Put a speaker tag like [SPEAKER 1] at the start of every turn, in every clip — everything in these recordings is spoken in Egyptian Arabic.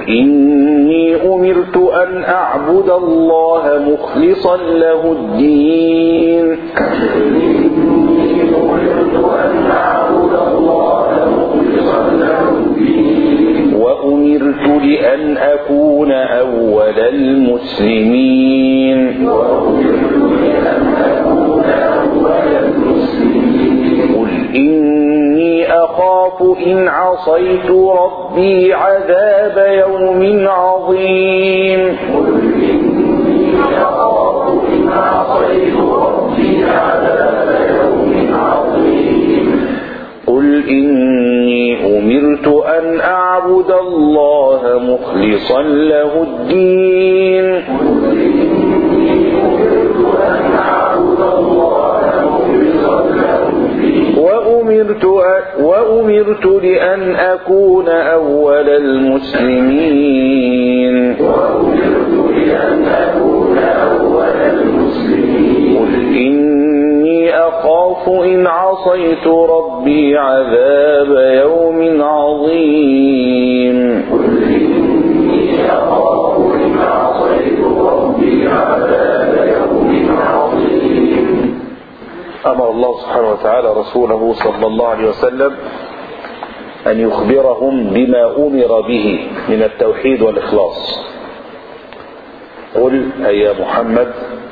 [SPEAKER 1] إني أمرت أن أعبد الله مخلصا له الدين وأمرت لأن أكون أول المسلمين قل إني أخاف إن عصيت ربي عذاب يوم عظيم قل إني أمرت أن أعبد الله مخلصا له الدين وأمرت أ- وأمرت لأن أكون أول المسلمين قل إني أخاف إن عصيت ربي عذاب يوم عظيم أمر الله سبحانه وتعالى رسوله صلى الله عليه وسلم أن يخبرهم بما أمر به من التوحيد والإخلاص قل أي يا محمد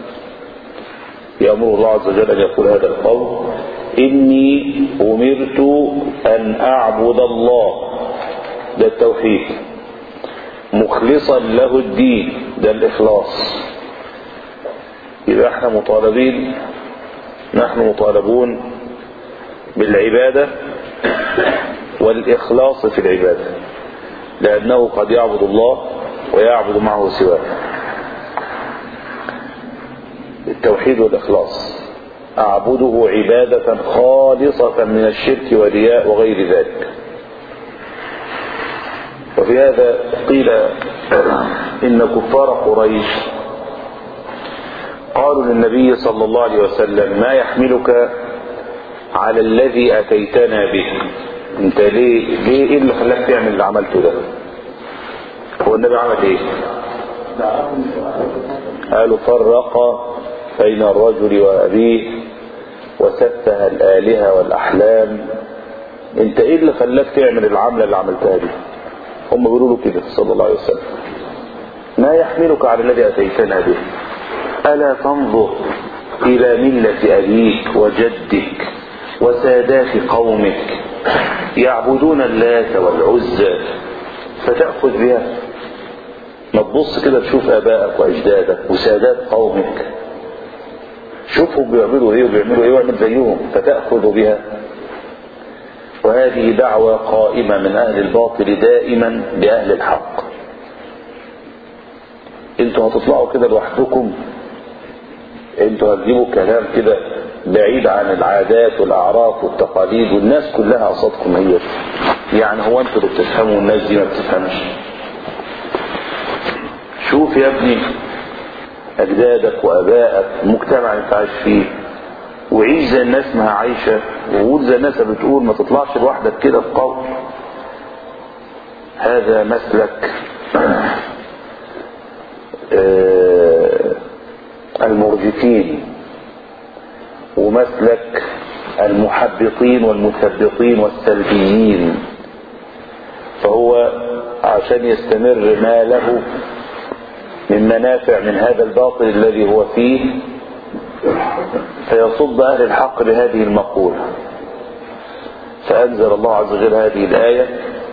[SPEAKER 1] يأمر الله عز وجل أن يقول هذا القول إني أمرت أن أعبد الله ده التوحيد مخلصا له الدين ده الإخلاص إذا احنا مطالبين نحن مطالبون بالعبادة والإخلاص في العبادة لأنه قد يعبد الله ويعبد معه سواه التوحيد والإخلاص أعبده عبادة خالصة من الشرك والرياء وغير ذلك وفي هذا قيل إن كفار قريش قالوا للنبي صلى الله عليه وسلم ما يحملك على الذي أتيتنا به انت ليه ليه ايه اللي خلاك تعمل اللي عملته ده هو النبي عمل ايه قالوا فرق بين الرجل وأبيه وسفه الآلهة والأحلام انت ايه اللي خلاك تعمل العملة اللي عملتها دي هم بيقولوا له كده صلى الله عليه وسلم ما يحملك على الذي أتيتنا به ألا تنظر إلى ملة أبيك وجدك وسادات قومك يعبدون اللات والعزى فتأخذ بها ما تبص كده تشوف آبائك وأجدادك وسادات قومك شوفهم بيعملوا ايه وبيعملوا ايه واعمل زيهم فتأخذ بها وهذه دعوة قائمة من أهل الباطل دائما بأهل الحق انتوا هتطلعوا كده لوحدكم انتوا هتجيبوا كلام كده بعيد عن العادات والاعراف والتقاليد والناس كلها قصادكم هي يعني هو انتوا اللي بتفهموا والناس دي ما بتفهمش شوف يا ابني اجدادك وابائك المجتمع اللي انت عايش فيه وعيش زي الناس ما هي عايشه وقول زي الناس اللي بتقول ما تطلعش لوحدك كده بقول هذا مسلك آه المرجفين ومسلك المحبطين والمثبطين والسلبيين فهو عشان يستمر ما له من منافع من هذا الباطل الذي هو فيه فيصد أهل الحق بهذه المقولة فأنزل الله عز وجل هذه الآية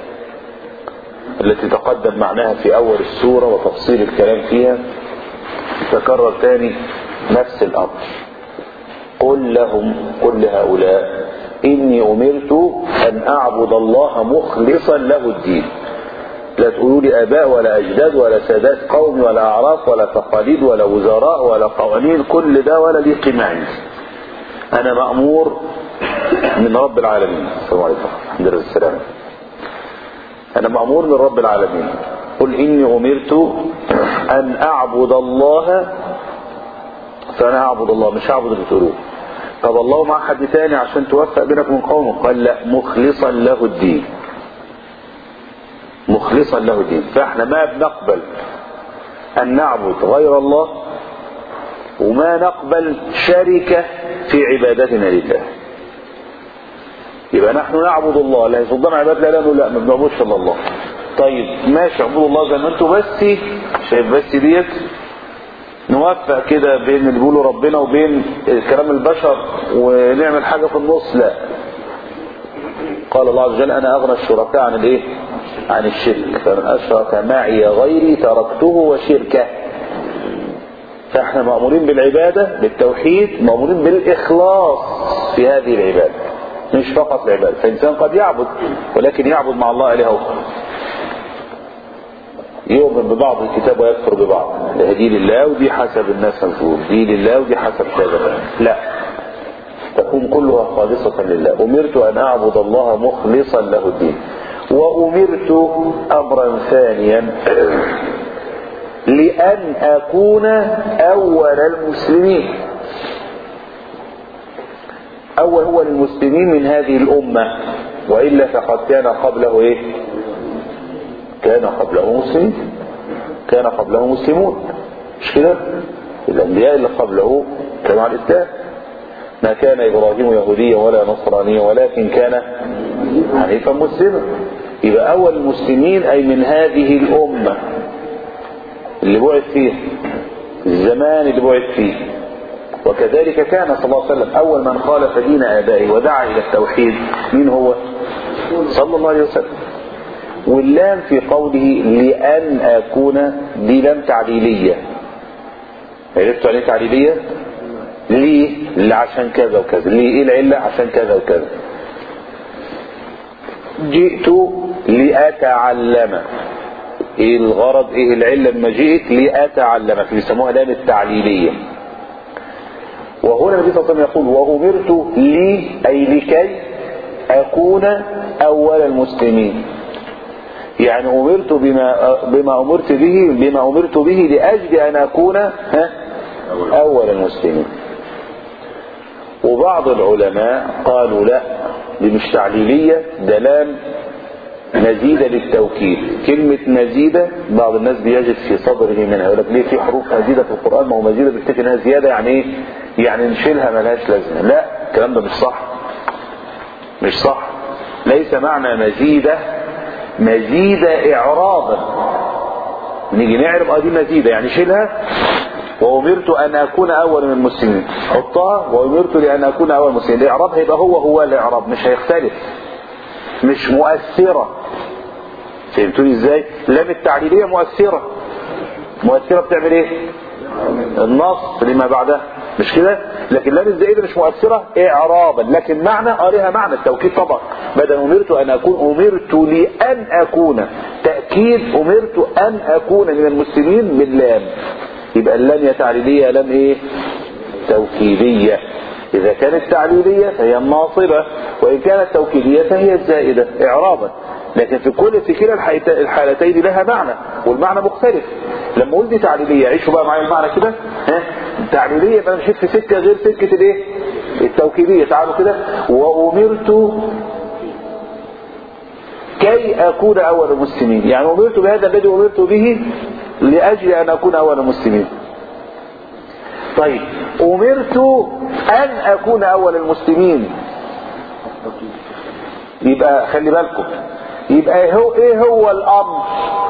[SPEAKER 1] التي تقدم معناها في أول السورة وتفصيل الكلام فيها تكرر تاني نفس الأمر قل لهم قل لهؤلاء إني أمرت أن أعبد الله مخلصا له الدين لا تقولوا لي آباء ولا أجداد ولا سادات قوم ولا أعراف ولا تقاليد ولا وزراء ولا قوانين كل ده ولا لي قيمة عندي أنا مأمور من رب العالمين السلام عليكم الحمد لله السلام أنا مأمور من رب العالمين قل إني أمرت أن أعبد الله فأنا أعبد الله مش أعبد اللي بتقولوه طب الله مع حد تاني عشان توفق بينك من قومه قال لا مخلصا له الدين مخلصا له الدين فاحنا ما بنقبل ان نعبد غير الله وما نقبل شركة في عبادتنا لله يبقى نحن نعبد الله لا يصدنا عباد لا لا لا ما بنعبدش الا الله طيب ماشي اعبدوا الله زي ما انتوا بس شايف بس ديت نوفق كده بين اللي بيقولوا ربنا وبين كلام البشر ونعمل حاجة في النص لا قال الله عز وجل انا اغنى الشركاء عن الايه عن الشرك فمن اشرك معي غيري تركته وشركه فاحنا مأمورين بالعبادة بالتوحيد مأمورين بالإخلاص في هذه العبادة مش فقط العبادة فإنسان قد يعبد ولكن يعبد مع الله إله أخرى يؤمن ببعض الكتاب ويكفر ببعض دي لله ودي حسب الناس مفهوم دي لله ودي حسب كذا لا تكون كلها خالصة لله أمرت أن أعبد الله مخلصا له الدين وأمرت أمرا ثانيا لأن أكون أول المسلمين أول هو المسلمين من هذه الأمة وإلا فقد كان قبله إيه كان قبله مسلمين كان قبله مسلمون مش كده الأنبياء اللي قبله كانوا على الإسلام ما كان إبراهيم يهوديا ولا نصرانيا ولكن كان حنيفا مسلما يبقى أول المسلمين أي من هذه الأمة اللي بعث فيه الزمان اللي بعث فيه وكذلك كان صلى الله عليه وسلم أول من خالف دين آبائه ودعا إلى التوحيد مين هو صلى الله عليه وسلم واللام في قوله لأن أكون دي لام تعليلية عرفتوا يعني تعليلية ليه اللي عشان كذا وكذا ليه ايه العلة عشان كذا وكذا جئت لأتعلم ايه الغرض ايه العلة لما جئت لأتعلم بيسموها لام التعليلية وهنا النبي صلى الله عليه وسلم يقول وأمرت لي أي لكي أكون أول المسلمين يعني أمرت بما بما أمرت به بما أمرت به لأجل أن أكون ها أول المسلمين وبعض العلماء قالوا لا دي مش تعليلية ده لام مزيدة للتوكيد كلمة مزيدة بعض الناس بيجد في صدره منها يقول لك ليه في حروف مزيدة في القرآن ما هو مزيدة بيفتكر انها زيادة يعني ايه يعني نشيلها ملهاش لازمة لا الكلام ده مش صح مش صح ليس معنى مزيدة مزيدة اعرابا نيجي نعرف اه دي مزيدة يعني شيلها وأمرت أن أكون أول من المسلمين حطها وأمرت لأن أكون أول المسلمين الإعراب هيبقى هو هو الإعراب مش هيختلف مش مؤثرة فهمتوني ازاي لام التعليلية مؤثرة مؤثرة بتعمل ايه النص لما بعدها مش كده لكن لام الزائدة مش مؤثرة اعرابا لكن معنى اه لها معنى التوكيد طبعا بدل امرت ان اكون امرت لان اكون تأكيد امرت ان اكون من المسلمين باللام يبقى اللام يا تعليلية لام ايه توكيدية إذا كانت تعليلية فهي الناصبة وإن كانت توكيدية فهي الزائدة إعرابا لكن في كل في كلا الحالتين لها معنى والمعنى مختلف لما قلت تعليلية عيشوا بقى معايا المعنى كده ها تعليلية فأنا مشيت في سكة غير سكة الايه التوكيدية تعالوا كده وأمرت كي أكون أول المسلمين يعني أمرت بهذا الذي أمرت به لأجل أن أكون أول المسلمين طيب أمرت أن أكون أول المسلمين يبقى خلي بالكم يبقى هو إيه هو الأمر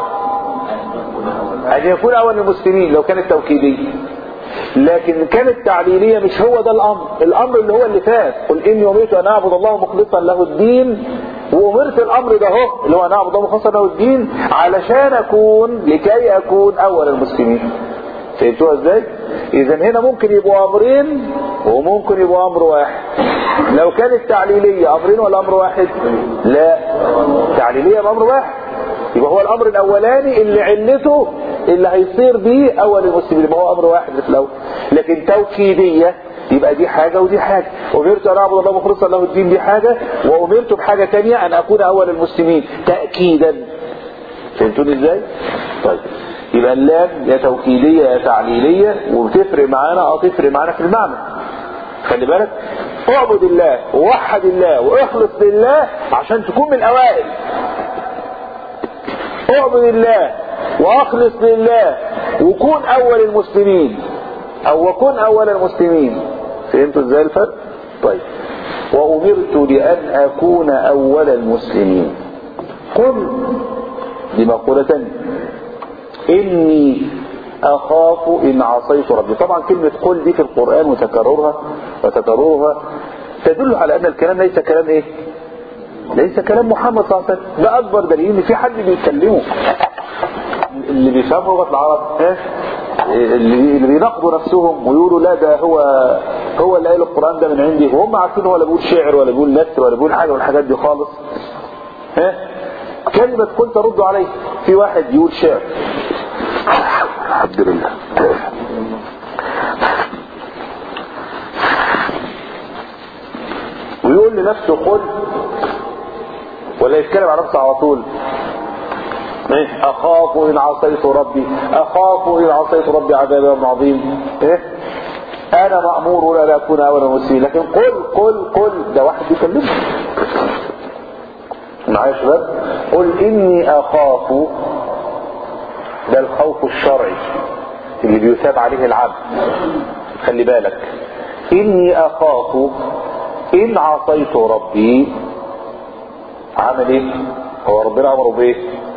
[SPEAKER 1] أن يكون أول المسلمين لو كانت توكيدية لكن كانت تعليلية مش هو ده الأمر الأمر اللي هو اللي فات قل إني أمرت أن أعبد الله مخلصا له الدين وأمرت الأمر ده هو اللي هو أن أعبد الله مخلصا له الدين علشان أكون لكي أكون أول المسلمين فهمتوها ازاي اذا هنا ممكن يبقوا امرين وممكن يبقوا امر واحد لو كانت تعليلية امرين ولا امر واحد لا تعليلية بامر واحد يبقى هو الامر الاولاني اللي علته اللي هيصير بيه اول المسلمين يبقى هو امر واحد في الاول لكن توكيدية يبقى دي حاجة ودي حاجة أمرت أن أعبد الله مخلصا له الدين دي حاجة وأمرت بحاجة تانية أن أكون أول المسلمين تأكيدا فهمتوني إزاي؟ طيب يبقى اللام يا توكيدية يا تعليلية وبتفرق معانا اه تفرق معانا في المعنى خلي بالك اعبد الله ووحد الله واخلص لله عشان تكون من الاوائل اعبد الله واخلص لله وكون اول المسلمين او وكن اول المسلمين فهمتوا ازاي الفرق طيب وامرت لان اكون اول المسلمين قل دي مقولة تانية اني اخاف ان عصيت ربي طبعا كلمة قل دي في القرآن وتكررها وتكررها تدل على ان الكلام ليس كلام ايه ليس كلام محمد صلى الله عليه وسلم ده اكبر دليل ان في حد بيتكلمه اللي بيفهموا لغه العرب ها اللي اللي بيناقضوا نفسهم ويقولوا لا ده هو هو اللي قال القران ده من عندي وهم عارفين هو لا بيقول شعر ولا بيقول نثر ولا بيقول حاجه من الحاجات دي خالص ها كلمه قل ترد عليه في واحد يقول شعر الحمد لله ويقول لنفسه قل ولا يتكلم عن نفسه على طول إيه؟ اخاف ان عصيت ربي اخاف ان عصيت ربي عذاب يوم عظيم ايه انا مامور ولا اكون اول المسلمين لكن قل قل قل ده واحد بيكلمه معايا يا شباب قل اني اخاف ده الخوف الشرعي اللي بيثاب عليه العبد خلي بالك اني اخاف ان عصيت ربي عمل ايه هو ربنا امره بايه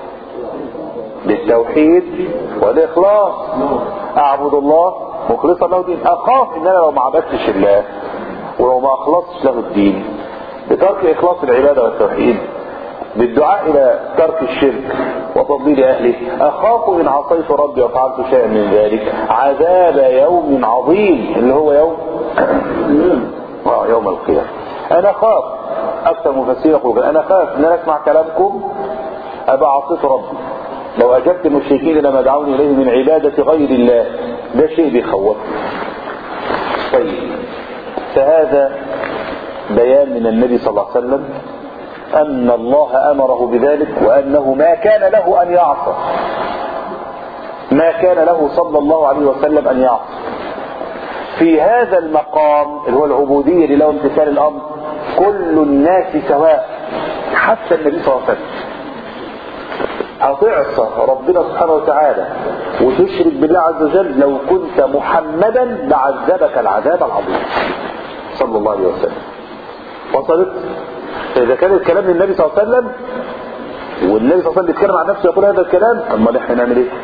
[SPEAKER 1] بالتوحيد والاخلاص اعبد الله مخلصا له دين اخاف ان انا لو ما عبدتش الله ولو ما اخلصتش له الدين بترك اخلاص العباده والتوحيد بالدعاء الى ترك الشرك وتضليل اهله اخاف ان عصيت ربي وفعلت شيئا من ذلك عذاب يوم عظيم اللي هو يوم اه يوم القيامه انا خاف اكثر مفسرين يقول انا خاف ان انا اسمع كلامكم ابقى عصيت ربي لو اجبت المشركين لما دعوني اليه من عباده غير الله ده شيء بيخوفني طيب فهذا بيان من النبي صلى الله عليه وسلم ان الله امره بذلك وانه ما كان له ان يعصى ما كان له صلى الله عليه وسلم ان يعصى في هذا المقام اللي هو العبودية اللي له امتثال الامر كل الناس سواء حتى النبي صلى الله عليه وسلم هتعصى ربنا سبحانه وتعالى وتشرك بالله عز وجل لو كنت محمدا لعذبك العذاب العظيم صلى الله عليه وسلم وصلت فاذا كان الكلام للنبي صلى الله عليه وسلم والنبي صلى الله عليه وسلم بيتكلم عن نفسه يقول هذا الكلام امال احنا نعمل ايه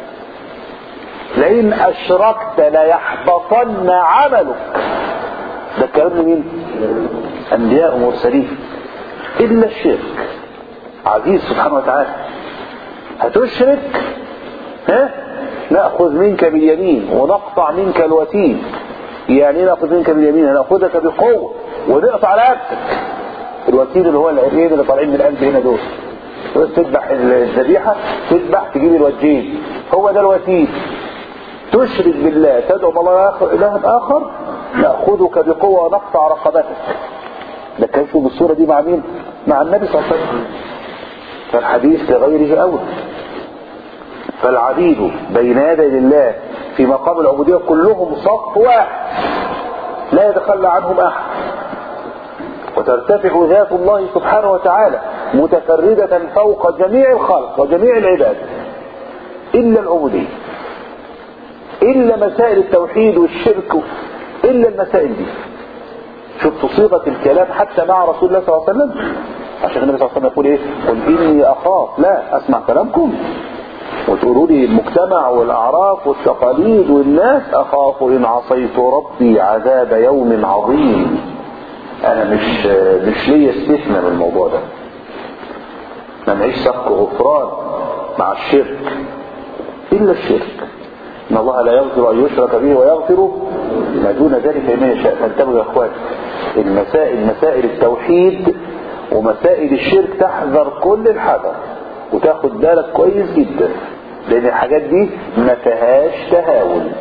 [SPEAKER 1] لئن اشركت ليحبطن عملك ده الكلام لمين انبياء ومرسلين الا الشرك عزيز سبحانه وتعالى هتشرك ها ناخذ منك باليمين ونقطع منك الوتين يعني ايه ناخذ منك باليمين هناخذك بقوه ونقطع رقبتك الوتين اللي هو العرقين اللي طالعين من القلب هنا دول تذبح الذبيحه تذبح تجيب الوجين هو ده الوتين تشرك بالله تدعو الله إله آخر نأخذك بقوة ونقطع رقبتك ده كان شوف الصورة دي مع مين مع النبي صلى الله عليه وسلم فالحديث لغيره أول فالعبيد بين يدي الله في مقام العبودية كلهم صف واحد لا يتخلى عنهم أحد وترتفع ذات الله سبحانه وتعالى متفردة فوق جميع الخلق وجميع العباد إلا العبودية إلا مسائل التوحيد والشرك إلا المسائل دي شفتوا صيغة الكلام حتى مع رسول الله صلى الله عليه وسلم عشان النبي صلى الله عليه وسلم يقول ايه قل إني أخاف لا أسمع كلامكم وتقولوا لي المجتمع والأعراف والتقاليد والناس أخاف إن عصيت ربي عذاب يوم عظيم أنا مش مش ليا استثناء من الموضوع ده ما نعيش سبق غفران مع الشرك إلا الشرك إن الله لا يغفر أن يشرك به ويغفر ما دون ذلك لمن يشاء فانتبهوا يا إخوان المسائل مسائل التوحيد ومسائل الشرك تحذر كل الحذر وتاخد بالك كويس جدا لأن الحاجات دي ما فيهاش تهاون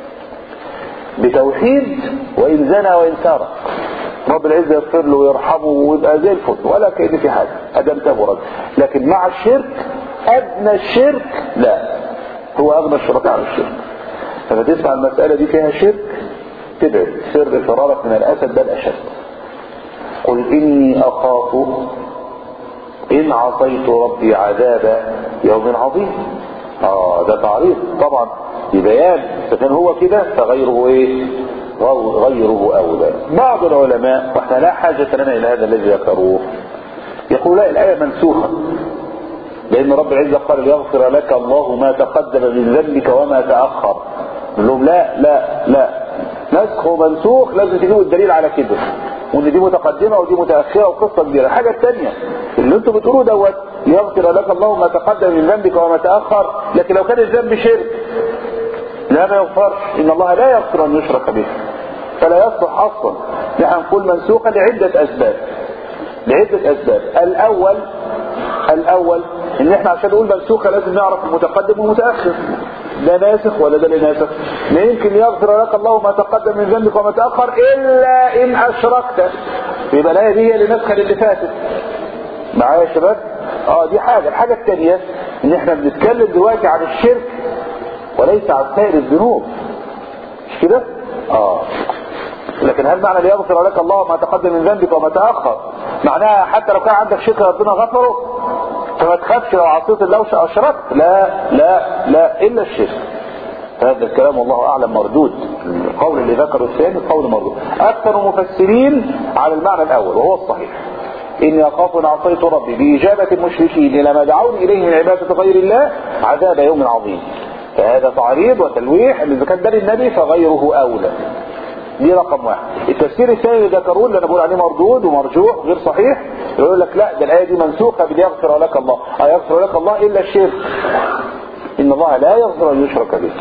[SPEAKER 1] بتوحيد وإن زنى وإن سرق رب العزة يغفر له ويرحمه ويبقى زي الفل ولا كأن في حاجة أدم تبرد لكن مع الشرك أدنى الشرك لا هو أغنى الشركاء عن الشرك فلما تسمع المسألة دي فيها شرك تبعد سر فرارك من الأسد ده الأشد قل إني أخاف إن عصيت ربي عذاب يوم عظيم آه ده تعريض طبعا ببيان فكان هو كده فغيره إيه غيره أولى بعض العلماء واحنا لا حاجة لنا إلى هذا الذي ذكروه يقول لا الآية منسوخة لأن رب العزة قال ليغفر لك الله ما تقدم من ذنبك وما تأخر نقول لهم لا لا لا نسخ ومنسوخ لازم تجيبوا الدليل على كده وان دي متقدمه ودي متاخره وقصه كبيره الحاجه الثانيه اللي انتم بتقولوه دوت يغفر لك الله ما تقدم من ذنبك وما تاخر لكن لو كان الذنب شرك لا ما يغفرش ان الله لا يغفر ان يشرك به فلا يصلح اصلا نحن نقول منسوخه لعده اسباب لعده اسباب الاول الاول ان احنا عشان نقول منسوخه لازم نعرف المتقدم والمتاخر ده ناسخ ولا ده اللي ناسخ ما يمكن يغفر لك الله ما تقدم من ذنبك وما تاخر الا ان اشركت يبقى الايه دي هي اللي ناسخه للي فاتت معايا يا شباب اه دي حاجه الحاجه الثانيه ان احنا بنتكلم دلوقتي عن الشرك وليس عن سائر الذنوب مش كده اه لكن هل معنى ليغفر لك الله ما تقدم من ذنبك وما تاخر معناها حتى لو كان عندك شرك ربنا غفره فما تخافش لو عصيت الله واشركت لا لا لا الا الشرك هذا الكلام والله اعلم مردود القول اللي ذكره الثاني قول مردود اكثر المفسرين على المعنى الاول وهو الصحيح اني اخاف ان عصيت ربي باجابه المشركين الى ما دعوني اليه من عباده غير الله عذاب يوم عظيم فهذا تعريض وتلويح ان اذا كان ده للنبي فغيره اولى دي رقم واحد التفسير الثاني اللي ذكروه اللي انا بقول عليه مردود ومرجوع غير صحيح يقول لك لا ده الايه دي منسوخه بليغفر لك الله اه يغفر لك الله الا الشرك ان الله لا يغفر ان يشرك به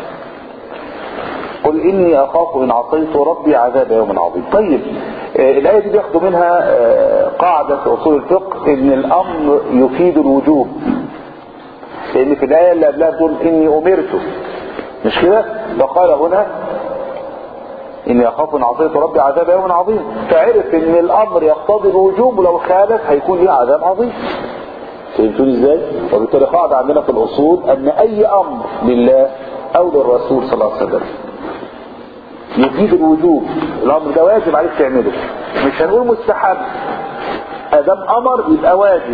[SPEAKER 1] قل اني اخاف ان عصيت ربي عذاب يوم عظيم طيب آه الايه دي بياخدوا منها آه قاعده في اصول الفقه ان الامر يفيد الوجوب لان في الايه اللي قبلها بتقول اني امرت مش كده فقال هنا اني اخاف ان عصيت ربي عذاب يوم عظيم فعرف ان الامر يقتضي الوجوب ولو خالف هيكون ليه عذاب عظيم فهمتوني ازاي وبالتالي قاعده عندنا في الاصول ان اي امر لله او للرسول صلى الله عليه وسلم يفيد الوجوب الامر ده واجب عليك تعمله مش هنقول مستحب ادم امر يبقى واجب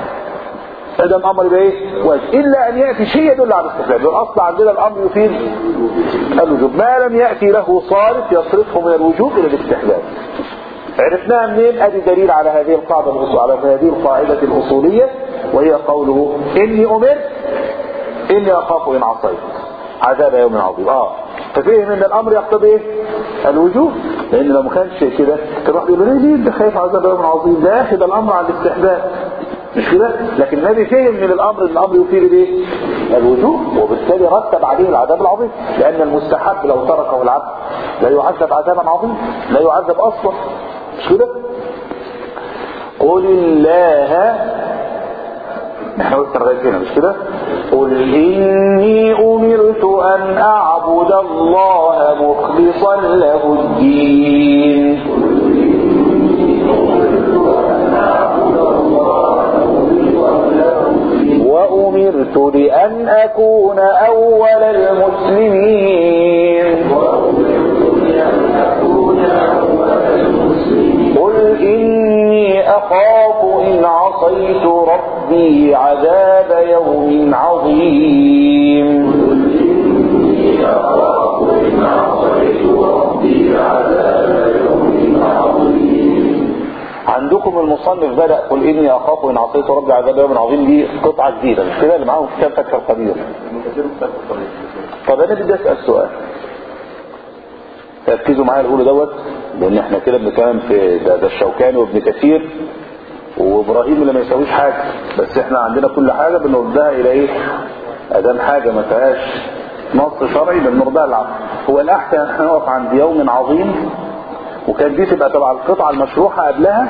[SPEAKER 1] ادم امر يبقى ايه واجب الا ان ياتي شيء يدل على الاستحباب الاصل عندنا الامر يفيد الوجوب ما لم ياتي له صارف يصرفه من الوجوب الى الاستحباب عرفناها منين ادي دليل على هذه القاعده الأصول على هذه القاعده الاصوليه وهي قوله اني امرت اني اخاف ان عصيت عذاب يوم عظيم اه ففهم ان الامر يقتضي ايه الوجوب لان لو ما كانش كده كان واحد يقول ليه انت خايف عذاب يوم عظيم ده ياخد الامر على الاستحباب مش كده لكن النبي فهم من الامر ان الامر يفيد الايه الوجوب وبالتالي رتب عليه العذاب العظيم لان المستحب لو تركه العبد لا يعذب عذابا عظيما لا يعذب اصلا مش كده قل الله احنا قلنا لغايه هنا مش كده قل اني امرت ان اعبد الله مخلصا له الدين وأمرت لأن أكون أول المسلمين قل إني أخاف إن عصيت ربي عذاب يوم عظيم عندكم المصنف بدأ قل إني أخاف إن عصيت ربي عذاب يوم عظيم دي قطعة جديدة مش كده اللي معاهم كتاب فتح القدير طب أنا بدي أسأل سؤال ركزوا معايا الأولى دوت لأن احنا كده بنتكلم في ده, ده الشوكاني وابن كثير وإبراهيم اللي ما يساويش حاجة بس احنا عندنا كل حاجة بنردها إلى إيه؟ أدام حاجة ما فيهاش نص شرعي بنردها العقل هو الأحسن ان احنا نقف عند يوم عظيم وكان دي تبقى تبع القطعة المشروحة قبلها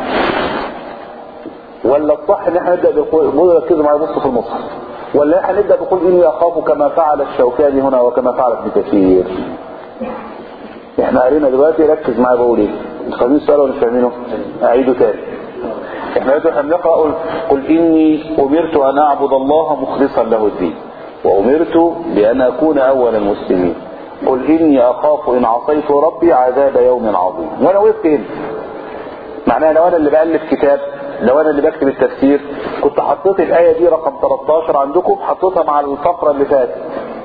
[SPEAKER 1] ولا الصح ان احنا نبدأ بقول ركزوا معايا بصوا في المصحف ولا احنا نبدأ بقول اني اخاف كما فعل الشوكاني هنا وكما فعل ابن كثير احنا قرينا دلوقتي ركز معايا بقول ايه انتوا فاهمين السؤال ولا مش فاهمينه اعيده تاني احنا دلوقتي احنا بنقرا قل, قل اني امرت ان اعبد الله مخلصا له الدين وامرت بان اكون اول المسلمين قل إني أخاف إن عصيت ربي عذاب يوم عظيم وأنا وقفت هنا معناها لو أنا اللي بألف كتاب لو انا اللي بكتب التفسير كنت حطيت الايه دي رقم 13 عندكم حطيتها مع الفقره اللي فاتت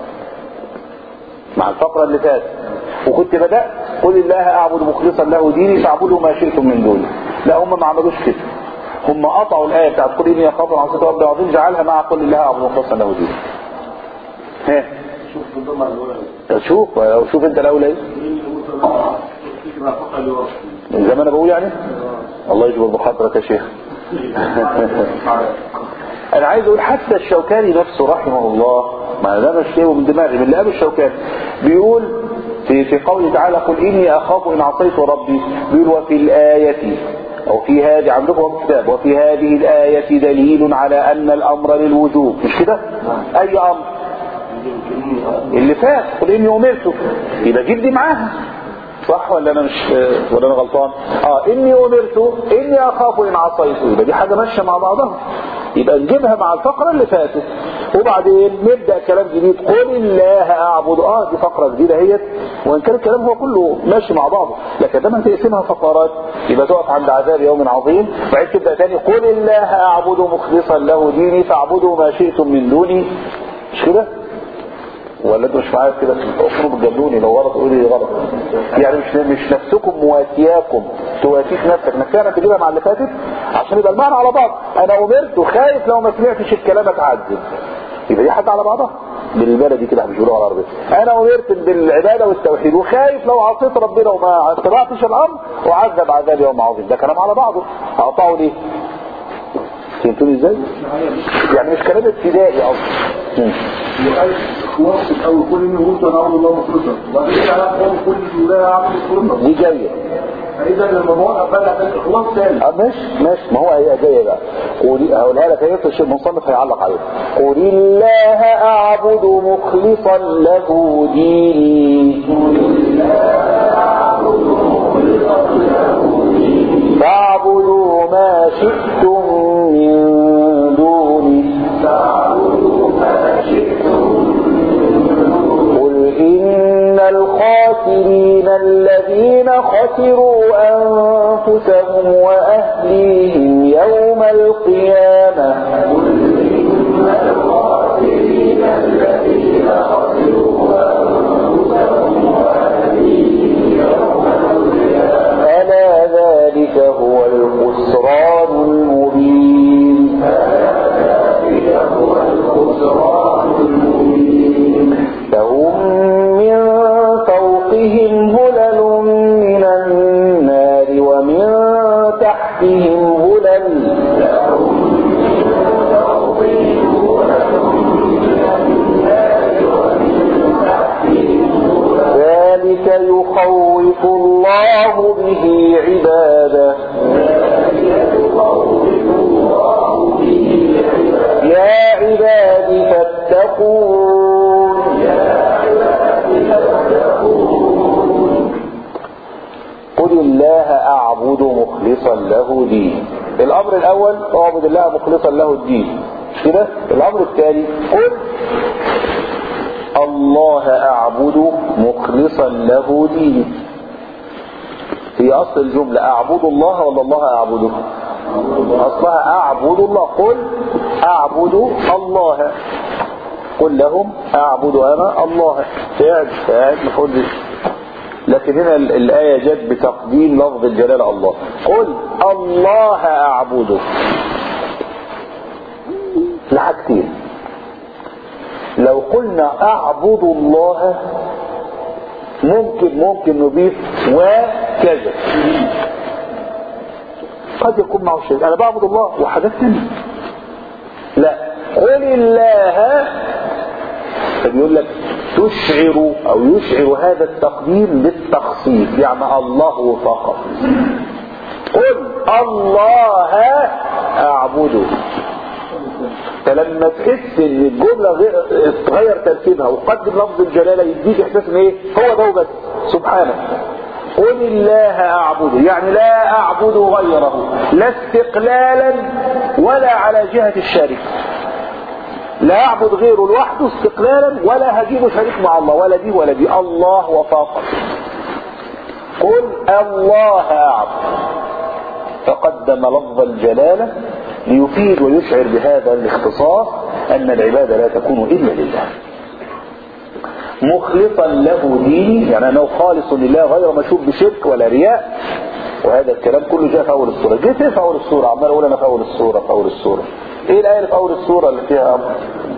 [SPEAKER 1] مع الفقره اللي فاتت وكنت بدات قل الله اعبد مخلصا له ديني فاعبدوا ما شئتم من دوني لا هم ما عملوش كده هم قطعوا الايه بتاعت قل اني اخاف عصيت ربي العظيم جعلها مع قل الله اعبد مخلصا له ديني ها
[SPEAKER 2] شوف الضمع الأولى
[SPEAKER 1] شوف شوف انت الاولى ايه
[SPEAKER 2] فكرة فقط الوقت
[SPEAKER 1] زي ما انا بقول يعني الله يجبر بخاطرك يا شيخ انا عايز اقول حتى الشوكاني نفسه رحمه الله ما ده مش شيء من دماغي من اللي قبل الشوكاني بيقول في في قوله تعالى قل اني اخاف ان عصيت ربي بيقول وفي الايه او في هذه عندكم في الكتاب وفي هذه الايه دليل على ان الامر للوجوب مش كده اي امر اللي فات قل اني امرت يبقى جيب دي معاها صح ولا انا مش ولا انا غلطان اه اني امرت اني اخاف ان عصيت يبقى دي حاجه ماشيه مع بعضها يبقى نجيبها مع الفقره اللي فاتت وبعدين نبدا كلام جديد قل الله اعبد اه دي فقره جديده اهيت وان كان الكلام هو كله ماشي مع بعضه لكن لما تقسمها فقرات يبقى تقف عند عذاب يوم عظيم وبعدين تبدا تاني قل الله اعبد مخلصا له ديني فاعبدوا ما شئتم من دوني مش كده ولا انتوا مش معايا كده المفروض تجادلوني لو غلط قولي لي غلط يعني مش مش نفسكم مواتياكم تواتيك نفسك انك فعلا تجيبها مع اللي فاتت عشان يبقى المعنى على بعض انا امرت وخايف لو ما سمعتش الكلام اتعذب يبقى دي حاجه على بعضها بالبلدي كده مش بيقولوها على العربيه انا امرت بالعباده والتوحيد وخايف لو عصيت ربنا وما اتبعتش الامر وعذب عذاب يوم عظيم ده كلام على بعضه هقطعه ليه؟ فهمتوني ازاي؟ يعني مش كلام ابتدائي اصلا
[SPEAKER 2] وقال خلاص الأول كل إني قلت أنا أعبد الله مخلصا وبعدين أنا أقول كل لا أعبد مخلصا
[SPEAKER 1] دي جايه
[SPEAKER 2] فإذا لما بوقف بدأ في الإخلاص تاني
[SPEAKER 1] اه ماشي ماشي ما هو هي جايه بقى قولي هقولها لك هي الشيخ المصنف هيعلق عليها قل الله اعبد مخلصا له ديني فاعبدوا ما شئتم من دوني قل إن الخاسرين الذين خسروا أنفسهم وأهليهم يوم القيامة ألا ذلك هو الخسران المبين لهم من فوقهم هلل من النار ومن تحتهم هلل ذلك يخوف الله به عباده يا عباد فاتقون قل الله اعبد مخلصا له دين الامر الاول اعبد الله مخلصا له الدين مش كده الامر الثاني قل الله اعبد مخلصا له ديني هي اصل الجملة اعبد الله ولا الله اعبده اصلها اعبد الله قل اعبد الله قل لهم اعبد انا الله فعل فعل مفعول به لكن هنا ال- الآية جت بتقديم لفظ الجلالة الله قل الله أعبده لحاجتين لو قلنا أعبد الله ممكن ممكن نضيف وكذا قد يكون معه شيء أنا بعبد الله وحاجات ثانيه لا قل الله فبيقول لك تشعر او يشعر هذا التقديم بالتخصيص يعني الله فقط قل الله اعبده فلما تحس ان الجملة غير- تغير ترتيبها وقدم لفظ الجلالة يديك احساس ان ايه هو ده وبس سبحانه قل الله اعبده يعني لا اعبد غيره لا استقلالا ولا على جهة الشريك لا اعبد غيره لوحده استقلالا ولا هجيبه شريك مع الله ولا دي ولا دي الله وفقط قل الله اعبد فقدم لفظ الجلالة ليفيد ويشعر بهذا الاختصاص أن العبادة لا تكون إلا لله مخلصا له ديني يعني أنه خالص لله غير مشوب بشرك ولا رياء وهذا الكلام كله جاء في أول السورة جيت في أول السورة عمال أقول أنا في أول السورة في أول السورة إيه الآية اللي في أول السورة اللي فيها أمر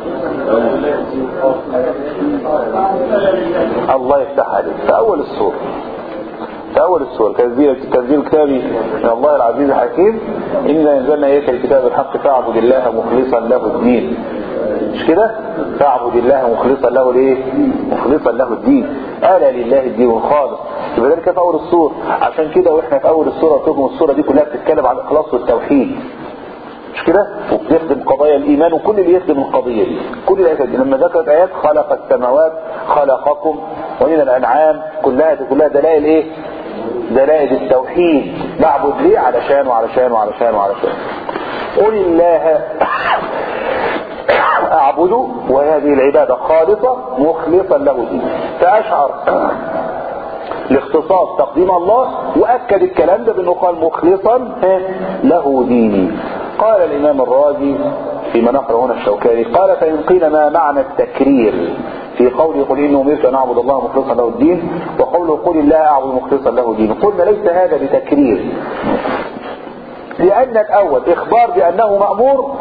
[SPEAKER 1] الله يفتح عليك في أول السورة في أول السورة تنزيل تنزيل كتابي من الله العزيز الحكيم إنا أنزلنا إليك الكتاب الحق فاعبد الله مخلصا له الدين مش كده فاعبد الله مخلصا له الايه مخلصا له الدين الا لله الدين الخالص يبقى ذلك في اول السوره عشان كده واحنا في اول السوره قلت لكم السوره دي كلها بتتكلم عن الاخلاص والتوحيد مش كده وبتخدم قضايا الايمان وكل اللي يخدم القضيه دي كل الايات دي لما ذكرت ايات خلق السماوات خلقكم ومن الانعام كلها دي كلها دلائل ايه دلائل التوحيد نعبد ليه علشان وعلشان وعلشان وعلشان قل الله اعبده وهذه العبادة خالصة مخلصا له دين فاشعر الاختصاص تقديم الله واكد الكلام ده بانه قال مخلصا له ديني قال الامام الرازي فيما نقرأ هنا الشوكاني قال فإن قيل ما معنى التكرير في قوله قل إني أمرت أن أعبد الله مخلصا له الدين وقوله قل الله أعبد مخلصا له دين قلنا ليس هذا بتكرير لأن الأول إخبار بأنه مأمور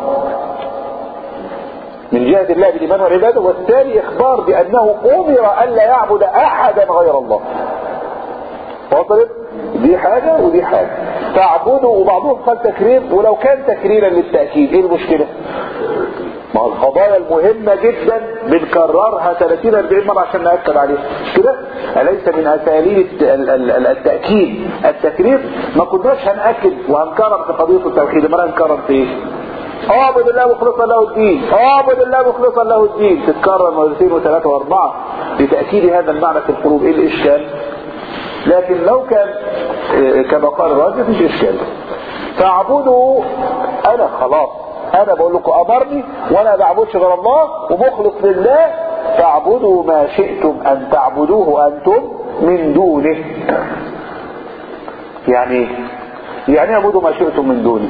[SPEAKER 1] من جهة الله بالإيمان والعبادة والثاني إخبار بأنه أمر ألا يعبد أحدا غير الله وصلت دي حاجة ودي حاجة تعبدوا وبعضهم قال تكرير ولو كان تكريرا للتأكيد ايه المشكلة ما هو القضايا المهمة جدا بنكررها 30 40 مرة عشان نأكد عليها مش كده أليس من أساليب التأكيد التكرير ما كناش هنأكد وهنكرر في قضية التوحيد ما هنكرر في ايه اعبد الله مخلصا له الدين اعبد الله مخلصا له الدين تتكرر مرتين وثلاثة واربعة لتأكيد هذا المعنى في القلوب ايه الاشكال لكن لو كان كما قال الراجل مفيش اشكال فاعبدوا انا خلاص انا بقول لكم امرني وانا بعبدش غير الله ومخلص لله فاعبدوا ما شئتم ان تعبدوه انتم من دونه يعني يعني اعبدوا ما شئتم من دونه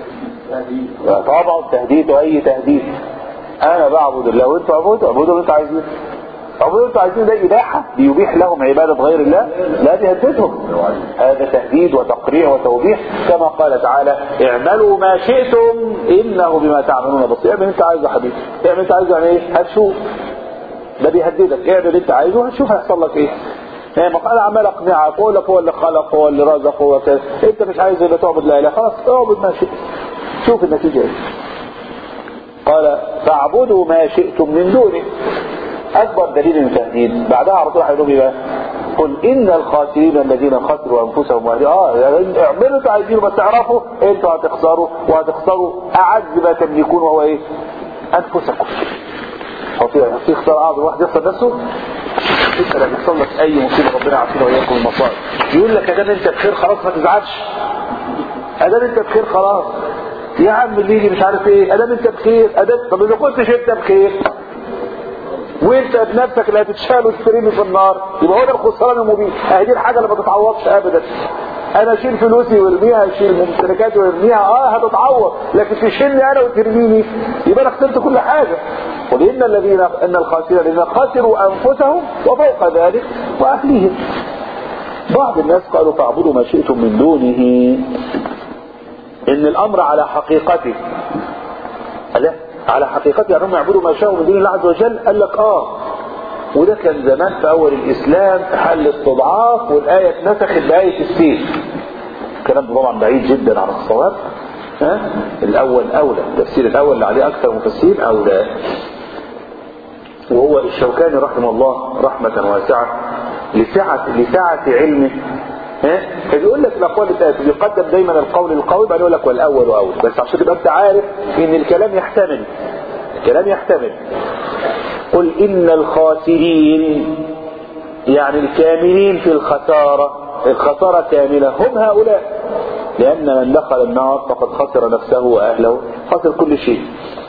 [SPEAKER 1] طبعا تهديد واي تهديد انا بعبد الله وانتوا اعبدوا اعبدوا اللي انتوا عايزينه اعبدوا اللي انتوا عايزينه ده اباحه بيبيح لهم عباده غير الله لا بيهددهم هذا تهديد وتقريع وتوبيح كما قال تعالى اعملوا ما شئتم انه بما تعملون بصير اعمل انت عايزه يا حبيبي اعمل انت عايزه يعني ايه هتشوف ده بيهددك اعمل اللي انت عايزه هتشوف هيحصل لك ايه يعني ما قال عمال اقنعك اقول لك هو اللي خلق هو اللي رزق هو كذا انت مش عايز يبقى تعبد لا اله خلاص اعبد ما شئت شوف النتيجة ايه قال فاعبدوا ما شئتم من دونه اكبر دليل التهديد بعدها على طول هيقولوا بقى قل ان الخاسرين الذين خسروا انفسهم واهلهم اه يعني اعملوا انتوا عايزينه بس اعرفوا انتوا هتخسروا وهتخسروا اعز ما تملكون وهو ايه انفسكم هو في في اختار اعظم واحد يخسر نفسه انت لما يحصل لك اي مصيبه ربنا يعافينا واياكم المصائب يقول لك ادام انت بخير خلاص ما تزعلش ادام انت بخير خلاص يا عم اللي يجي مش عارف ايه ادام انت بخير ادام طب اذا كنتش انت بخير وانت بنفسك اللي هتتشال وتسترمي في النار يبقى هو ده الخسران المبين اهي دي الحاجه اللي ما تتعوضش ابدا انا اشيل فلوسي وارميها اشيل ممتلكاتي وارميها اه هتتعوض لكن تشيلني انا وترميني يبقى انا خسرت كل حاجه قل ان الذين ان الخاسرين الذين خسروا انفسهم وفوق ذلك واهليهم بعض الناس قالوا فاعبدوا ما شئتم من دونه ان الامر على حقيقته لا على حقيقته يعني هم يعبدوا ما شاءوا من دين الله عز وجل قال لك اه وده كان زمان في اول الاسلام حل استضعاف والايه اتنسخت بايه السيف الكلام ده طبعا بعيد جدا عن الصواب ها الاول اولى التفسير الاول اللي عليه اكثر مفسرين اولى وهو الشوكاني رحمه الله رحمه واسعه لسعه لسعه علمه ها فبيقول لك الاقوال الثلاثه بيقدم دايما القول القوي بعدين يقول لك والاول واول بس عشان تبقى انت عارف ان الكلام يحتمل الكلام يحتمل قل ان الخاسرين يعني الكاملين في الخساره الخساره كامله هم هؤلاء لان من دخل النار فقد خسر نفسه واهله خسر كل شيء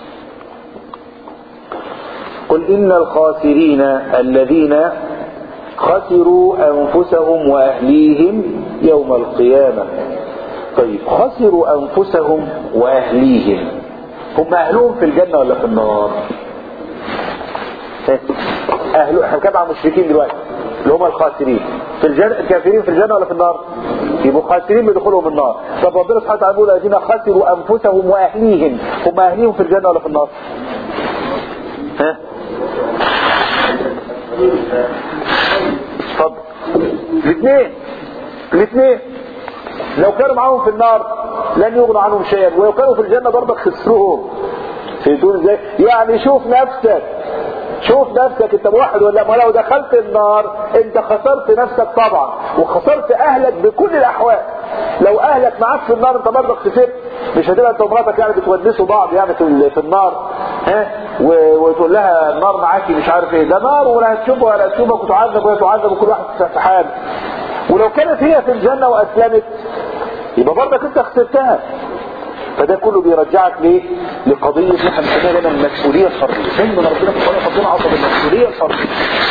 [SPEAKER 1] قل ان الخاسرين الذين خسروا أنفسهم وأهليهم يوم القيامة طيب خسروا انفسهم واهليهم هم اهلهم في الجنة ولا في النار اهل احنا بنتكلم عن المشركين دلوقتي اللي هم الخاسرين في الجنة الكافرين في الجنة ولا في النار يبقوا خاسرين بدخولهم النار طب ربنا سبحانه وتعالى بيقول الذين خسروا انفسهم واهليهم هم اهليهم في الجنة ولا في النار ها اتفضل الاثنين الاثنين لو كانوا معاهم في النار لن يغنوا عنهم شيئا ولو كانوا في الجنة برضك خسروهم فهمتون ازاي يعني شوف نفسك شوف نفسك انت موحد ولا ما لو دخلت النار انت خسرت نفسك طبعا وخسرت اهلك بكل الاحوال لو اهلك معاك في النار انت برضك خسرت مش هتبقى انت ومراتك يعني بتونسوا بعض يعني في في النار ها وتقول لها النار معاكي مش عارف ايه ده نار ولا هتشوفها ولا هتشوفك وتعذب ولا تعذب وكل واحد في حاله ولو كانت هي في الجنه واسلمت يبقى برضك انت خسرتها فده كله بيرجعك ليه لقضية احنا بنسميها هنا المسؤولية الفردية دايما ربنا في القرآن ربنا عصب المسؤولية الفردية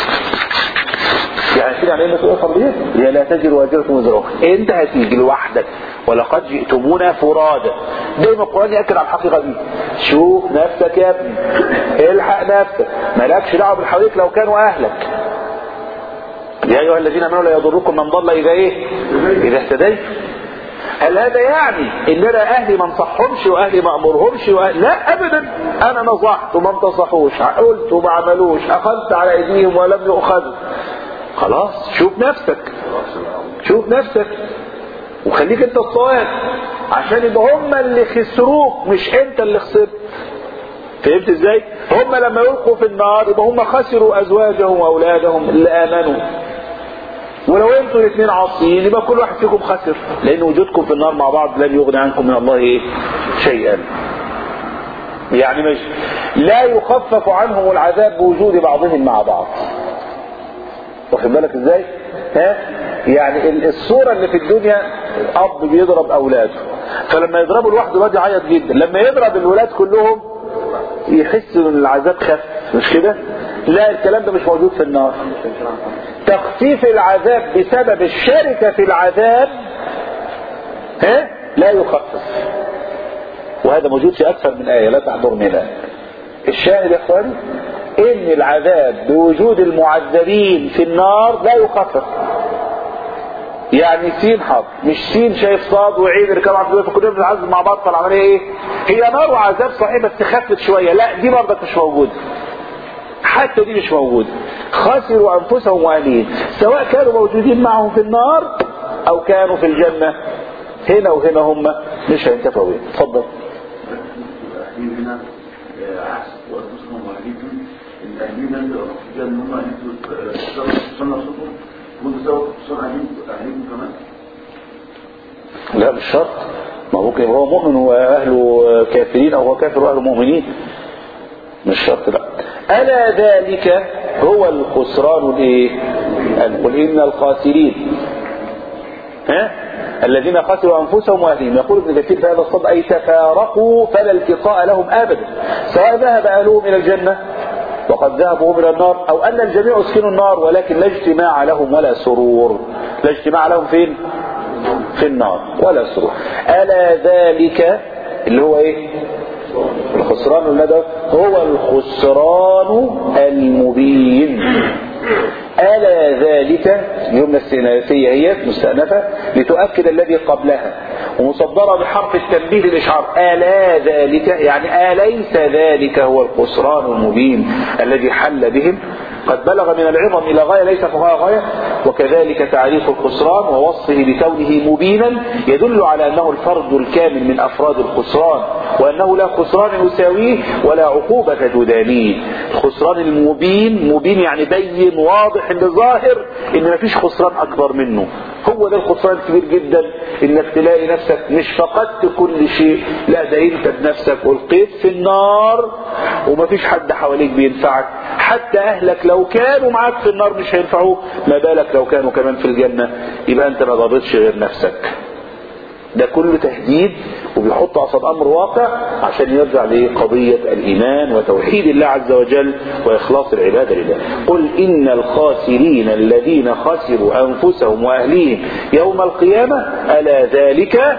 [SPEAKER 1] يعني كده يعني ايه المسؤولية الفردية هي لا تجر واجرة وزر اخرى انت هتيجي لوحدك ولقد جئتمونا فرادا دايما القرآن يأكد على الحقيقة دي شوف نفسك يا ابني الحق نفسك مالكش دعوة بالحواليك لو كانوا اهلك يا ايها الذين امنوا لا يضركم من ضل اذا ايه اذا اهتديت هل هذا يعني ان انا اهلي ما انصحهمش واهلي ما امرهمش وأهلي لا ابدا انا نصحت وما انتصحوش قلت وما عملوش اخذت على ايديهم ولم يؤخذوا خلاص شوف نفسك شوف نفسك وخليك انت الصواب عشان يبقى هم اللي خسروك مش انت اللي خسرت فهمت ازاي هم لما يلقوا في النار يبقى هم خسروا ازواجهم واولادهم اللي امنوا ولو انتوا الاثنين عاصيين يبقى كل واحد فيكم خسر لان وجودكم في النار مع بعض لن يغني عنكم من الله ايه شيئا يعني مش لا يخفف عنهم العذاب بوجود بعضهم مع بعض واخد بالك ازاي ها يعني الصورة اللي في الدنيا اب بيضرب اولاده فلما يضربوا الواحد الواد يعيط جدا لما يضرب الولاد كلهم يحس ان العذاب خف مش كده لا الكلام ده مش موجود في النار تخفيف العذاب بسبب الشركة في العذاب ها لا يخفف وهذا موجود في أكثر من آية لا تحضرني الآن الشاهد يا إخواني إن العذاب بوجود المعذبين في النار لا يخفف يعني سين حرف مش سين شايف صاد وعين ركاب عبد فكلنا بنعذب مع بعض فالعمليه ايه؟ هي نار وعذاب صحيح بس خفت شويه لا دي برضك مش موجوده حتى دي مش موجودة خسروا أنفسهم وأهليهم سواء كانوا موجودين معهم في النار أو كانوا في الجنة هنا وهنا هم مش هينتفعوا بيه اتفضل
[SPEAKER 3] هنا عكس وأنفسهم وأهليهم الأهلين اللي في الجنة هم أهلين صنع صوتهم وانتوا سوا صنع أهليهم كمان
[SPEAKER 1] لا مش شرط ما ممكن هو مؤمن واهله كافرين او هو كافر واهله مؤمنين مش شرط لا ألا ذلك هو الخسران الايه قل إن الخاسرين ها الذين خسروا أنفسهم وأهلهم يقول ابن كثير في هذا الصد أي تفارقوا فلا التقاء لهم أبدا سواء ذهب أهلهم إلى الجنة وقد ذهبوا هم إلى النار أو أن الجميع اسكنوا النار ولكن لا اجتماع لهم ولا سرور لا اجتماع لهم فين في النار ولا سرور ألا ذلك اللي هو ايه الخسران الندى هو الخسران المبين ألا ذلك جملة استئنافية هي مستأنفة لتؤكد الذي قبلها ومصدرة بحرف التنبيه للإشعار ألا ذلك يعني أليس ذلك هو الخسران المبين الذي حل بهم قد بلغ من العظم إلى غاية ليس فوقها غاية وكذلك تعريف الخسران ووصفه بكونه مبينا يدل على أنه الفرد الكامل من أفراد الخسران وأنه لا خسران يساويه ولا عقوبة تدانيه الخسران المبين مبين يعني بين واضح ان ظاهر ان مفيش خسران أكبر منه هو ده الخسران الكبير جدا انك تلاقي نفسك مش فقدت كل شيء لا ده انت بنفسك القيت في النار ومفيش حد حواليك بينفعك حتى اهلك لو كانوا معاك في النار مش هينفعوك ما بالك لو كانوا كمان في الجنة يبقى انت ما ضرتش غير نفسك ده كله تهديد وبيحط قصاد امر واقع عشان يرجع لقضية الايمان وتوحيد الله عز وجل واخلاص العبادة لله قل ان الخاسرين الذين خسروا انفسهم واهليهم يوم القيامة الا ذلك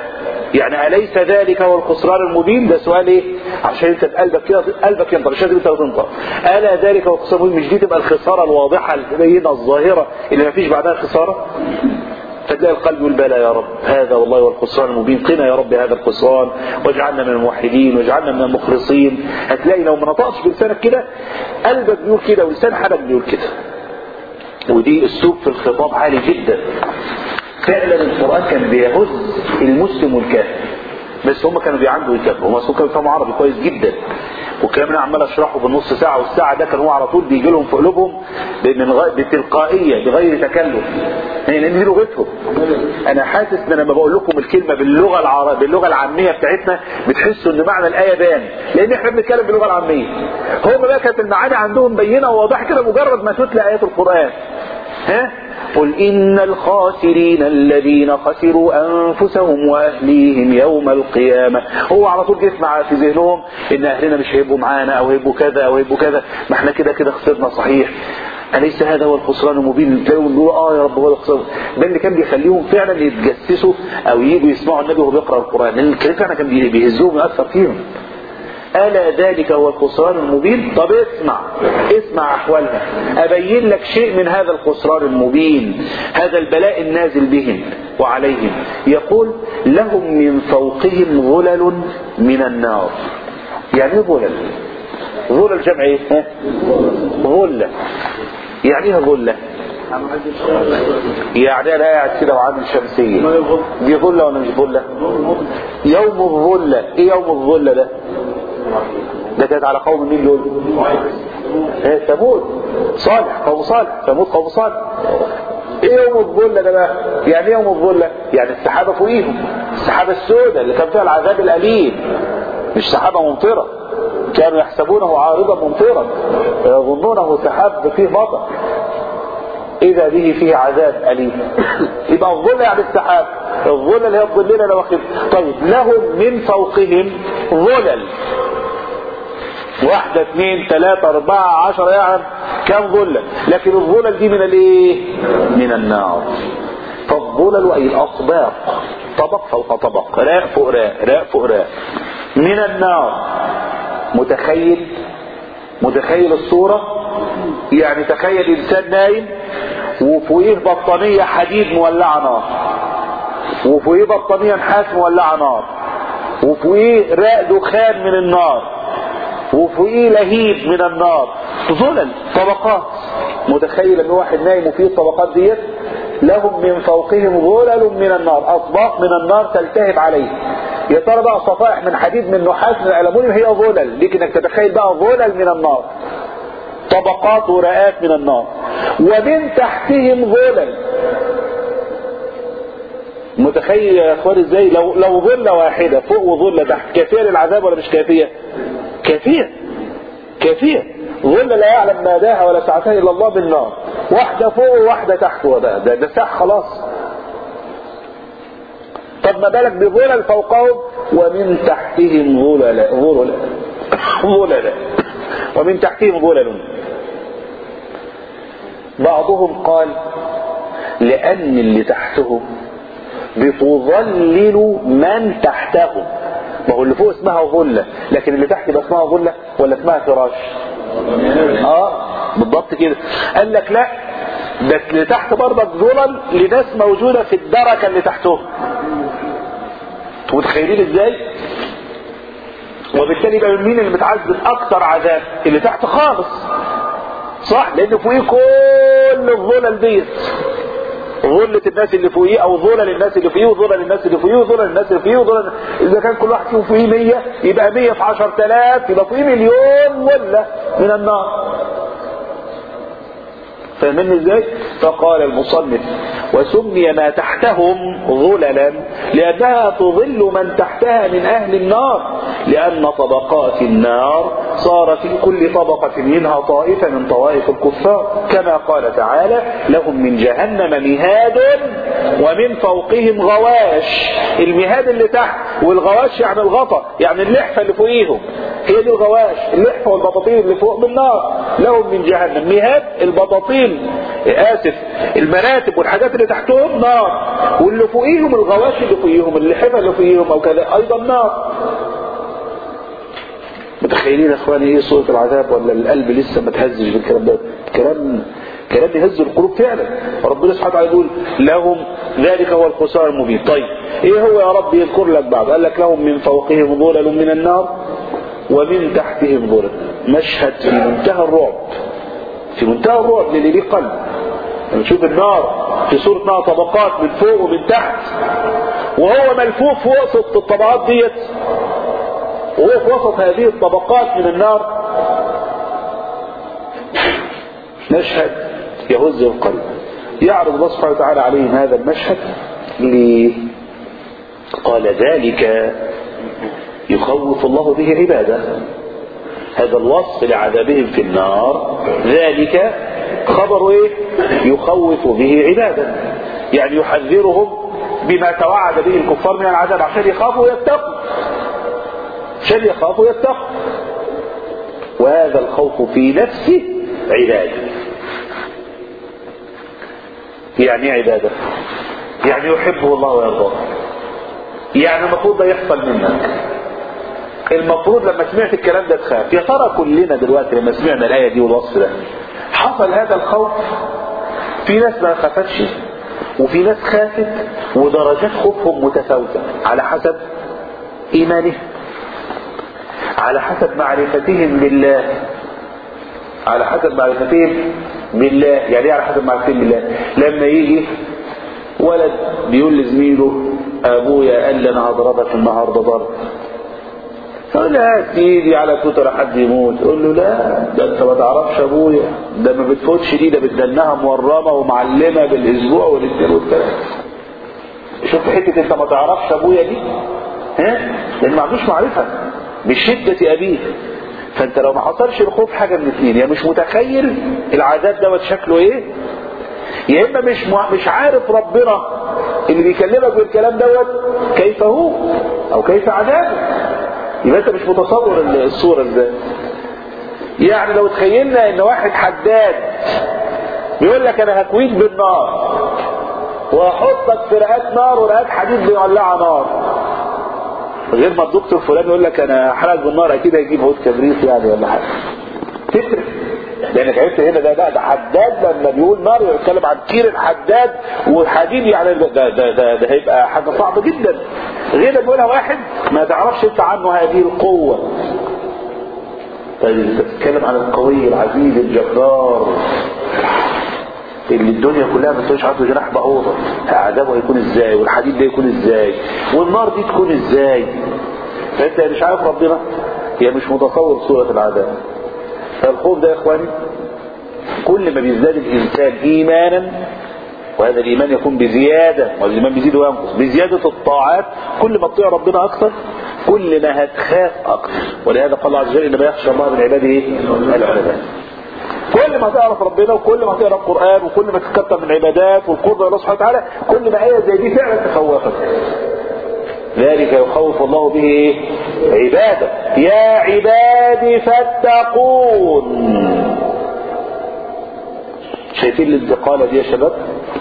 [SPEAKER 1] يعني أليس ذلك هو الخسران المبين ده سؤال ايه عشان انت قلبك كده قلبك ينطر مش قادر انت تنطر ألا ذلك هو الخسران المبين مش دي تبقى الخسارة الواضحة البينة الظاهرة اللي ما فيش بعدها خسارة فتلاقي القلب يقول بلى يا رب هذا والله هو الخسران المبين قنا يا رب هذا الخسران واجعلنا من الموحدين واجعلنا من المخلصين هتلاقي لو ما نطقش بلسانك كده قلبك بيقول كده ولسان حالك بيقول كده ودي اسلوب في الخطاب عالي جدا فعلا القرآن كان بيهز المسلم والكافر بس هم كانوا بيعندوا يكافروا هم اصلا كانوا بيفهموا عربي كويس جدا والكلام اللي عمال اشرحه بالنص ساعه والساعه ده كان هو على طول بيجي لهم في قلوبهم من غير بتلقائيه بغير تكلف يعني لان دي لغتهم انا حاسس ان لما بقول لكم الكلمه باللغه العربيه باللغه العاميه بتاعتنا بتحسوا ان معنى الايه بان لان احنا بنتكلم باللغه العاميه هم بقى كانت المعاني عندهم بينه وواضحه كده مجرد ما تتلى ايات القران ها قل إن الخاسرين الذين خسروا أنفسهم وأهليهم يوم القيامة هو على طول يسمع في ذهنهم إن أهلنا مش هيبقوا معانا أو هيبقوا كذا أو هيبقوا كذا ما احنا كده كده خسرنا صحيح أليس هذا هو الخسران المبين تلاقيهم بيقولوا آه يا رب هو الخسران ده اللي كان بيخليهم فعلا يتجسسوا أو يجوا يسمعوا النبي وهو بيقرأ القرآن لأن الكلام فعلا كان بيهزهم ويأثر فيهم ألا ذلك هو الخسران المبين طب اسمع اسمع أحوالها أبين لك شيء من هذا الخسران المبين هذا البلاء النازل بهم وعليهم يقول لهم من فوقهم ظلل من النار يعني ايه ظلل ظلل جمع ايه ها؟ ظلة يعني ايه ظلة يعني انا قاعد كده وعامل شمسية دي ظلة ولا مش ظلة يوم الظلة ايه يوم الظلة ده ده كانت على قوم مين دول ايه ثمود صالح قوم صالح ثمود قوم صالح ايه يوم الظلة ده بقى يعني ايه يوم الظلة يعني السحابة فوقيهم السحابة السوداء اللي كان فيها العذاب الأليم مش سحابة ممطرة كانوا يحسبونه عارضا ممطرا يظنونه سحاب فيه مطر إذا به فيه عذاب أليم يبقى الظل يعني السحاب الظل اللي هي الظلين اللي واخد طيب لهم من فوقهم ظلل واحدة اثنين ثلاثة أربعة عشرة يعني كم ظلة لكن الظلل دي من الايه من النار فالظلل أي الأطباق طبق فوق طبق راء فوق راء راء فوق راء من النار متخيل متخيل الصورة يعني تخيل إنسان نايم وفوقيه بطانية حديد مولعة نار وفوقيه بطانية نحاس مولعة نار وفوقيه راء دخان من النار وفوقيه لهيب من النار ظلل طبقات متخيل ان واحد نايم وفيه الطبقات ديت لهم من فوقهم ظلل من النار اطباق من النار تلتهب عليه يا ترى بقى صفائح من حديد من نحاس من الالومنيوم هي ظلل لكن انك تتخيل بقى ظلل من النار طبقات ورقات من النار ومن تحتهم ظلل متخيل يا اخوان ازاي لو لو ظله واحده فوق وظله تحت كافيه للعذاب ولا مش كافيه كافيه كافيه ظل لا يعلم ماداها ولا سعتها الا الله بالنار واحده فوق وواحده تحت وبقى ده ده ساح خلاص طب ما بالك بظلل فوقهم ومن تحتهم ظلل ظلل ظلل ومن تحتهم ظلل بعضهم قال لأن اللي تحتهم بتظلل من تحتهم ما هو اللي فوق اسمها ظلة لكن اللي تحت يبقى اسمها ظلة ولا اسمها فراش اه بالضبط كده قال لك لا ده اللي تحت برضك ظلل لناس موجودة في الدركة اللي تحتهم متخيلين ازاي وبالتالي يبقى مين اللي متعذب اكتر عذاب اللي تحت خالص صح لان فوقيه كل الظلل ديت ظلة الناس اللي فوقيه او ظلل الناس اللي فوقيه وظلل الناس اللي فوقيه وظلل الناس اللي فوقيه وظلل اذا كان كل واحد فيهم فوقيه 100 يبقى 100 في 10000 يبقى فوقيه مليون ظلة من النار فاهمين ازاي فقال المصنف وسمي ما تحتهم ظللا لانها تظل من تحتها من اهل النار لأن طبقات النار صار في كل طبقة منها طائفة من طوائف الكفار كما قال تعالى لهم من جهنم مهاد ومن فوقهم غواش المهاد اللي تحت والغواش يعني الغطا يعني اللحفة اللي فوقيهم هي دي الغواش اللحفة والبطاطين اللي فوق بالنار لهم من جهنم مهاد البطاطين آسف المراتب والحاجات اللي تحتهم نار واللي فوقيهم الغواش اللي فوقيهم اللحفة اللي فوقيهم أو كذا أيضا نار متخيلين يا اخواني ايه صورة العذاب ولا القلب لسه ما تهزش بالكلام ده كلام كلام يهز القلوب فعلا ربنا سبحانه وتعالى يقول لهم ذلك هو الخسار المبين طيب ايه هو يا رب يذكر لك بعض قال لك لهم من فوقهم ظلل من النار ومن تحتهم ظلل مشهد في منتهى الرعب في منتهى الرعب للي ليه قلب لما تشوف النار في صورة نار طبقات من فوق ومن تحت وهو ملفوف في وسط الطبقات ديت وهو في وسط هذه الطبقات من النار مشهد يهز القلب يعرض الله سبحانه وتعالى عليهم هذا المشهد ليه قال ذلك يخوف الله به عباده هذا الوصف لعذابهم في النار ذلك خبر ايه يخوف به عباده يعني يحذرهم بما توعد به الكفار من العذاب عشان يخافوا ويتقوا عشان يخافوا ويتقوا وهذا الخوف في نفسه عباده يعني ايه عباده يعني يحبه الله ويرضاه يعني المفروض ده يحصل منك المفروض لما سمعت الكلام ده تخاف يا ترى كلنا دلوقتي لما سمعنا الآية دي والوصف ده حصل هذا الخوف في ناس ما خافتش وفي ناس خافت ودرجات خوفهم متفاوتة على حسب إيمانهم على حسب معرفتهم لله على حسب معرفتهم بالله يعني ايه على حسب معرفتهم بالله لما يجي ولد بيقول لزميله ابويا قال لي انا هضربك النهارده ضرب يقول له هات ايدي على توتر حد يموت يقول له لا ده انت ما تعرفش ابويا ده ما بتفوتش دي ده بتدنها مورمه ومعلمه بالاسبوع والاثنين والثلاث شوف حته انت ما تعرفش ابويا دي ها لان ما عندوش معرفه بشده ابيه فانت لو ما حصلش الخوف حاجه من اثنين يا مش متخيل العذاب دوت شكله ايه يا اما مش مش عارف ربنا اللي بيكلمك بالكلام دوت كيف هو او كيف عذابه يبقى انت مش متصور الصوره ازاي يعني لو تخيلنا ان واحد حداد بيقول لك انا هكويك بالنار وهحطك في رئات نار ورئات حديد بيولعها نار غير ما الدكتور فلان يقول لك انا حرق بالنار اكيد هيجيب عود كبريت يعني ولا حاجه تفرق لانك عرفت هنا ده ده, ده حداد لما بيقول نار يتكلم عن كير الحداد وحديد يعني ده ده ده, ده, ده هيبقى حاجه صعبه جدا غير ما بيقولها واحد ما تعرفش انت عنه هذه القوه طيب انت بتتكلم عن القوي العزيز الجبار اللي الدنيا كلها ما تقولش عنده جناح بعوضة عذابه هيكون ازاي والحديد ده يكون ازاي والنار دي تكون ازاي فانت مش عارف ربنا هي مش متصور صورة العذاب فالخوف ده يا اخواني كل ما بيزداد الانسان ايمانا وهذا الايمان يكون بزيادة والايمان بيزيد وينقص بزيادة الطاعات كل ما تطيع ربنا اكثر كل ما هتخاف اكثر ولهذا قال الله عز وجل انما يخشى الله من عباده العلماء كل ما تعرف ربنا وكل ما تقرا القران وكل ما تتكتر من عبادات والقرب الله سبحانه وتعالى كل ما ايه زي دي فعلا تخوفك ذلك يخوف الله به ايه عباده يا عبادي فاتقون شايفين الانتقاله دي يا شباب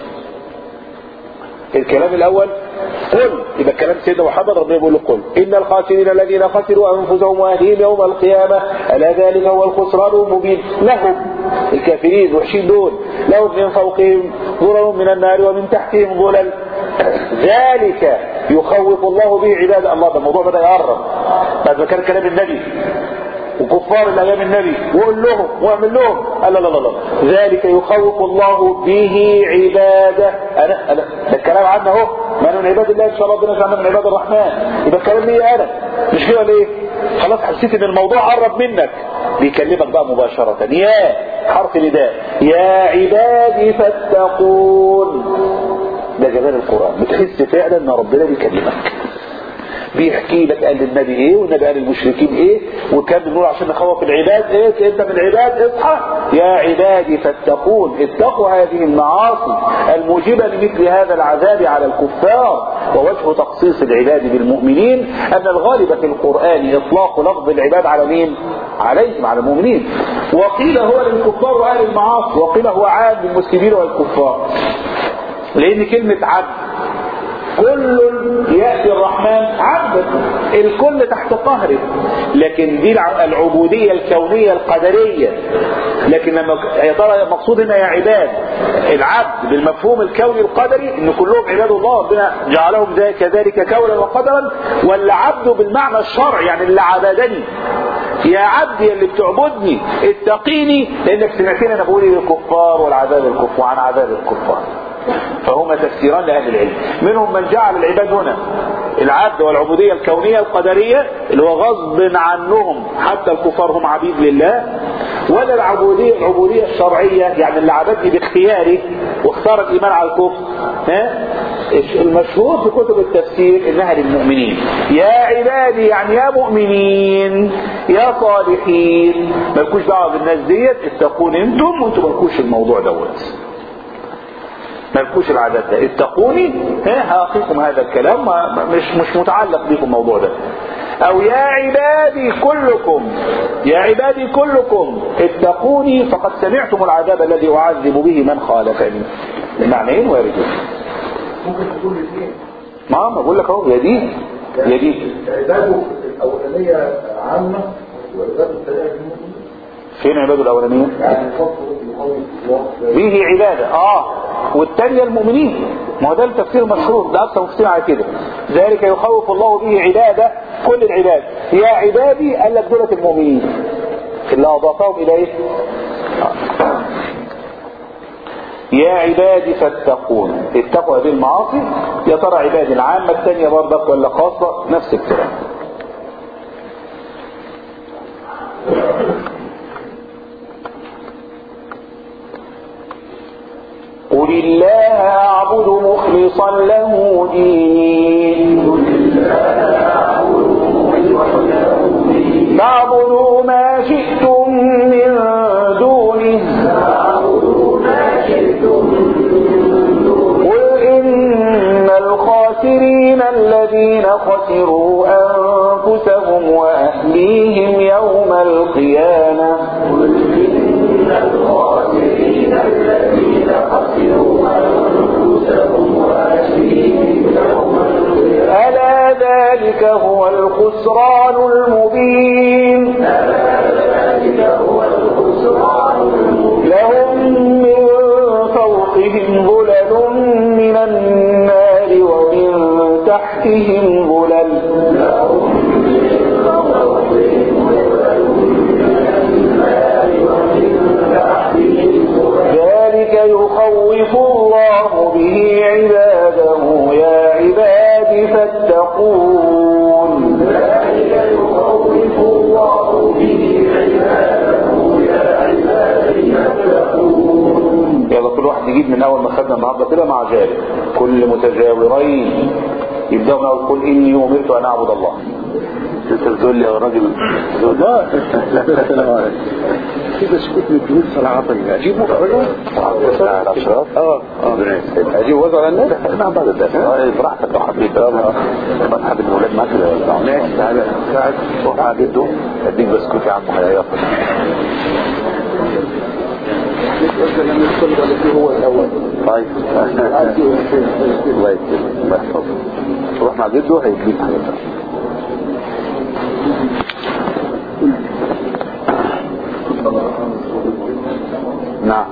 [SPEAKER 1] الكلام الاول قل يبقى كلام سيدنا محمد ربنا بيقول له قل ان الخاسرين الذين خسروا انفسهم واهليهم يوم القيامه الا ذلك هو الخسران المبين لهم الكافرين الوحشين دول لهم من فوقهم ظلل من النار ومن تحتهم ظلل ذلك يخوف الله به عباد الله ده الموضوع بدا يقرب بعد ما كان كلام النبي وكفار الايام النبي وقول لهم واعمل لهم لا لا لا لا ذلك يخوف الله به عباده انا انا ده الكلام عنه اهو ما من عباد الله ان شاء الله ربنا يجعلنا من عباد الرحمن يبقى الكلام ليه انا مش كده ليه خلاص حسيت ان الموضوع قرب منك بيكلمك بقى مباشرة يا حرف نداء يا عبادي فاتقون ده جمال القرآن بتحس فعلا ان ربنا بيكلمك بيحكي لك قال للنبي ايه والنبي قال للمشركين ايه وكان بنقول عشان نخوف العباد ايه انت من العباد اصحى يا عبادي فاتقون اتقوا هذه المعاصي الموجبة لمثل هذا العذاب على الكفار ووجه تخصيص العباد بالمؤمنين ان الغالب في القرآن اطلاق لفظ العباد على مين عليهم على المؤمنين وقيل هو للكفار واهل المعاصي وقيل هو عام للمسلمين والكفار لان كلمة عبد كل يأتي الرحمن عبد الكل تحت قهره لكن دي العبودية الكونية القدرية لكن لما يا ترى المقصود هنا يا عباد العبد بالمفهوم الكوني القدري ان كلهم عباد الله ربنا جعلهم كذلك كونا وقدرا ولا عبده بالمعنى الشرعي يعني اللي عبدني يا عبدي اللي بتعبدني اتقيني لانك سمعتني انا بقول للكفار والعذاب الكفار عن عذاب الكفار فهما تفسيران لأهل العلم منهم من جعل العباد هنا العبد والعبودية الكونية القدرية اللي هو غصب عنهم حتى الكفار هم عبيد لله ولا العبودية العبودية الشرعية يعني اللي عبدني باختياري واختار الإيمان على الكفر ها المشهور في كتب التفسير انها للمؤمنين يا عبادي يعني يا مؤمنين يا صالحين مالكوش دعوه بالناس ديت اتقون انتم وانتم مالكوش الموضوع دوت مالكوش العذاب ده اتقوني ها هاقيكم هذا الكلام مش مش متعلق بكم الموضوع ده او يا عبادي كلكم يا عبادي كلكم اتقوني فقد سمعتم العذاب الذي اعذب به من خالفني المعنيين واردون
[SPEAKER 2] ممكن تكون الاثنين
[SPEAKER 1] ما ما بقول لك اهو يا دي يا دي
[SPEAKER 2] عباده الاولانيه عامه وعباده الثانيه
[SPEAKER 1] فين عباده الاولانيه
[SPEAKER 2] يعني فصل يقوي الله
[SPEAKER 1] به عبادة اه والتانية المؤمنين ما هو ده التفسير المشهور ده اكثر مفسير على كده ذلك يخوف الله به عبادة كل العباد يا عبادي قال لك دولة المؤمنين اللي اضافهم الى ايه آه. يا عبادي فاتقون اتقوا هذه المعاصي يا ترى عبادي العامة الثانية برضك ولا خاصة نفس الكلام قل الله أعبد مخلصا له ديني فاعبدوا ما شئتم من دونه قل إن الخاسرين الذين خسروا أنفسهم وأهليهم يوم القيامة ألا ذلك هو الخسران المبين لهم من فوقهم ظلل من النار ومن تحتهم ظلل ذلك يخوف الله به عباده يا عباد فاتقون يلا كل واحد يجيب من اول ما خدنا النهارده كده مع جاري كل متجاورين يبداوا من اول قل اني امرت ان اعبد الله انت بتقول لي يا راجل لا
[SPEAKER 2] كده سكوت من الجنود صراحة اجيبه
[SPEAKER 1] اه اه
[SPEAKER 2] اجيب وزع الناس
[SPEAKER 1] نعم بعد الدرس براحتك لو حبيت ما تحب الولاد معاك
[SPEAKER 2] ماشي تعالى ساعد
[SPEAKER 1] روح مع جده اديك بسكوت يا عم هيافط
[SPEAKER 2] لما يدخل ولا فيه هو الاول
[SPEAKER 1] طيب الله يكرمك الله يحفظك روح مع جده هيديك حاجه نعم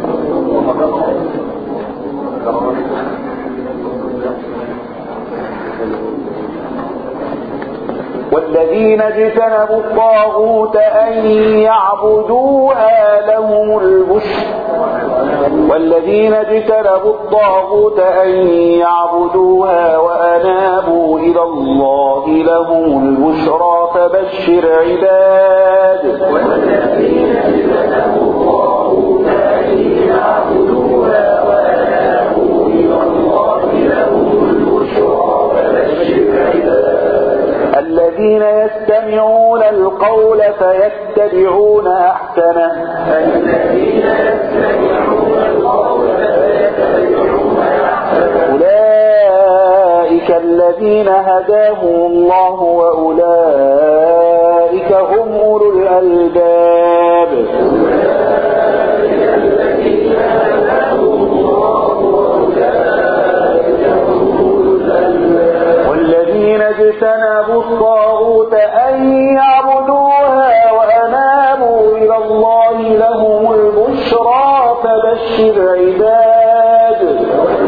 [SPEAKER 1] والذين اجتنبوا الطاغوت أن يعبدوها لهم البشر والذين اجتنبوا الطاغوت أن يعبدوها وأنابوا إلى الله لهم البشرى فبشر عباد والذين اجتنبوا الطاغوت أن يعبدوها وأنابوا إلى الله لهم البشرى فبشر عباد فيتبعون أحسنه أولئك الذين هداهم الله وأولئك هم أولو الألباب والذين اجتنبوا الطاغوت أن يعبدوها وأنابوا إلى الله لهم البشرى فبشر عباد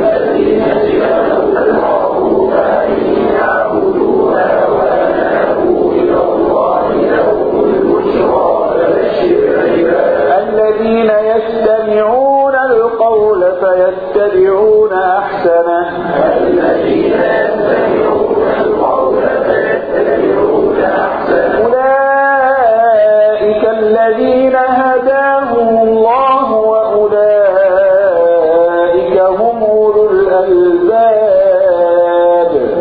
[SPEAKER 1] الذين يستمعون القول فيتبعون أحسنه أولئك الذين هداهم الله وأولئك هم أولو الألباب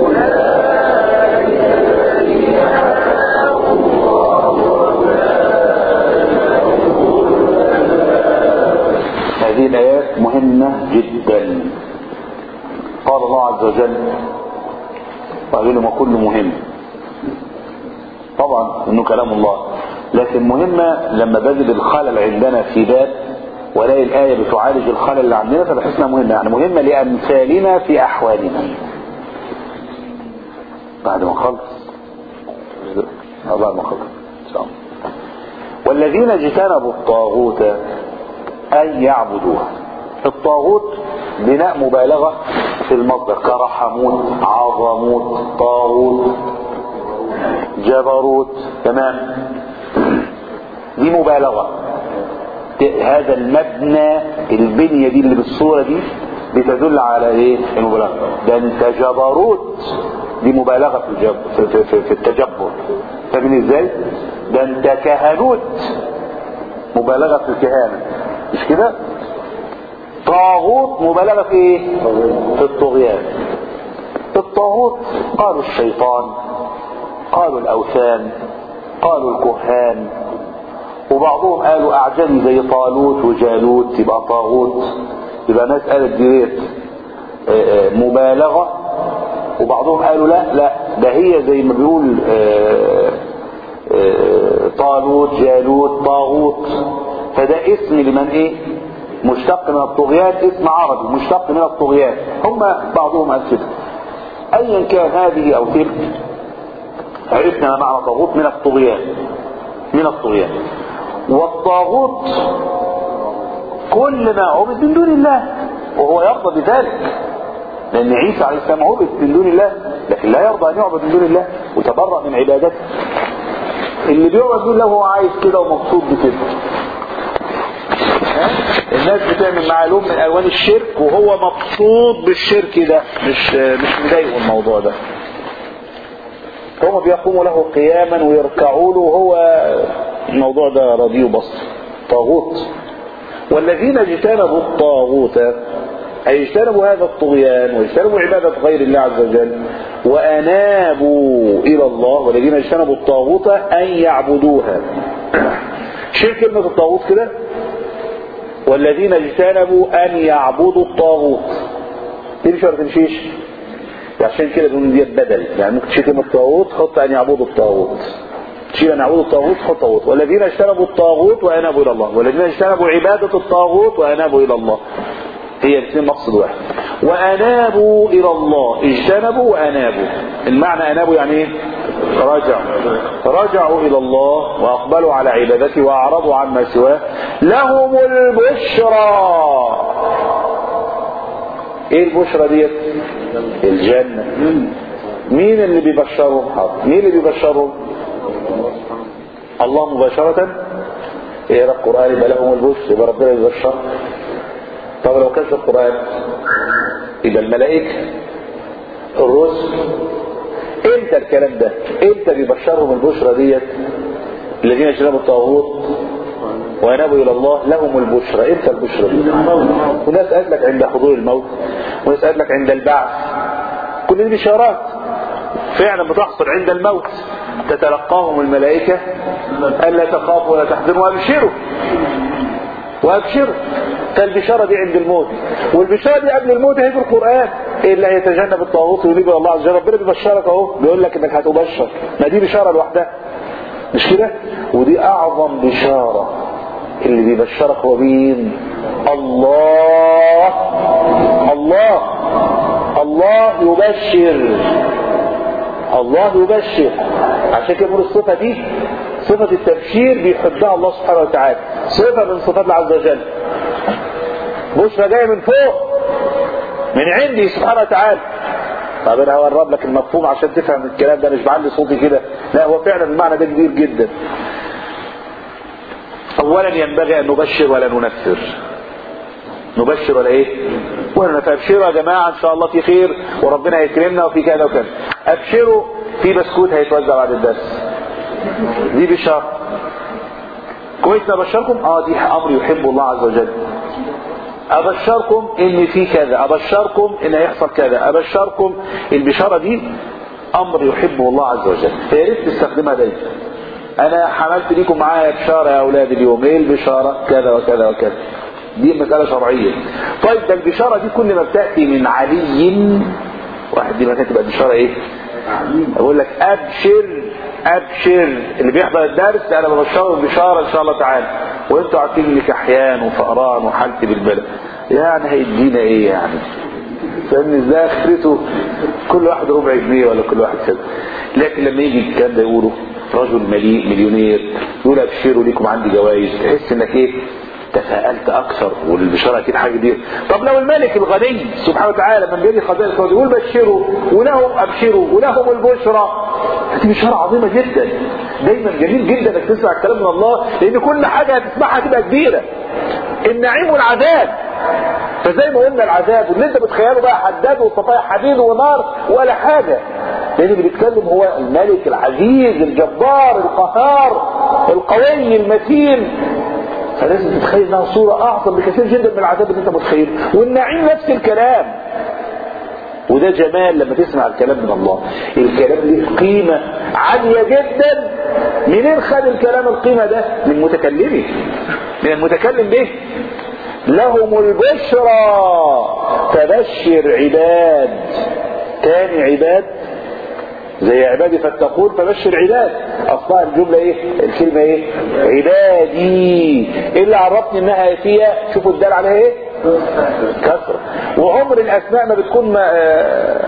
[SPEAKER 1] هذه الآيات مهمة جدا قال الله عز وجل وقال لهم كل مهم طبعا انه كلام الله لكن مهمة لما بجد الخلل عندنا في باب والاقي الآية بتعالج الخلل اللي عندنا فبحس انها مهمة يعني مهمة لأمثالنا في أحوالنا بعد ما خلص بعد ما خلص إن شاء الله والذين اجتنبوا الطاغوت أن يعبدوها الطاغوت بناء مبالغة في المصدر كرحموت عظموت طاغوت جبروت تمام دي مبالغة هذا المبنى البنية دي اللي بالصورة دي بتدل على ايه المبالغة ده انت جبروت دي مبالغة في, الجب في, في, في, في التجبر فاهمين ازاي ده انت كهنوت مبالغة في الكهانة مش كده طاغوت مبالغة في ايه في الطغيان الطاغوت قالوا الشيطان قالوا الاوثان قالوا الكهان وبعضهم قالوا اعجمي زي طالوت وجالوت يبقى طاغوت يبقى ناس قالت ديت مبالغة وبعضهم قالوا لا لا ده هي زي ما بيقول طالوت جالوت طاغوت فده اسم لمن ايه مشتق من الطغيان اسم عربي مشتق من الطغيان هم بعضهم قال كده ايا كان هذه او تلك عرفنا ما معنى طاغوت من الطغيان من الطغيان والطاغوت كل ما عبد من دون الله وهو يرضى بذلك لان عيسى عليه السلام عبد من دون الله لكن لا يرضى ان يعبد من دون الله وتبرأ من عبادته اللي بيعبد دون الله هو عايز كده ومبسوط بكده الناس بتعمل معاه لون من الوان الشرك وهو مبسوط بالشرك ده مش مش مضايقه الموضوع ده هم بيقوموا له قياما ويركعوا له وهو الموضوع ده رضي وبصر طاغوت والذين اجتنبوا الطاغوت أي اجتنبوا هذا الطغيان واجتنبوا عبادة غير الله عز وجل وأنابوا إلى الله والذين اجتنبوا الطاغوت أن يعبدوها شيل كلمة الطاغوت كده والذين اجتنبوا أن يعبدوا الطاغوت تمشي ولا تمشيش عشان كده بنقول دي بدل يعني ممكن تشيل كلمة الطاغوت حط أن يعبدوا الطاغوت تشيل أن يعبدوا الطاغوت حط طاغوت والذين اجتنبوا الطاغوت وأنابوا إلى الله والذين اجتنبوا عبادة الطاغوت وأنابوا إلى الله هي الاثنين مقصد واحد وأنابوا إلى الله اجتنبوا وأنابوا المعنى أنابوا يعني ايه رجعوا رجعوا إلى الله وأقبلوا على عبادته وأعرضوا عما سواه لهم البشرى ايه البشرى ديت الجنة مين اللي بيبشرهم حاضر مين اللي بيبشرهم الله مباشرة ايه القرآن يبقى لهم البشرى يبقى ربنا يبشر طب لو كانش القرآن يبقى الملائكة الرسل امتى الكلام ده امتى بيبشرهم البشرى ديت الذين اجتنبوا الطاغوت وانابوا الى الله لهم البشرى امتى البشرى دي وناس قالت لك عند حضور الموت وناس قالت لك عند البعث كل دي بشارات فعلا بتحصل عند الموت تتلقاهم الملائكة ألا تخافوا ولا تحزنوا وأبشروا وأبشروا فالبشارة دي عند الموت والبشارة دي قبل الموت هي في القرآن إلا هيتجنب الطاغوت وينيب إلى الله عز وجل ربنا بيبشرك أهو بيقول لك إنك هتبشر ما دي بشارة لوحدها مش كده ودي أعظم بشارة اللي بيبشرك هو مين الله الله الله يبشر الله يبشر عشان كده بيقول الصفة دي صفة التبشير بيحبها الله سبحانه وتعالى صفة من صفات الله عز وجل بشرى جاية من فوق من عندي سبحانه وتعالى طب انا هقرب لك المفهوم عشان تفهم الكلام ده مش بعلي صوتي كده لا هو فعلا المعنى ده كبير جدا اولا ينبغي ان نبشر ولا ننفر نبشر ولا ايه ولا فابشروا يا جماعه ان شاء الله في خير وربنا هيكرمنا وفي كذا وكذا ابشروا في بسكوت هيتوزع بعد الدرس دي بشاره كويس ابشركم اه دي امر يحبه الله عز وجل ابشركم ان في كذا ابشركم ان هيحصل كذا ابشركم البشاره دي امر يحبه الله عز وجل فيا ريت تستخدمها دايما انا حملت ليكم معايا بشاره يا اولاد اليوم ايه البشاره كذا وكذا وكذا دي مسألة شرعية طيب ده البشارة دي كل ما بتأتي من علي واحد دي ما كانت تبقى بشارة ايه اقول لك ابشر ابشر اللي بيحضر الدرس انا ببشره بشارة ان شاء الله تعالى وانتوا عارفين اني كحيان وفقران وحالتي بالبلد يعني هيدينا ايه يعني فاهمني ازاي اخرته كل واحد ربع جنيه ولا كل واحد كذا لكن لما يجي الكلام ده يقوله رجل مليء مليونير يقول ابشروا ليكم عندي جوائز تحس انك ايه تفائلت اكثر والبشاره اكيد حاجه كبيره طب لو الملك الغني سبحانه وتعالى من بيدي خزائن الارض يقول بشروا ولهم ابشروا ولهم البشرى دي بشاره عظيمه جدا دايما جميل جدا انك تسمع الكلام من الله لان كل حاجه هتسمعها تبقى كبيره النعيم والعذاب فزي ما قلنا العذاب واللي انت بتخيله بقى حداد وصفايا حديد ونار ولا حاجه لان اللي بيتكلم هو الملك العزيز الجبار القهار القوي المتين فلازم تتخيل انها صورة اعظم بكثير جدا من العذاب اللي انت متخيله والنعيم نفس الكلام وده جمال لما تسمع الكلام من الله الكلام له قيمة عالية جدا منين خد الكلام القيمة ده من متكلمه من المتكلم به لهم البشرى فبشر عباد تاني عباد زي عبادي فاتقون فبشر عباد اصلها الجمله ايه الكلمه ايه عبادي ايه اللي عرفني انها فيها شوفوا الدال عليها ايه كسر وعمر الاسماء ما بتكون ما آه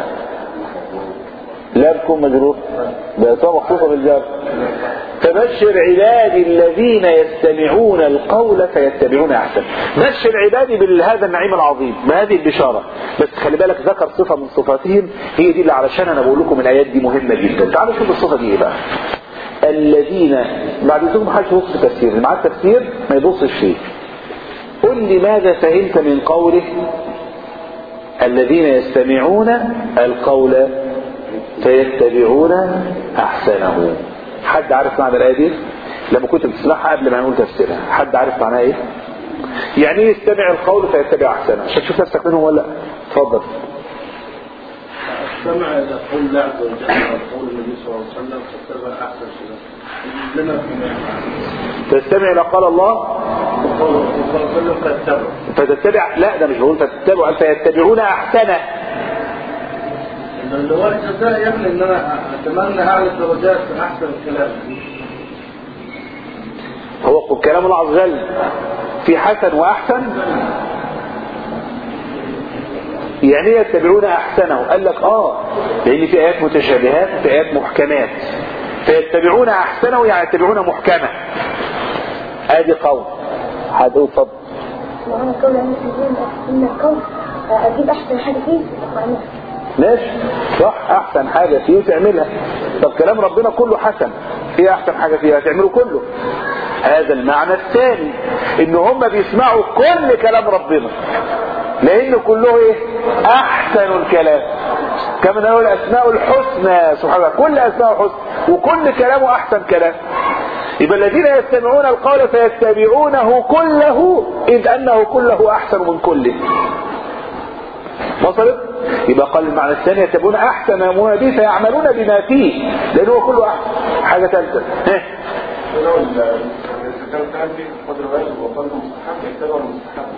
[SPEAKER 1] لا بتكون مجرور بأسماء مخصوصة بالجار فبشر عبادي الذين يستمعون القول فيتبعون احسن بشر عبادي بهذا النعيم العظيم بهذه البشارة بس خلي بالك ذكر صفة من صفاتهم هي دي اللي علشان انا بقول لكم الايات دي مهمة جدا تعالوا شوف الصفة دي ايه بقى الذين بعد ذلك حاجة يبص في التفسير اللي معاه التفسير ما يبصش فيه قل لي ماذا فهمت من قوله الذين يستمعون القول فيتبعون احسنه حد عارف معنى الايه دي لما كنت بتسمعها قبل ما نقول تفسيرها حد عارف معناها ايه يعني ايه يستمع القول فيتبع احسنه عشان تشوف نفسك منهم ولا لا اتفضل
[SPEAKER 2] استمع الى قول الله عز وجل وقول النبي صلى الله عليه وسلم فاتبع احسن شيء لنا
[SPEAKER 1] تستمع الى قال الله
[SPEAKER 2] قول الرسول صلى الله عليه وسلم فاتبع
[SPEAKER 1] فتتبع لا ده مش بقول فتتبع فيتبعون احسنه
[SPEAKER 2] ان اللي هو الجزاء يعني ان انا اتمنى اعلى درجات في احسن الكلام
[SPEAKER 1] هو كلام الله عز وجل في حسن واحسن يعني ايه يتبعون احسنه قال لك اه لان في ايات متشابهات وفي ايات محكمات فيتبعون احسنه يعني يتبعون محكمه ادي قول هتقول اتفضل
[SPEAKER 4] وأنا قول أن إن القول أجيب أحسن حاجة فيه وأعملها
[SPEAKER 1] ماشي صح احسن حاجة فيه تعملها طب كلام ربنا كله حسن ايه احسن حاجة فيها تعمله كله هذا المعنى الثاني ان هم بيسمعوا كل كلام ربنا لان كله ايه احسن الكلام كما نقول الاسماء الحسنى سبحان الله كل اسماء الحسنى وكل كلامه احسن كلام يبقى الذين يستمعون القول فيتبعونه كله اذ انه كله احسن من كله وصلت يبقى قال المعنى الثاني يتبعون احسن ما يامرون به فيعملون بما فيه لان هو كله احسن حاجه ثالثه ها
[SPEAKER 2] لو الاستخدام كان في قدر واجب وقدر مستحب يعتبر مستحب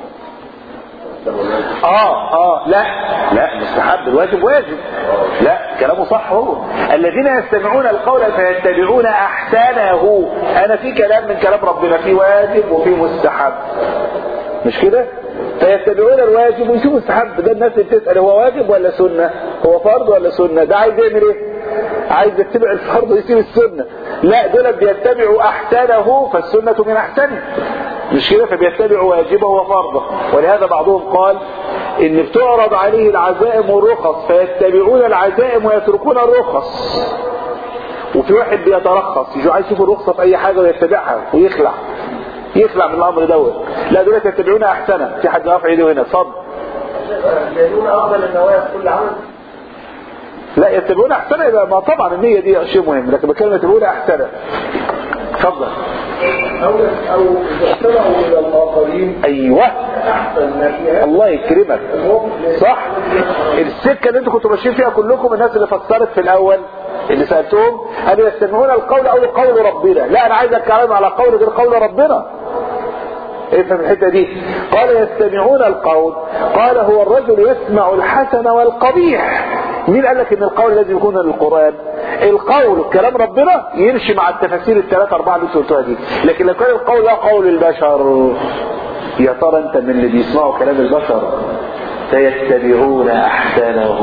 [SPEAKER 1] اه اه لا لا مستحب الواجب واجب لا كلامه صح هو الذين يستمعون القول فيتبعون احسنه انا في كلام من كلام ربنا في واجب وفي مستحب مش كده فيتبعون الواجب ويشوفوا مستحب ده الناس اللي بتسال هو واجب ولا سنه هو فرض ولا سنه ده عايز يعمل ايه عايز يتبع الفرض ويسيب السنه لا دول بيتبعوا احسنه فالسنه من احسنه مش كده فبيتبعوا واجبه وفرضه ولهذا بعضهم قال ان بتعرض عليه العزائم والرخص فيتبعون العزائم ويتركون الرخص وفي واحد بيترخص يجوا عايز يشوف الرخصه في اي حاجه ويتبعها ويخلع يخلع من الامر دوت لا دول يتبعون احسنه في حد رافع ايده هنا اتفضل
[SPEAKER 2] يجعلون افضل النوايا في كل عمل
[SPEAKER 1] لا يتبعون احسنه يبقى ما طبعا النيه دي شيء مهم لكن بتكلم يتبعون احسنه اتفضل
[SPEAKER 2] او او اذا استمعوا الى الاخرين
[SPEAKER 1] ايوه
[SPEAKER 2] احسن ما فيها
[SPEAKER 1] الله يكرمك
[SPEAKER 2] هم
[SPEAKER 1] صح السكه اللي انتوا كنتوا ماشيين فيها كلكم الناس اللي فسرت في الاول اللي سالتهم هل يستمعون القول او قول ربنا لا انا عايز اتكلم على قول غير قول ربنا افهم الحته دي قال يستمعون القول قال هو الرجل يسمع الحسن والقبيح مين قال لك ان القول لازم يكون للقران القول كلام ربنا يمشي مع التفاسير الثلاثه اربعه اللي انتوا قلتوها دي لكن لو كان القول ده قول البشر يا ترى انت من اللي بيسمعوا كلام البشر فيتبعون احسنه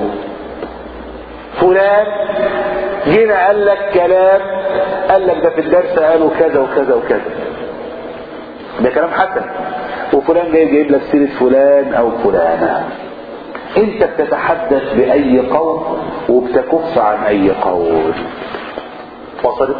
[SPEAKER 1] فلان جينا قال لك كلام قال لك ده في الدرس قالوا كذا وكذا وكذا ده كلام حسن وفلان جاي جايب لك سيره فلان او فلانه انت بتتحدث باي قول وبتكف عن اي قول وصلت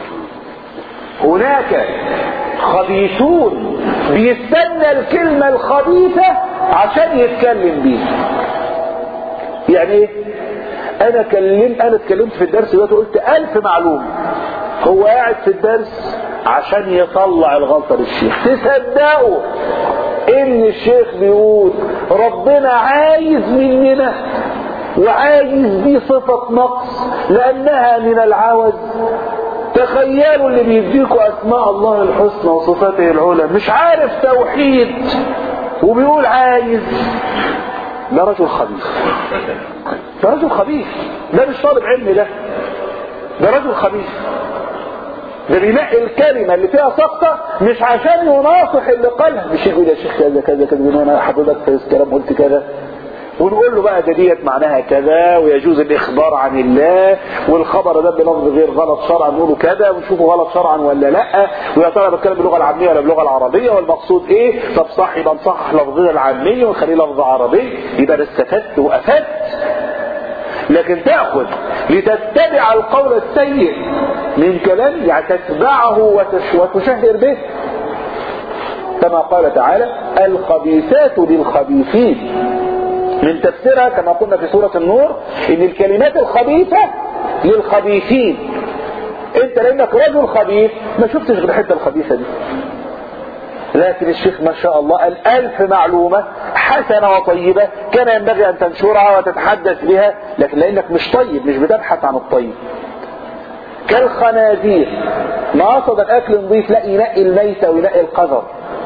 [SPEAKER 1] هناك خبيثون بيستنى الكلمة الخبيثة عشان يتكلم بيها يعني ايه انا كلمت انا اتكلمت في الدرس دلوقتي قلت الف معلومة هو قاعد في الدرس عشان يطلع الغلطة للشيخ تصدقوا ان الشيخ بيقول ربنا عايز مننا وعايز دي صفة نقص لانها من العوز تخيلوا اللي بيديكوا اسماء الله الحسنى وصفاته العلى مش عارف توحيد وبيقول عايز ده رجل خبيث ده رجل خبيث ده مش طالب علم ده ده رجل خبيث ده بينقي الكلمة اللي فيها سقطة مش عشان يناصح اللي قالها مش يقول يا شيخ كذا كذا كذا يقول انا حضرتك في الكلام قلت كذا ونقول له بقى ده ديت معناها كذا ويجوز الاخبار عن الله والخبر ده بلفظ غير غلط شرعا نقوله كذا ونشوفه غلط شرعا ولا لا ويا ترى بتكلم باللغه العاميه ولا باللغه العربيه والمقصود ايه طب صح يبقى نصحح لفظنا العاميه ونخليه لفظ عربي يبقى انا استفدت وافدت لكن تاخذ لتتبع القول السيء من كلام يعني تتبعه وتش وتشهر به كما قال تعالى الخبيثات للخبيثين من تفسيرها كما قلنا في سورة النور ان الكلمات الخبيثة للخبيثين انت لانك رجل خبيث ما شفتش غير الحته الخبيثة دي لكن الشيخ ما شاء الله قال ألف معلومة حسنة وطيبة كان ينبغي أن تنشرها وتتحدث بها لكن لأنك مش طيب مش بتبحث عن الطيب كالخنازير ما قصد الأكل نظيف لا ينقي الميتة وينقي القذر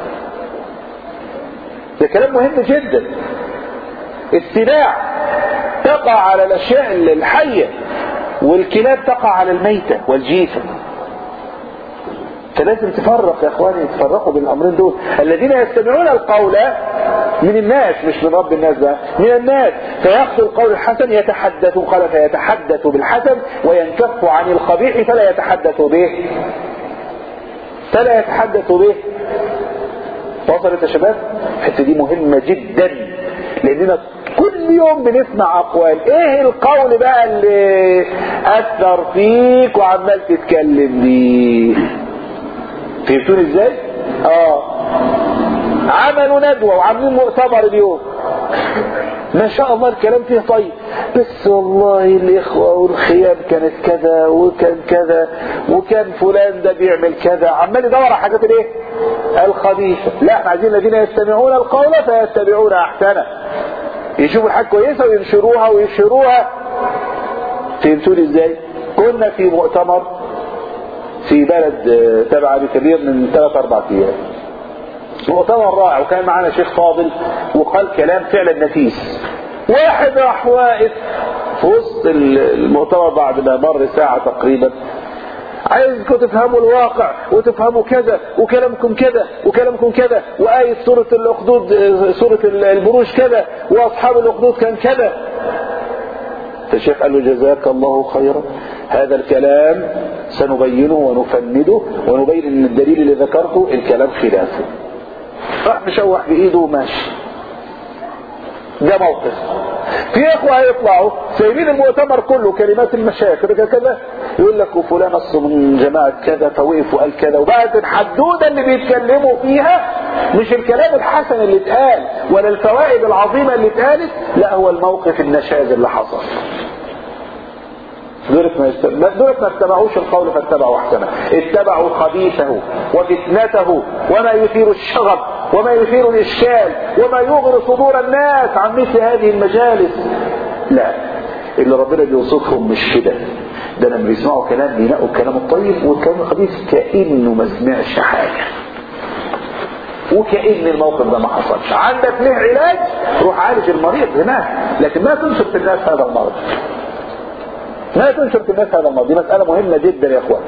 [SPEAKER 1] ده كلام مهم جدا السباع تقع على الاشياء الحية والكلاب تقع على الميتة والجيفة فلازم تفرق يا اخواني تفرقوا بين الامرين دول الذين يستمعون القول من الناس مش من رب الناس بقى من الناس فياخذ القول الحسن يتحدث قال فيتحدث بالحسن وينكف عن القبيح فلا يتحدث به فلا يتحدث به وصلت يا شباب الحته دي مهمه جدا لاننا كل يوم بنسمع اقوال ايه القول بقى اللي اثر فيك وعمال تتكلم بيه فهمتوني ازاي اه عملوا ندوة وعاملين مؤتمر اليوم ما شاء الله الكلام فيه طيب بس والله الاخوة والخيام كانت كذا وكان كذا وكان فلان ده بيعمل كذا عمال يدور على حاجات الايه الخبيثة لا احنا عايزين الذين يستمعون القول فيتبعون احسنه يشوفوا الحاجة كويسة وينشروها ويشهروها فهمتوني ازاي كنا في مؤتمر في بلد آه، تبع ابي كبير من ثلاث اربع ايام مؤتمر رائع وكان معانا شيخ فاضل وقال كلام فعلا نفيس واحد راح واقف في وسط المؤتمر بعد ما مر ساعة تقريبا عايزكم تفهموا الواقع وتفهموا كذا وكلامكم كذا وكلامكم كذا وآية سورة الأخدود سورة البروج كذا وأصحاب الأخدود كان كذا فالشيخ قال له جزاك الله خيرا هذا الكلام سنبينه ونفنده ونبين ان الدليل اللي ذكرته الكلام خلافه راح مشوح بايده وماشي ده موقف في اخوة هيطلعوا سايبين المؤتمر كله كلمات المشايخ كده كذا يقول لك وفلان اصل من جماعة كذا فوقف وقال كذا وبقت الحدودة اللي بيتكلموا فيها مش الكلام الحسن اللي اتقال ولا الفوائد العظيمة اللي اتقالت لا هو الموقف النشاز اللي حصل دولت ما, يست... دولت ما اتبعوش القول فاتبعوا احسنه اتبعوا خبيثه وفتنته وما يثير الشغب وما يثير الاشكال وما يغر صدور الناس عن مثل هذه المجالس لا اللي ربنا بيوصفهم مش كده ده لما بيسمعوا كلام بينقوا الكلام الطيب والكلام الخبيث كانه ما سمعش حاجه وكأن الموقف ده ما حصلش عندك ليه علاج روح عالج المريض هناك لكن ما تنشر في الناس هذا المرض ما تنشر في الناس هذا المرض دي مسألة مهمة جدا يا اخوان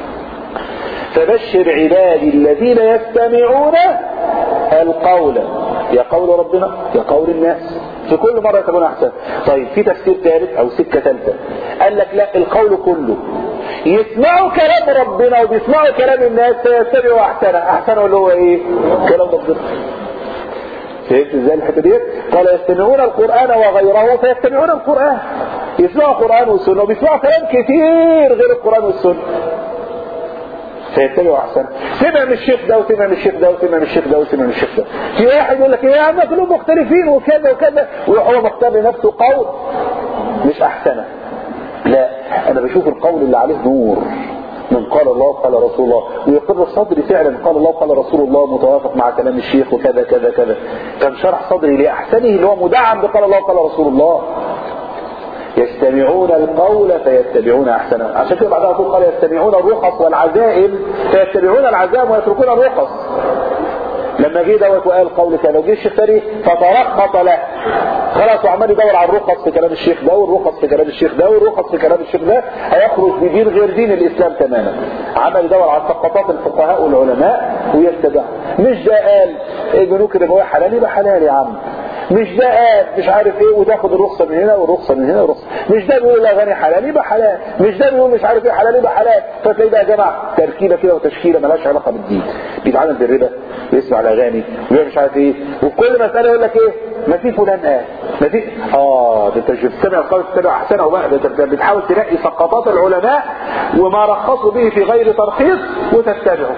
[SPEAKER 1] فبشر عبادي الذين يستمعون القول يا قول ربنا يا قول الناس في كل مرة يتبعون احسن طيب في تفسير ثالث او سكة ثالثة قال لك لا القول كله يسمعوا كلام ربنا وبيسمعوا كلام الناس فيتبعوا احسنه احسنه اللي هو ايه كلام ربنا فهمت ازاي الحته ديت قال يستمعون القران وغيره فيتبعون القران يسمعوا القران والسنه وبيسمعوا كلام كتير غير القران والسنه فيتبعوا احسن سمع من الشيخ ده وسمع من الشيخ ده وسمع من الشيخ ده وسمع من الشيخ ده في واحد يقول لك ايه يا عم كلهم مختلفين وكذا وكذا وهو مختار لنفسه قول مش احسنه لا انا بشوف القول اللي عليه نور من قال الله قال رسول الله ويقر صدري فعلا قال الله قال رسول الله متوافق مع كلام الشيخ وكذا كذا كذا فانشرح صدري لاحسنه اللي هو مدعم بقال الله قال رسول الله يستمعون القول فيتبعون احسنه عشان كده بعدها تقول قال يستمعون الرخص والعزائم فيتبعون العزائم ويتركون الرخص لما جه دوت وقال قول كذا وجه الشيخ تاني فترخص له خلاص وعمال يدور على الرخص في كلام الشيخ ده والرخص في كلام الشيخ ده والرخص في كلام الشيخ ده هيخرج بدين غير دين الاسلام تماما عمل يدور على سقطات الفقهاء والعلماء ويتبع مش ده قال البنوك الربويه حلال يبقى حلال يا عم مش ده قال مش عارف ايه وتاخد الرخصه من هنا والرخصه من هنا والرخصه مش ده بيقول الاغاني حلال يبقى حلال مش ده بيقول مش عارف ايه حلال يبقى حلال فتلاقي بقى يا جماعه تركيبه كده وتشكيله مالهاش علاقه بالدين بيتعامل بالربا ويسمع الاغاني ويعمل مش عارف ايه وكل مساله يقول لك ايه ما في فلان قال ما في اه ده انت مش بتتبع القول تتبع احسنه بقى ده انت بتحاول تنقي سقطات العلماء وما رخصوا به في غير ترخيص وتتبعه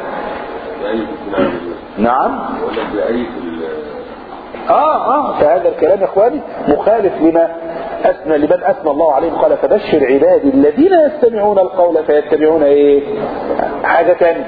[SPEAKER 1] نعم
[SPEAKER 3] ولا بأي
[SPEAKER 1] اه اه فهذا الكلام يا اخواني مخالف لما اثنى لمن اثنى الله عليهم قال فبشر عبادي الذين يستمعون القول فيتبعون ايه حاجة تانية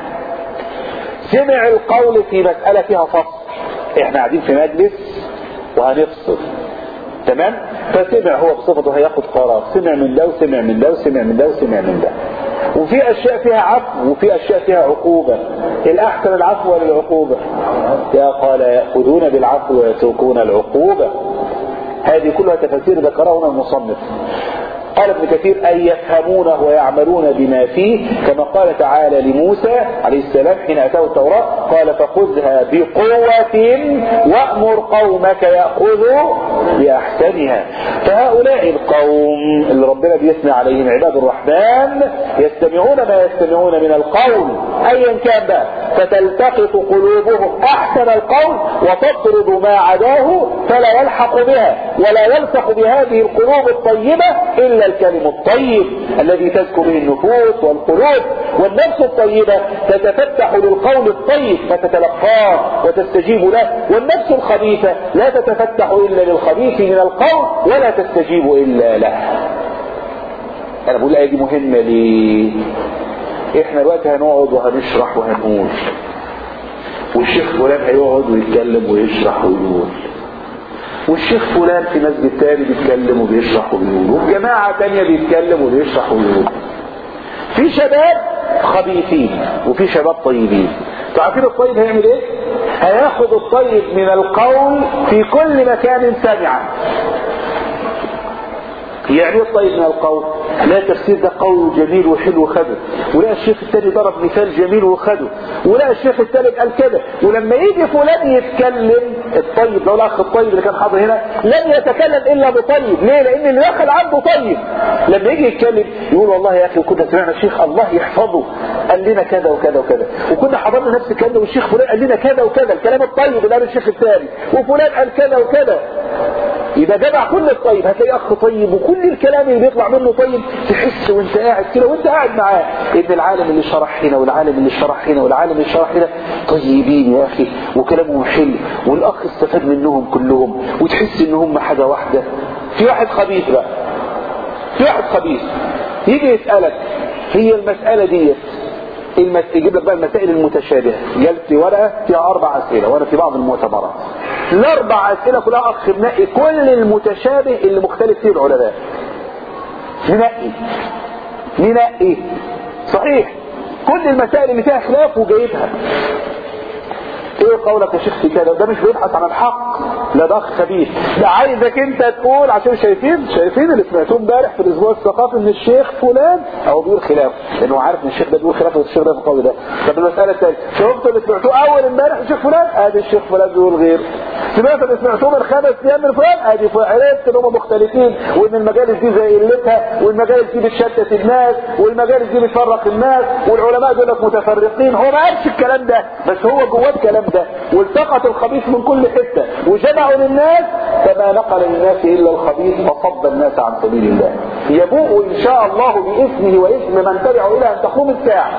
[SPEAKER 1] سمع القول في مسألة فيها فصل احنا قاعدين في مجلس وهنفصل تمام فسمع هو بصفته هياخد قرار سمع من ده وسمع من ده وسمع من ده وسمع من ده وفي اشياء فيها عفو وفي اشياء فيها عقوبة الاحسن العفو ولا العقوبة يا قال يأخذون بالعفو ويتركون العقوبة هذه كلها تفاسير ذكرها هنا المصنف قال ابن كثير أن يفهمونه ويعملون بما فيه كما قال تعالى لموسى عليه السلام حين أتاه التوراة قال فخذها بقوة وأمر قومك يأخذوا بأحسنها فهؤلاء القوم اللي ربنا بيثنى عليهم عباد الرحمن يستمعون ما يستمعون من القول أيا كان بقى فتلتقط قلوبهم أحسن القول وتطرد ما عداه فلا يلحق بها ولا يلصق بهذه القلوب الطيبة إلا الكلم الطيب الذي تزكو به النفوس والقلوب والنفس الطيبة تتفتح للقول الطيب فتتلقاه وتستجيب له والنفس الخبيثة لا تتفتح إلا للخبيث من القول ولا تستجيب إلا له أنا بقول الآية دي مهمة ليه احنا دلوقتي هنقعد وهنشرح وهنقول والشيخ فلان هيقعد ويتكلم ويشرح ويقول والشيخ فلان في مسجد تاني بيتكلم وبيشرح وبيقول وجماعة تانية بيتكلم وبيشرح وبيقول في شباب خبيثين وفي شباب طيبين تعرفين الطيب هيعمل ايه هياخد الطيب من القول في كل مكان سمعا يعني ايه الطيب من القول لا تفسير ده قول جميل وحلو وخده ولا الشيخ الثاني ضرب مثال جميل وخده ولا الشيخ الثالث قال كده ولما يجي فلان يتكلم الطيب لو الاخ الطيب اللي كان حاضر هنا لن يتكلم الا بطيب ليه لان اللي داخل عنده طيب لما يجي يتكلم يقول والله يا اخي كنا سمعنا الشيخ الله يحفظه قال لنا كذا وكذا وكذا وكنا حضرنا نفس الكلام ده والشيخ فلان قال لنا كذا وكذا الكلام الطيب اللي قال الشيخ الثاني وفلان قال كذا وكذا يبقى جمع كل الطيب هتلاقي اخ طيب وكل الكلام اللي بيطلع منه طيب تحس وانت قاعد كده وانت قاعد معاه ان العالم اللي شرح هنا والعالم اللي شرح هنا والعالم اللي شرح هنا طيبين يا اخي وكلامهم حلو والاخ استفاد منهم كلهم وتحس ان هم حاجه واحده في واحد خبيث بقى في واحد خبيث يجي يسالك هي المساله ديت المس... يجيب لك بقى المسائل المتشابهه جلت ورقه فيها اربع اسئله وانا في بعض المؤتمرات الاربع اسئله كلها اخ منقي كل المتشابه اللي مختلف فيه العلماء منقي منقي صحيح كل المسائل اللي فيها خلاف وجايبها ايه قولك يا شيخ في كده ده مش بيبحث عن الحق لا ده اخ خبيث ده عايزك انت تقول عشان شايفين شايفين اللي سمعتوه امبارح في الاسبوع الثقافي ان الشيخ فلان او بيقول خلاف لانه عارف ان الشيخ ده بيقول خلاف والشيخ ده في القول ده طب المساله الثانيه شفت اللي سمعتوه اول امبارح الشيخ فلان ادي الشيخ فلان بيقول غير سمعت اللي سمعتوه من خمس ايام من فلان ادي عرفت ان هم مختلفين وان المجالس دي زي قلتها والمجالس دي بتشتت الناس والمجالس دي بتفرق الناس والعلماء دول لك متفرقين هو ما قالش الكلام ده بس هو جواه الكلام ده والتقط الخبيث من كل حته وجمعوا للناس فما نقل للناس الا الخبيث فصد الناس عن سبيل الله يبوء ان شاء الله باسمه واسم من تبعه الى ان تقوم الساعه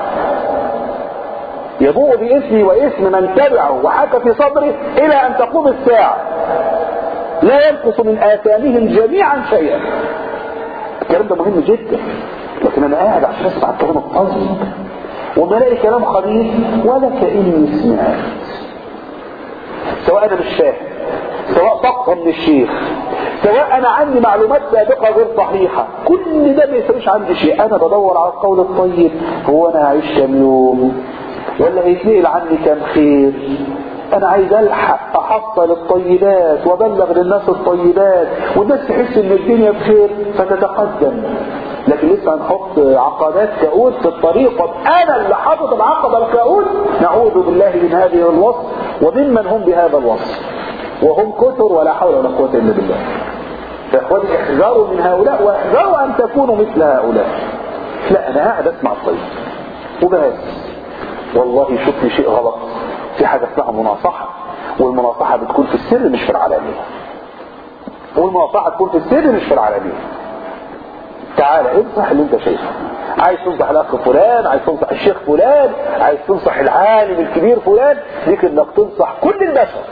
[SPEAKER 1] يبوء باسمه واسم من تبعه وحكى في صدره الى ان تقوم الساعه لا ينقص من اثامهم جميعا شيئا الكلام ده مهم جدا لكن انا قاعد عشان اسمع الكلام الطيب وما الاقي كلام خبيث ولا كاني سمعت سواء انا مش فاهم سواء طاقة من الشيخ سواء انا عندي معلومات سابقة غير صحيحة كل ده ما يسويش عندي شيء انا بدور على القول الطيب هو انا هعيش كام يوم ولا هيتنقل عني كام خير انا عايز الحق احصل الطيبات وابلغ للناس الطيبات والناس تحس ان الدنيا بخير فتتقدم لكن لسه هنحط عقبات كؤود في الطريق طب انا اللي حاطط العقبه الكؤود نعوذ بالله من هذه الوصف وممن هم بهذا الوصف وهم كثر ولا حول ولا قوه الا بالله فاخواني احذروا من هؤلاء واحذروا ان تكونوا مثل هؤلاء لا انا قاعد اسمع الطيب وبس والله شوف لي شيء غلط في حاجه اسمها مناصحه والمناصحه بتكون في السر مش في العلانيه والمناصحه تكون في السر مش في العلانيه تعالى انصح اللي انت شايفه عايز تنصح الاخ فلان عايز تنصح الشيخ فلان عايز تنصح العالم الكبير فلان ليك انك تنصح كل البشر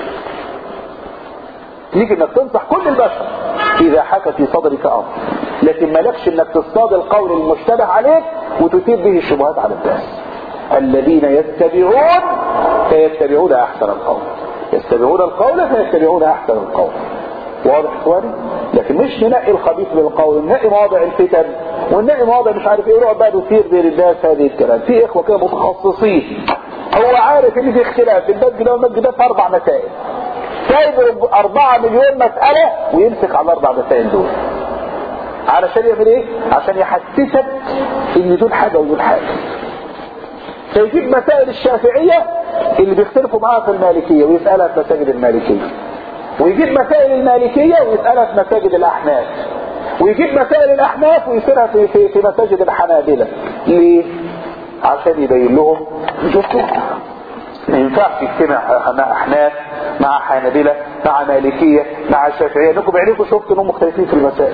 [SPEAKER 1] ليك انك تنصح كل البشر اذا حكى في صدرك امر لكن مالكش انك تصطاد القول المشتبه عليك وتثير به الشبهات على الناس الذين يتبعون فيتبعون احسن القول يتبعون القول فيتبعون احسن القول واضح اخواني لكن مش ننقي الخبيث من القول ننقي مواضع الفتن وننقي مواضع مش عارف ايه نقعد بقى نثير بين الناس هذه الكلام في اخوه كده متخصصين هو عارف ان في اختلاف المسجد ده والمسجد ده في اربع مسائل سايب أربعة مليون مسألة ويمسك على الأربع مسائل دول علشان يعمل ايه؟ عشان يحسسك ان دول حاجة ودول حاجة فيجيب مسائل الشافعية اللي بيختلفوا معاها في المالكية ويسألها في مساجد المالكية ويجيب مسائل المالكية ويسألها في مساجد الأحناف ويجيب مسائل الأحناف ويسألها في, في, في مساجد الحنابلة ليه؟ عشان يبين لهم شفتوا ما ينفعش يجتمع مع أحناف مع حنابلة مع مالكية مع شافعية انكم بعينكم شفتوا انهم مختلفين في المسائل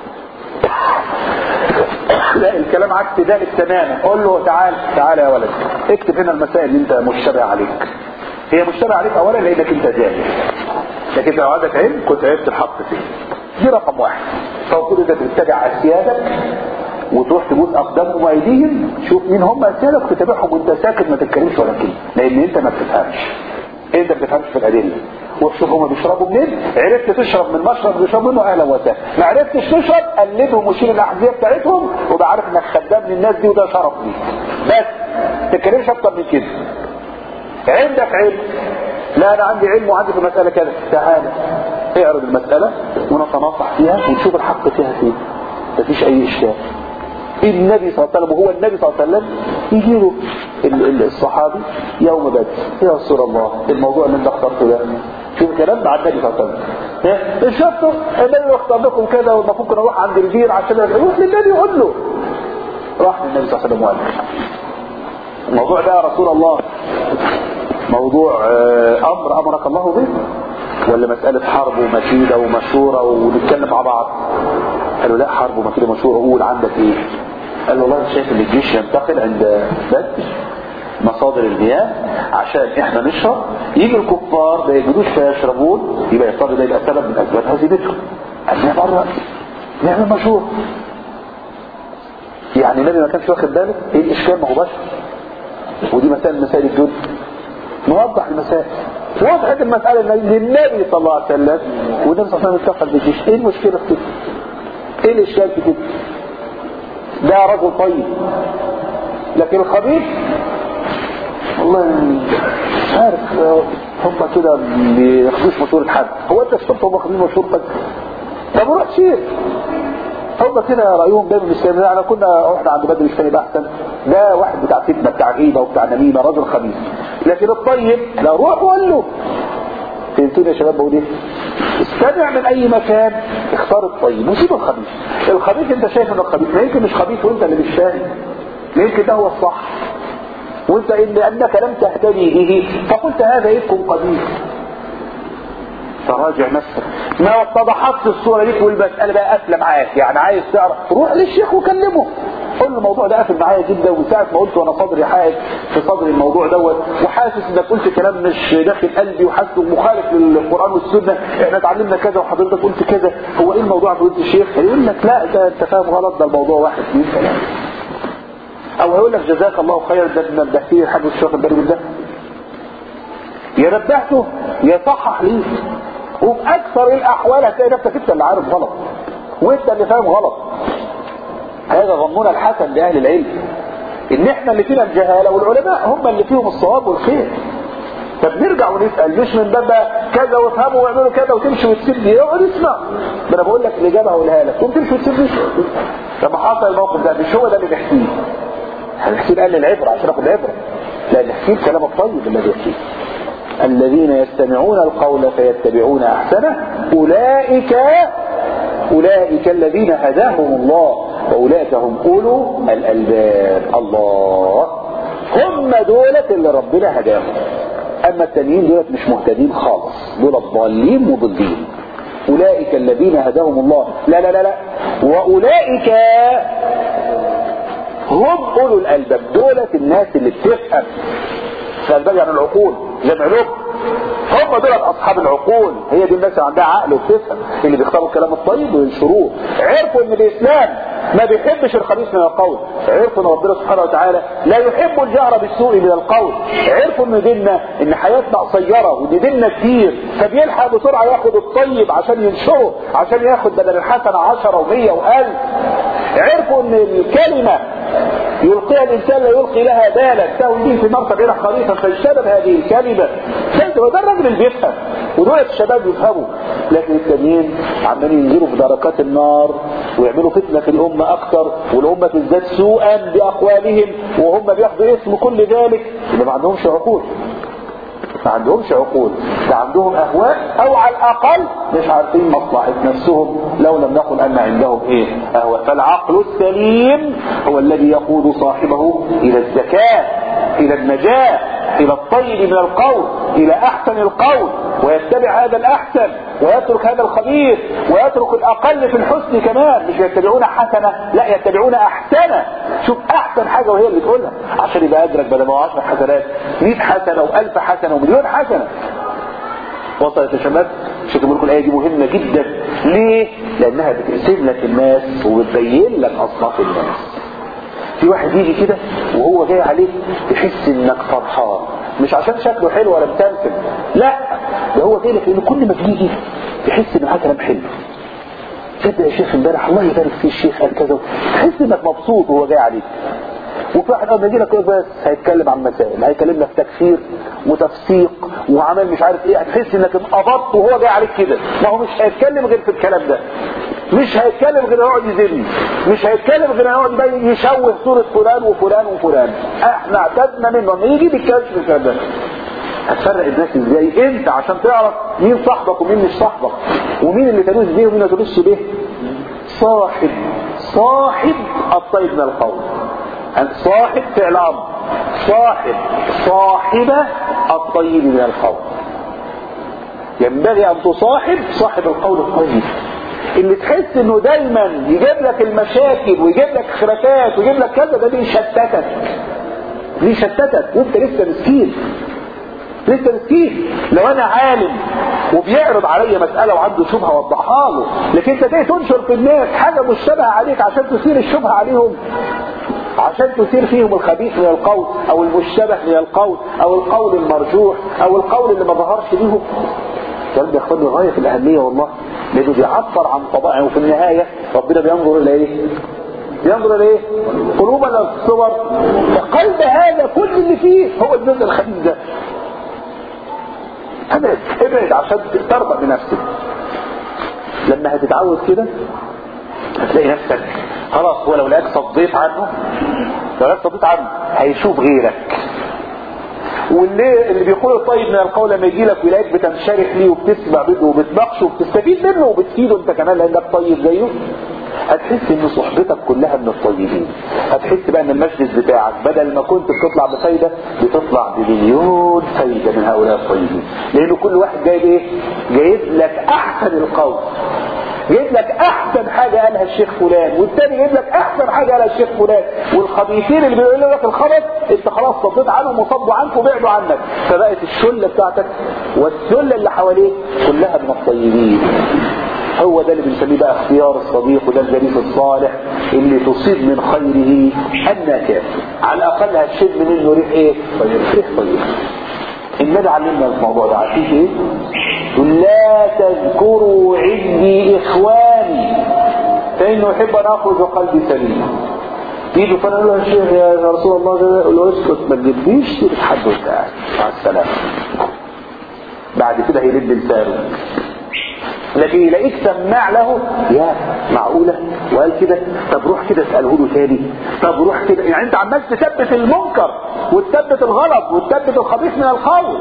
[SPEAKER 1] لا الكلام عكس ذلك تماما قول له تعال تعال يا ولد اكتب هنا المسائل اللي انت مشتبه عليك هي مشتبه عليك اولا لانك انت جاهل لكن لو عندك علم كنت عرفت الحق فيه دي رقم واحد فالمفروض انت تتبع اسيادك وتروح تبوس اقدامهم وايديهم شوف مين هم اسيادك وتتابعهم وانت ساكت ما تتكلمش ولا كلمه لان انت ما بتفهمش
[SPEAKER 5] انت ما بتفهمش في الادله وشوف هما بيشربوا منين عرفت تشرب من مشرب بيشربوا منه اهلا وسهلا ما عرفتش تشرب قلدهم وشيل الاحذيه بتاعتهم وبقى عارف انك خدام للناس دي وده شرف ليك بس ما تتكلمش اكتر من كده عندك علم لا انا عندي علم وعندي في المساله كذا تعالى اعرض المساله ونتناصح فيها ونشوف الحق فيها فين مفيش اي اشكال النبي صلى الله عليه وسلم وهو النبي صلى الله عليه وسلم يجي له ال- ال- الصحابي يوم بدر يا رسول الله الموضوع اللي انت اخترته ده شوف الكلام مع النبي صلى الله عليه وسلم ها؟ شفتوا النبي اختار لكم كذا والمفروض كنا نروح عند الجير عشان يروح للنبي يقول له راح للنبي صلى الله عليه وسلم وقال له الموضوع ده يا رسول الله موضوع آه، امر امرك الله به ولا مسألة حرب ومكيدة ومشورة ونتكلم مع بعض قالوا لا حرب ومكيدة ومشورة قول عندك ايه قال له والله أنا شايف ان الجيش ينتقل عند بدر مصادر المياه عشان احنا نشرب يجي الكفار ما يجدوش فيشربون يبقى يضطر ده يبقى سبب من اسباب هزيمتهم قال لنا بره نعمل مشروع يعني النبي ما كانش واخد باله ايه الاشكال ما هو بشر ودي مسائل من مسائل الدنيا نوضح المسائل وضحت المسألة للنبي صلى الله عليه وسلم والنبي صلى الله عليه وسلم اتخذ بالجيش ايه المشكلة في كده ايه الاشكال في كده ده رجل طيب لكن الخبيث والله مش عارف آه، هم كده ما بياخدوش مشورة حد هو انت الشرطة هم واخدين مشورتك طب روح شيل هم كده رأيهم دايما مش كده احنا كنا احنا عند بدر الثاني ده احسن ده واحد بتاع فتنة بتاع غيبة وبتاع نميمة راجل خبيث لكن الطيب لا روح وقول له فهمتوني يا شباب بقول ايه استمع من اي مكان اختار الطيب وسيب الخبيث الخبيث انت شايف انه خبيث ما يمكن مش خبيث وانت اللي مش فاهم ما يمكن ده هو الصح وانت إن لانك لم تهتدي به فقلت هذا افك قبيح تراجع نفسك ما اتضحت الصورة ليك والمسألة بقى قافلة معاك يعني عايز تعرف روح للشيخ وكلمه قول له الموضوع ده قافل معايا جدا وساعة ما قلت وانا صدري حائل في صدري الموضوع دوت وحاسس انك قلت كلام مش داخل قلبي وحاسس مخالف للقرآن والسنة احنا اتعلمنا كذا وحضرتك قلت كذا هو ايه الموضوع قلت الشيخ هيقول لك لا ده انت فاهم غلط ده الموضوع واحد اثنين ثلاثة او هيقول لك جزاك الله خيرا ده ما نبهتني الحاج الشيخ البري ده يا نبهته يا صحح ليه وفي اكثر الاحوال هتلاقي نفسك انت اللي عارف غلط وانت اللي فاهم غلط هذا ظننا الحسن لاهل العلم ان احنا اللي فينا الجهاله والعلماء هم اللي فيهم الصواب والخير فبنرجع ونسال مش من باب بقى كذا وافهموا واعملوا كذا وتمشي وتسيبني اقعد اسمع ده انا بقول لك الاجابه هقولها لك وتمشي وتسيبني لما حصل الموقف ده مش هو ده اللي نحكيه هنحكيه لأهل العبره عشان اخد عبره لا نحكيه الكلام الطيب الذي يحكيه الذين يستمعون القول فيتبعون احسنه اولئك اولئك الذين هداهم الله واولئك هم اولو الالباب الله هم دولة اللي ربنا هداهم اما التانيين دولت مش مهتدين خالص دولت ضالين مضلين اولئك الذين هداهم الله لا لا لا لا واولئك هم اولو الالباب دولت الناس اللي بتفهم فالباب عن العقول جمع لب هم دول اصحاب العقول هي دي الناس اللي عندها عقل وبتفهم اللي بيختاروا الكلام الطيب وينشروه عرفوا ان الاسلام ما بيحبش الخبيث من القول عرفوا ان ربنا سبحانه وتعالى لا يحب الجهر بالسوء من القول عرفوا ان ديننا ان حياتنا قصيره وان ديننا كتير فبيلحق بسرعه ياخد الطيب عشان ينشره عشان ياخد بدل الحسنه 10 و100 و1000 عرفوا ان الكلمه يلقيها الانسان لا يلقي لها بالا تهوي به في النار سبعين خريفا فاجتنب هذه الكلمه فانت وده الراجل اللي بيفهم ودول الشباب يفهموا لكن التانيين عمالين ينزلوا في دركات النار ويعملوا فتنه في الامه اكثر والامه تزداد سوءا باقوالهم وهم بياخدوا اسم كل ذلك اللي ما عندهمش عقول ما عندهمش عقول ده عندهم اهواء او على الاقل مش عارفين مصلحة نفسهم لو لم نقل ان عندهم ايه اهواء فالعقل السليم هو الذي يقود صاحبه الى الزكاة الى النجاة الى الطيب من القول الى احسن القول ويتبع هذا الاحسن ويترك هذا الخبيث ويترك الاقل في الحسن كمان مش يتبعون حسنة لا يتبعون احسنة شوف احسن حاجة وهي اللي تقولها عشان يبقى ادرك بدل ما هو 10 حسنات 100 حسنة و1000 حسنة ومليون حسنة وصلت يا شباب عشان كده الايه دي مهمة جدا ليه لانها بتقسم لك الناس وبتبين لك اصناف الناس في واحد يجي كده وهو جاي عليك تحس انك فرحان مش عشان شكله حلو ولا متمثل لا ده هو جاي لك لان كل ما بيجي تحس ان معاه كلام حلو تصدق يا شيخ امبارح الله يبارك فيه الشيخ قال كذا تحس انك مبسوط وهو جاي عليك وفي واحد اول ما يجي لك يقول بس هيتكلم عن مسائل هيكلمنا في تكفير وتفسيق وعمل مش عارف ايه هتحس انك انقبضت وهو جاي عليك كده ما هو مش هيتكلم غير في الكلام ده مش هيتكلم غير يقعد يذم مش هيتكلم غير يقعد يبين يشوه صورة فلان وفلان وفلان احنا اعتدنا منه لما يجي بيتكلمش في الكلام ده هتفرق الناس ازاي انت عشان تعرف مين صاحبك ومين مش صاحبك ومين اللي تدوس بيه ومين ما تدوسش بيه صاحب صاحب الطيب من القول صاحب فعل امر صاحب صاحبة الطيب من القول ينبغي ان تصاحب صاحب القول الطيب اللي تحس انه دايما يجيب لك المشاكل ويجيب لك خلافات ويجيب لك كذا ده بيشتتك بيشتتك وانت لسه مسكين لسه مسكين لو انا عالم وبيعرض عليا مسألة وعنده شبهة وضحها له لكن انت جاي تنشر في الناس حاجة مشتبهة عليك عشان تثير الشبهة عليهم عشان تثير فيهم الخبيث من القول او المشتبه من القول او القول المرجوح او القول اللي ما ظهرش ليهم الكلام ده ياخد غاية في الأهمية والله لأنه بيعبر عن طبائعه وفي النهاية ربنا بينظر إلى إيه؟ بينظر إلى إيه؟ قلوبنا الصور قلب هذا كل اللي فيه هو الجزء الخبيث ده ابعد ابعد عشان ترضى بنفسك لما هتتعود كده هتلاقي نفسك خلاص هو لو لقاك صديت عنه لو لقاك صديت عنه هيشوف غيرك واللي اللي بيقول الطيب من القول لما يجي لك ويلاقيك بتنشرح ليه وبتسمع منه وبتناقشه وبتستفيد منه وبتفيده انت كمان لانك طيب زيه هتحس ان صحبتك كلها من الطيبين هتحس بقى ان المجلس بتاعك بدل ما كنت بتطلع بفايدة بتطلع بمليون فايدة من هؤلاء الطيبين لان كل واحد جايب ايه جايب لك احسن القول جايب لك احسن حاجة قالها الشيخ فلان والتاني جايب لك احسن حاجة قالها الشيخ فلان والخبيثين اللي بيقولوا لك الخبث انت خلاص صديت عنهم وصدوا عنك وبعدوا عنك فبقت الشلة بتاعتك والسلة اللي حواليك كلها من الطيبين هو ده اللي بنسميه بقى اختيار الصديق وده الجليس الصالح اللي تصيب من خيره الناكات على الاقل هتشد منه ريح ايه؟ ريح طيب النبي علمنا الموضوع ده عارفين ايه؟ لا تذكروا عندي اخواني فانه يحب ان اخرج وقلبي سليم يجي فانا اقول له يا شيخ يا رسول الله ده اقول له اسكت ما تجيبليش سيره حد وانت قاعد مع السلامه بعد كده هيرد لسانه لكن يلاقيك سماع له يا معقولة وقال كده طب روح كده اسأله له تاني طب روح كده يعني انت عمال تثبت المنكر وتثبت الغلط وتثبت الخبيث من القول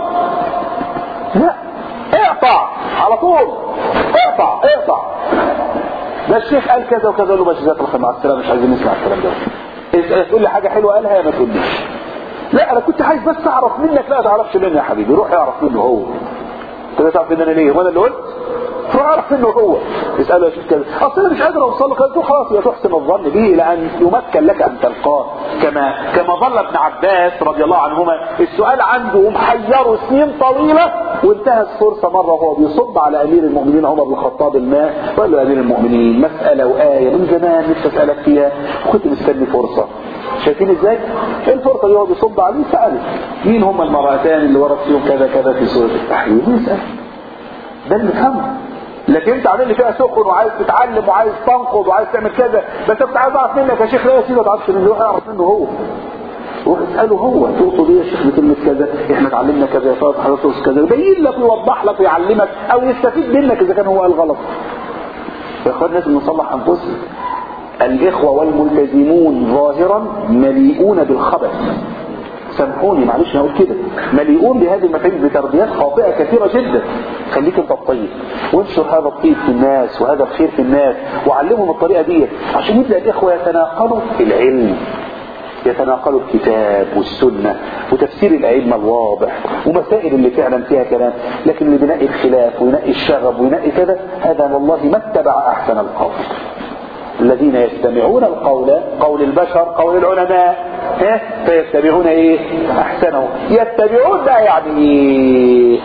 [SPEAKER 5] لا اقطع على طول اقطع اقطع ده الشيخ قال كذا وكذا له باش جزاك الله خير مع السلامه مش عايزين نسمع الكلام ده تقول لي حاجه حلوه قالها يا ما تقوليش لا انا كنت عايز بس اعرف منك لا تعرفش مني يا حبيبي روح اعرف منه هو انت تعرف مني انا ليه وانا اللي قلت روح اعرف منه هو اساله يا شيخ كذا اصل انا مش قادر اوصل له كذا خلاص يا تحسن الظن به الى ان يمكن لك ان تلقاه كما كما ظل ابن عباس رضي الله عنهما السؤال عنده ومحيره سنين طويله وانتهت فرصه مره وهو بيصب على امير المؤمنين عمر بن الخطاب الماء وقال له امير المؤمنين مساله وايه من زمان نفسي اسالك فيها وكنت مستني فرصه شايفين ازاي الفرصه دي هو بيصب عليه ساله مين هم المرأتان اللي ورد فيهم كذا كذا في سوره التحريم يسال ده اللي فهمه لكن انت عامل لي فيها سخن وعايز تتعلم وعايز تنقض وعايز تعمل كذا بس انت عايز اعرف منك يا شيخ لا يا سيدي ما تعرفش منه روح اعرف منه هو روح اساله هو تقصد ايه يا شيخ بكلمه كذا احنا اتعلمنا كذا يا فاضل حضرتك كذا يبين لك ويوضح لك ويعلمك او يستفيد منك اذا كان هو قال غلط يا اخوان لازم نصلح انفسنا الاخوه والملتزمون ظاهرا مليئون بالخبث سامحوني معلش انا اقول كده مليئون بهذه المفاهيم بتربيات خاطئه كثيره جدا خليك انت الطيب وانشر هذا الطيب في الناس وهذا الخير في الناس وعلمهم الطريقه دي عشان يبدا الاخوه يتناقلوا في العلم يتناقلوا الكتاب والسنة وتفسير الأئمة الواضح ومسائل اللي فعلا فيها كلام لكن اللي بينقي الخلاف وينقي الشغب وينقي كذا هذا والله ما اتبع أحسن القول الذين يستمعون القول قول البشر قول العلماء ها فيتبعون ايه احسنه يتبعون ده يعني ايه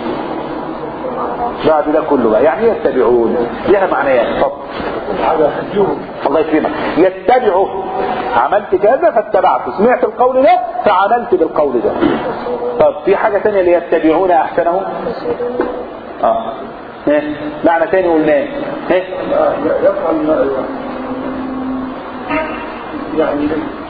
[SPEAKER 5] بعد ده كله بقى يعني يتبعون لها معنيات اتفضل
[SPEAKER 2] حاجة هديهم
[SPEAKER 5] الله يكرمك يتبعوا عملت كذا فاتبعته سمعت القول ده فعملت بالقول ده طب في حاجة تانية ليتبعون احسنه اه إيه؟ معنى تاني قلناه إيه؟
[SPEAKER 2] يفعل ما يعني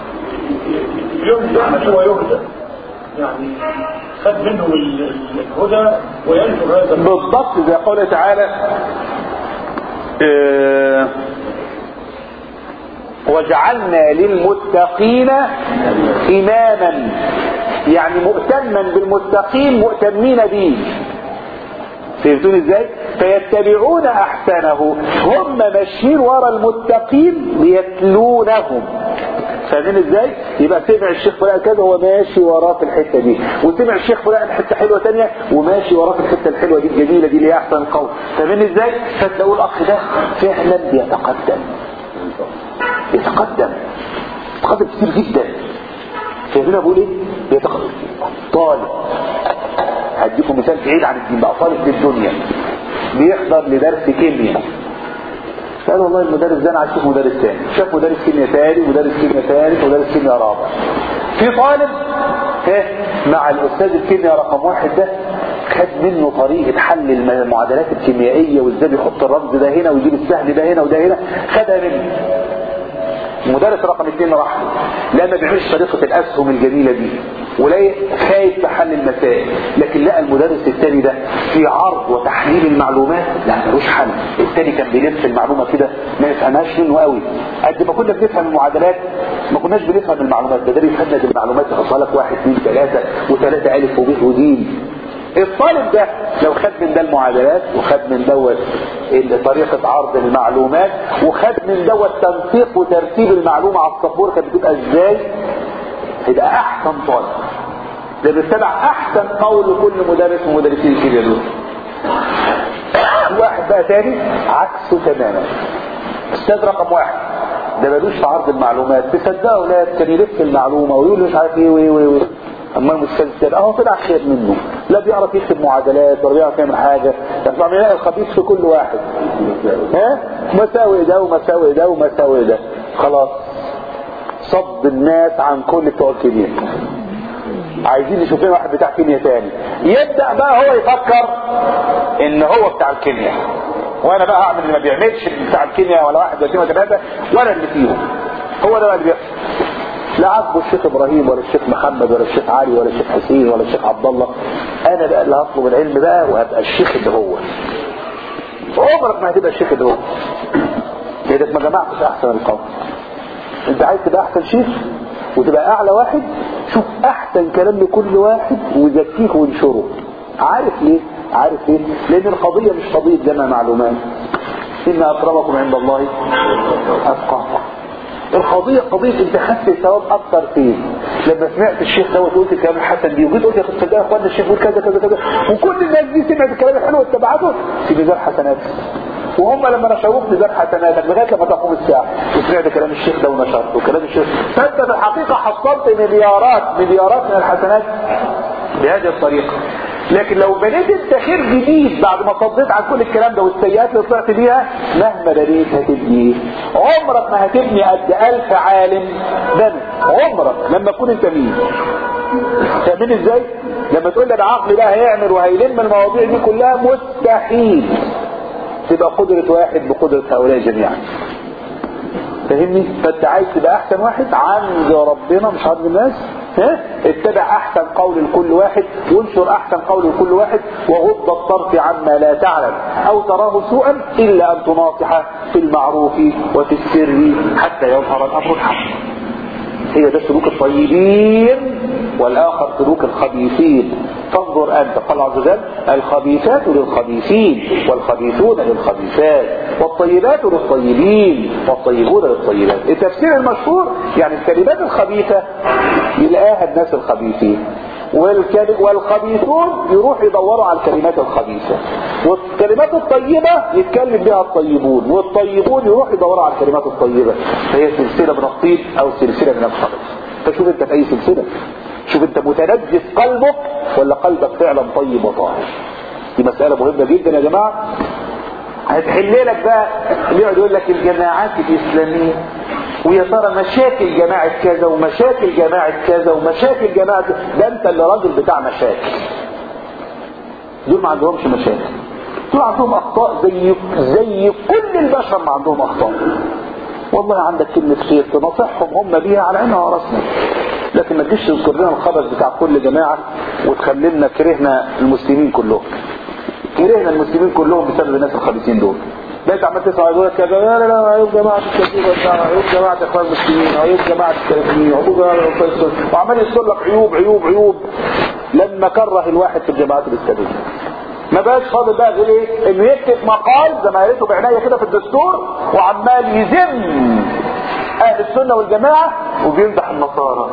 [SPEAKER 2] يهدى هو يهدى يعني خد منه ال- الهدى وينشر هذا الهدى.
[SPEAKER 5] بالضبط زي قوله تعالى آه، وجعلنا للمتقين إماما يعني مؤتما بالمتقين مؤتمين به فهمتوني ازاي فيتبعون احسنه هم ماشيين ورا المتقين ليتلونهم فاهمين ازاي يبقى سمع الشيخ فلان كذا هو ماشي وراه في الحته دي وسمع الشيخ فلان حته حلوه تانية وماشي وراه في الحته الحلوه دي الجميله دي اللي هي احسن القول فاهمين ازاي فتلاقوا الاخ ده فعلا بيتقدم يتقدم يتقدم كتير جدا فاهمين بقول ايه بيتقدم طالب هديكم مثال بعيد عن الدين بقى طالب في الدنيا بيحضر لدرس كيمياء قال والله المدرس ده انا عايز اشوف مدرس تاني شاف مدرس كيمياء تاني مدرس كيمياء ثالث مدرس كيمياء رابع في طالب ها مع الاستاذ الكيمياء رقم واحد ده خد منه طريقة حل الم- المعادلات الكيميائية وازاي بيحط الرمز ده هنا ويجيب السهم ده هنا وده هنا خدها منه المدرس رقم اثنين راح له لا ما بيعملش طريقة الأسهم الجميلة دي ولا خايف في حل المسائل لكن لقى المدرس الثاني ده في عرض وتحليل المعلومات لا ملوش حل الثاني كان بيلف المعلومة كده ما يفهمهاش منه قوي قد ما كنا بنفهم المعادلات ما كناش بنفهم المعلومات ده ده بيفهمنا دي المعلومات يحطها لك واحد اثنين ثلاثة وثلاثة ألف وب ودين الطالب ده لو خد من ده المعادلات وخد من دوت ال- طريقة عرض المعلومات وخد من دوت تنسيق وترتيب المعلومة على السبورة كانت بتبقى ازاي يبقى احسن طالب ده بيتبع احسن قول كل مدرس من مدرسين الكيمياء دول واحد بقى تاني عكسه تماما استاذ رقم واحد ده ملوش في عرض المعلومات تصدقوا اولاد كان يلف المعلومه ويقول مش عارف ايه وايه وايه وايه. اما الاستاذ التاني اهو طلع خير منه لا بيعرف يكتب معادلات ولا بيعرف يعمل حاجه يطلع من يلاقي الخبيث في كل واحد ها مساوي ده ومساوي ده ومساوي ده خلاص صد الناس عن كل بتوع الكيمياء عايزين نشوف لنا واحد بتاع كيمياء تاني يبدا بقى هو يفكر ان هو بتاع الكيمياء وانا بقى اعمل اللي ما بيعملش بتاع الكيمياء ولا واحد ولا اثنين ولا ثلاثه ولا اللي فيهم هو ده بقى اللي بيحصل لا عاجبه الشيخ ابراهيم ولا الشيخ محمد ولا الشيخ علي ولا الشيخ حسين ولا الشيخ عبد الله انا بقى اللي هطلب العلم بقى وهبقى الشيخ اللي هو عمرك ما هتبقى الشيخ اللي هو كده ما جمعتش احسن القوم انت عايز تبقى احسن شيخ وتبقى اعلى واحد شوف احسن كلام لكل واحد وزكيه وانشره عارف ليه عارف ليه لان القضية مش قضية جمع معلومات ان اكرمكم عند الله اتقاكم القضية قضية انت خدت ثواب اكتر فين لما سمعت الشيخ دوت قلت الكلام الحسن دي وجيت قلت يا اخي يا اخوانا الشيخ بيقول كذا كذا كذا وكل الناس دي سمعت الكلام الحلو واتبعته في ميزان حسناتك وهم لما نشروك ميزان حسناتك لغايه لما تقوم الساعه وسمعت كلام الشيخ ده ونشرته وكلام الشيخ فانت في الحقيقه حصلت مليارات مليارات من الحسنات بهذه الطريقه لكن لو بنيت انت خير جديد بعد ما صديت عن كل الكلام ده والسيئات اللي طلعت بيها مهما بنيت هتبني عمرك ما هتبني قد ألف عالم بني عمرك لما تكون انت مين فاهمين ازاي لما تقول لي العقل ده هيعمل وهيلم المواضيع دي كلها مستحيل تبقى قدرة واحد بقدرة هؤلاء جميعا فاهمني فانت عايز تبقى احسن واحد عند ربنا مش عند الناس ها اتبع احسن قول لكل واحد وانشر احسن قول لكل واحد وغض الطرف عما لا تعلم او تراه سوءا الا ان تناصح في المعروف وفي السر حتى يظهر الامر الحق هي ده سلوك الطيبين والاخر سلوك الخبيثين فانظر انت قال عز وجل الخبيثات للخبيثين والخبيثون للخبيثات والطيبات للطيبين والطيبون للطيبات التفسير المشهور يعني الكلمات الخبيثة يلاقاها الناس الخبيثين والكل- والخبيثون يروح يدوروا على الكلمات الخبيثة والكلمات الطيبة يتكلم بها الطيبون والطيبون يروح يدوروا على الكلمات الطيبة فهي سلسلة من الطيب او سلسلة من الخبث فشوف انت في اي سلسلة شوف انت متنجس قلبك ولا قلبك فعلا طيب وطاهر دي مسألة مهمة جدا يا جماعة هتحل لك بقى اللي يقعد يقول لك الجماعات الإسلامية ويا ترى مشاكل جماعة كذا ومشاكل جماعة كذا ومشاكل جماعة ده انت اللي راجل بتاع مشاكل دول ما عندهمش مشاكل دول عندهم اخطاء زي زي كل البشر ما عندهم اخطاء والله عندك كلمة خير تنصحهم هم بيها على عينها وراسنا لكن ما تجيش تذكر لنا الخبث بتاع كل جماعة وتخلينا كرهنا المسلمين كلهم كرهنا المسلمين كلهم بسبب الناس الخبيثين دول بقيت عمال تسمع يقول لك كذا لا لا لا عيوب جماعة التكفير والدعوة عيوب جماعة اخوان المسلمين عيوب جماعة السلفيين عيوب جماعة الفيصل وعمال يذكر لك عيوب عيوب عيوب لما كره الواحد في الجماعات الاسلامية ما بقاش فاضل بقى غير ايه انه يكتب مقال زي ما قالته بعناية كده في الدستور وعمال يذم اهل السنة والجماعة وبيمدح النصارى